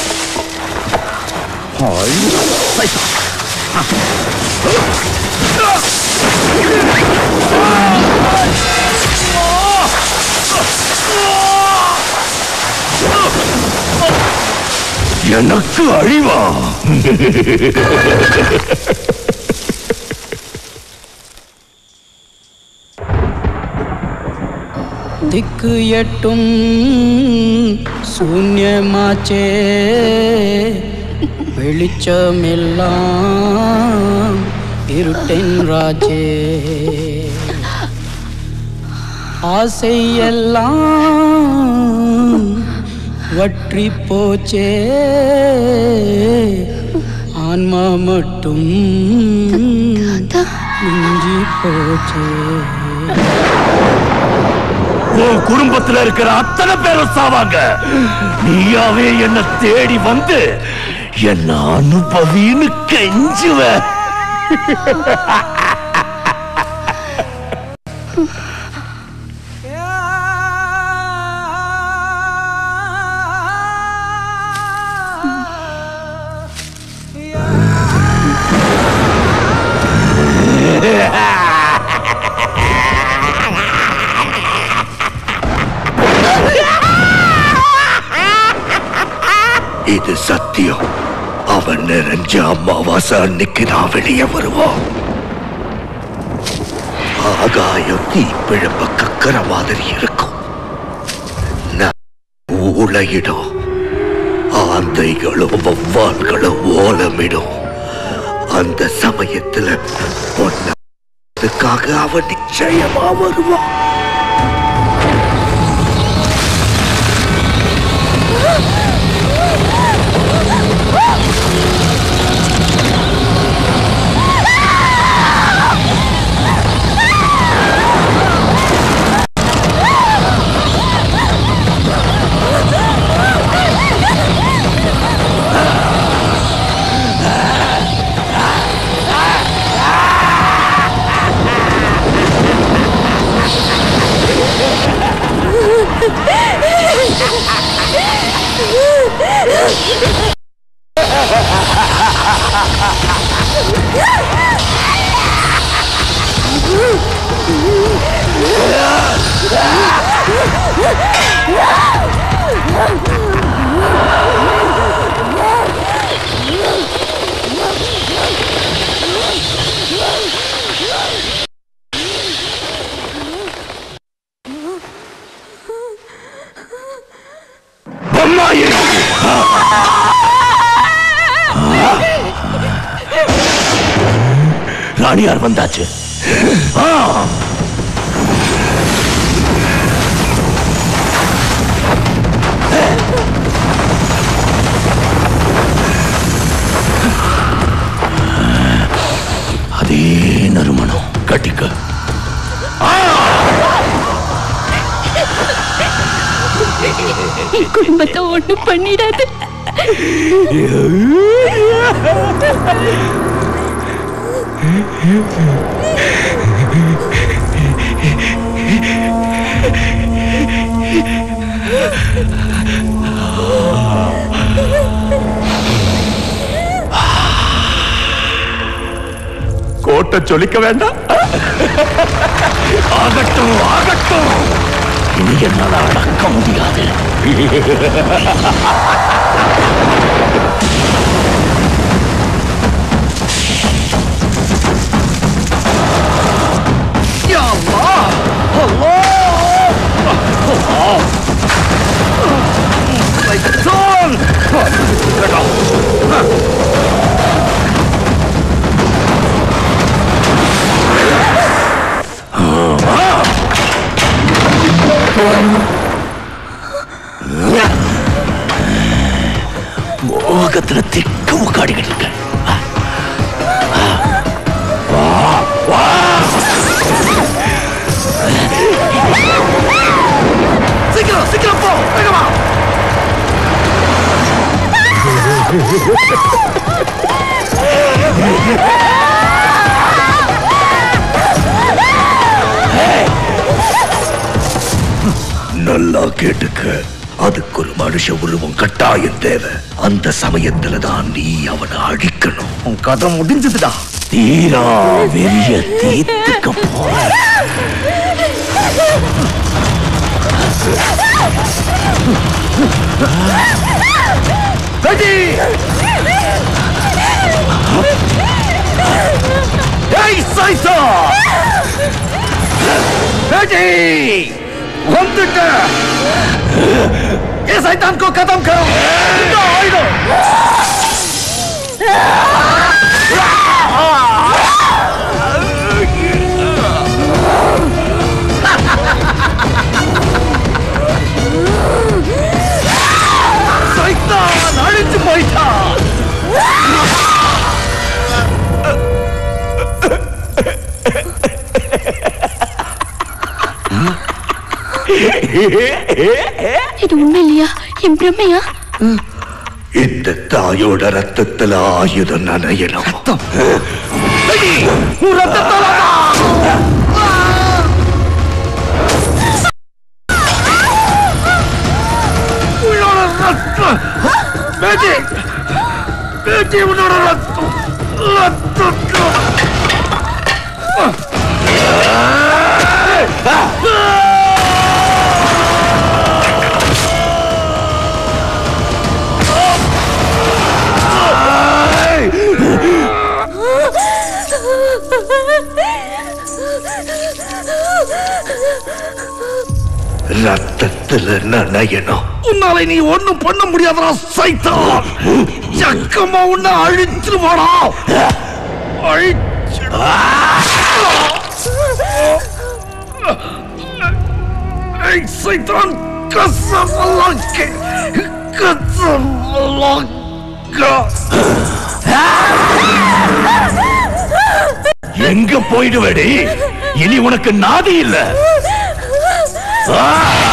எனக்கு அழிவா திக்கு எட்டும் சூன்யமாச்சே வெளிச்சமெல்லாம் இருட்டின் ராஜே ஆசையெல்லாம் வற்றி போச்சே ஆன்மா மட்டும் மிஞ்சி போச்சே உன் குடும்பத்துல இருக்கிற அத்தனை பேரும் சாவாங்க நீயாவே என்ன தேடி வந்து என்ன அனுபவின்னு கெஞ்சுவ இது சத்தியம் அவன் நிறைஞ்ச அமாவாசை அன்னைக்கு நான் வெளியே வருவான் ஆகாயம் தீப்பிழம்ப கக்கற மாதிரி இருக்கும் நான் ஊழையிடும் ஆந்தைகளும் வௌவால்களும் ஓலமிடும் அந்த சமயத்துல பொண்ணுக்காக அவன் நிச்சயமா வருவான் ராணியார் வந்தாச்சு ஆ! அதே நறுமணம் கட்டிக்க என் குடும்பத்தை ஒண்ணும் பண்ணிடாது கோட்டை சொல்லிக்க வேண்டாம் ஆகட்டும் ஆகட்டும் இனி என்னால் அடக்க முடியாது மோகத்துல திக்க உக்காடிக்கிட்டு இருக்க வா, வா. சீக்கிரம் சீக்கிரம் போ வேகமா நல்லா கேட்டுக்க அதுக்கு ஒரு மனுஷ உருவம் கட்டாயம் தேவை அந்த சமயத்துல தான் நீ அவனை அழிக்கணும் உன் கதை முடிஞ்சதுடா தீரா வெறிய தீர்த்துக்க போற ரெடி ஏய் சைசா ரெடி வந்துட்ட ये शैतान को खत्म करो इधर आओ, इधर। சைத்தான் அழிஞ்சு போயிட்டான் இது உண்மை இல்லையா என் பிரம்மையா இந்த தாயோட ரத்தத்துல ஆயுதம் நனையணும் ரத்தம் பேட்டி பேட்டி உன்னோட ரத்தம் ரத்தம் ரத்தத்துல நனையணும் உன்னால நீ ஒண்ணும் பண்ண முடியாதடா சைத்தான் ஜக்கம்மா உன்னை அழிச்சிருவாடா அழிச்சு சைத்தான் கசமலாக்கே எங்க போயிடுவடி இனி உனக்கு நாதி இல்ல ஆ!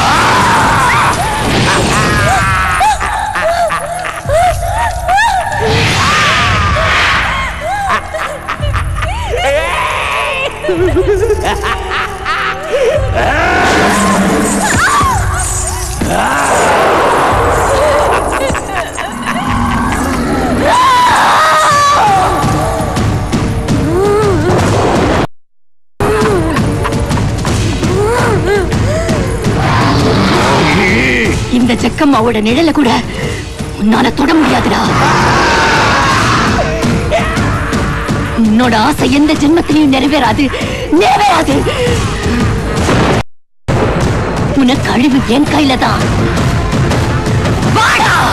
இந்த ஜக்கம்மாவோட நிழல கூட உன்னால தொட முடியாதுடா உன்னோட ஆசை எந்த ஜென்மத்திலையும் நிறைவேறாது நிறைவேறாது உனக்கு அழிவு என் கையில தான் வாடா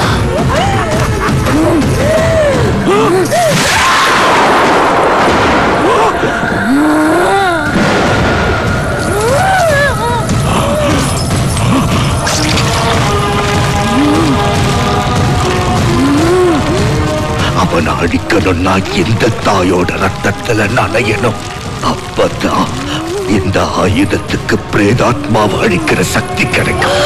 அவனை அழிக்கணும்னா இந்த தாயோட ரத்தத்துல நனையணும் அப்பதான் இந்த ஆயுதத்துக்கு பிரேதாத்மாவை அழிக்கிற சக்தி கிடைக்கும்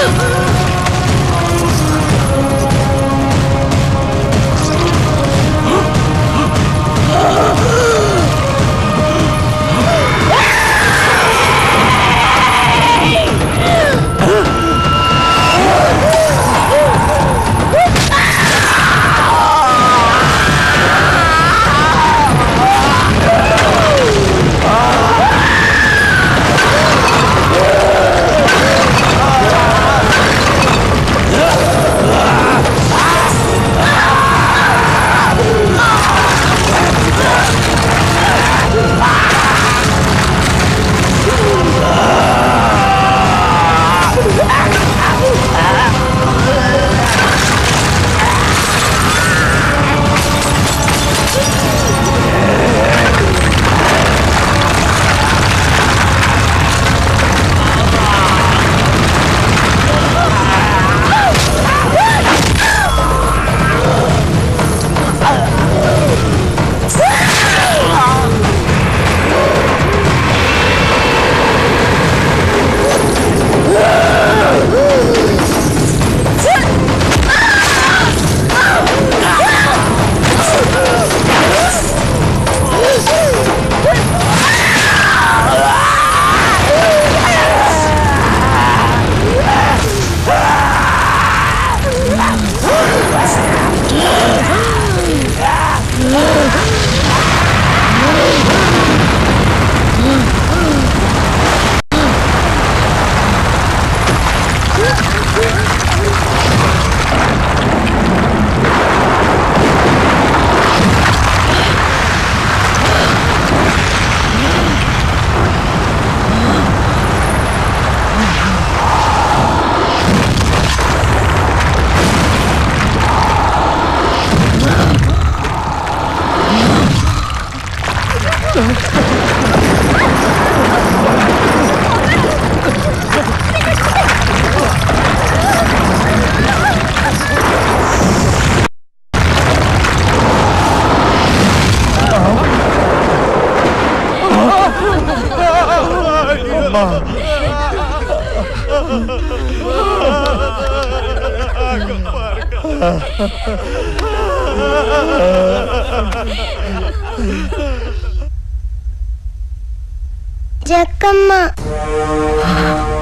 ஜக்கம்மா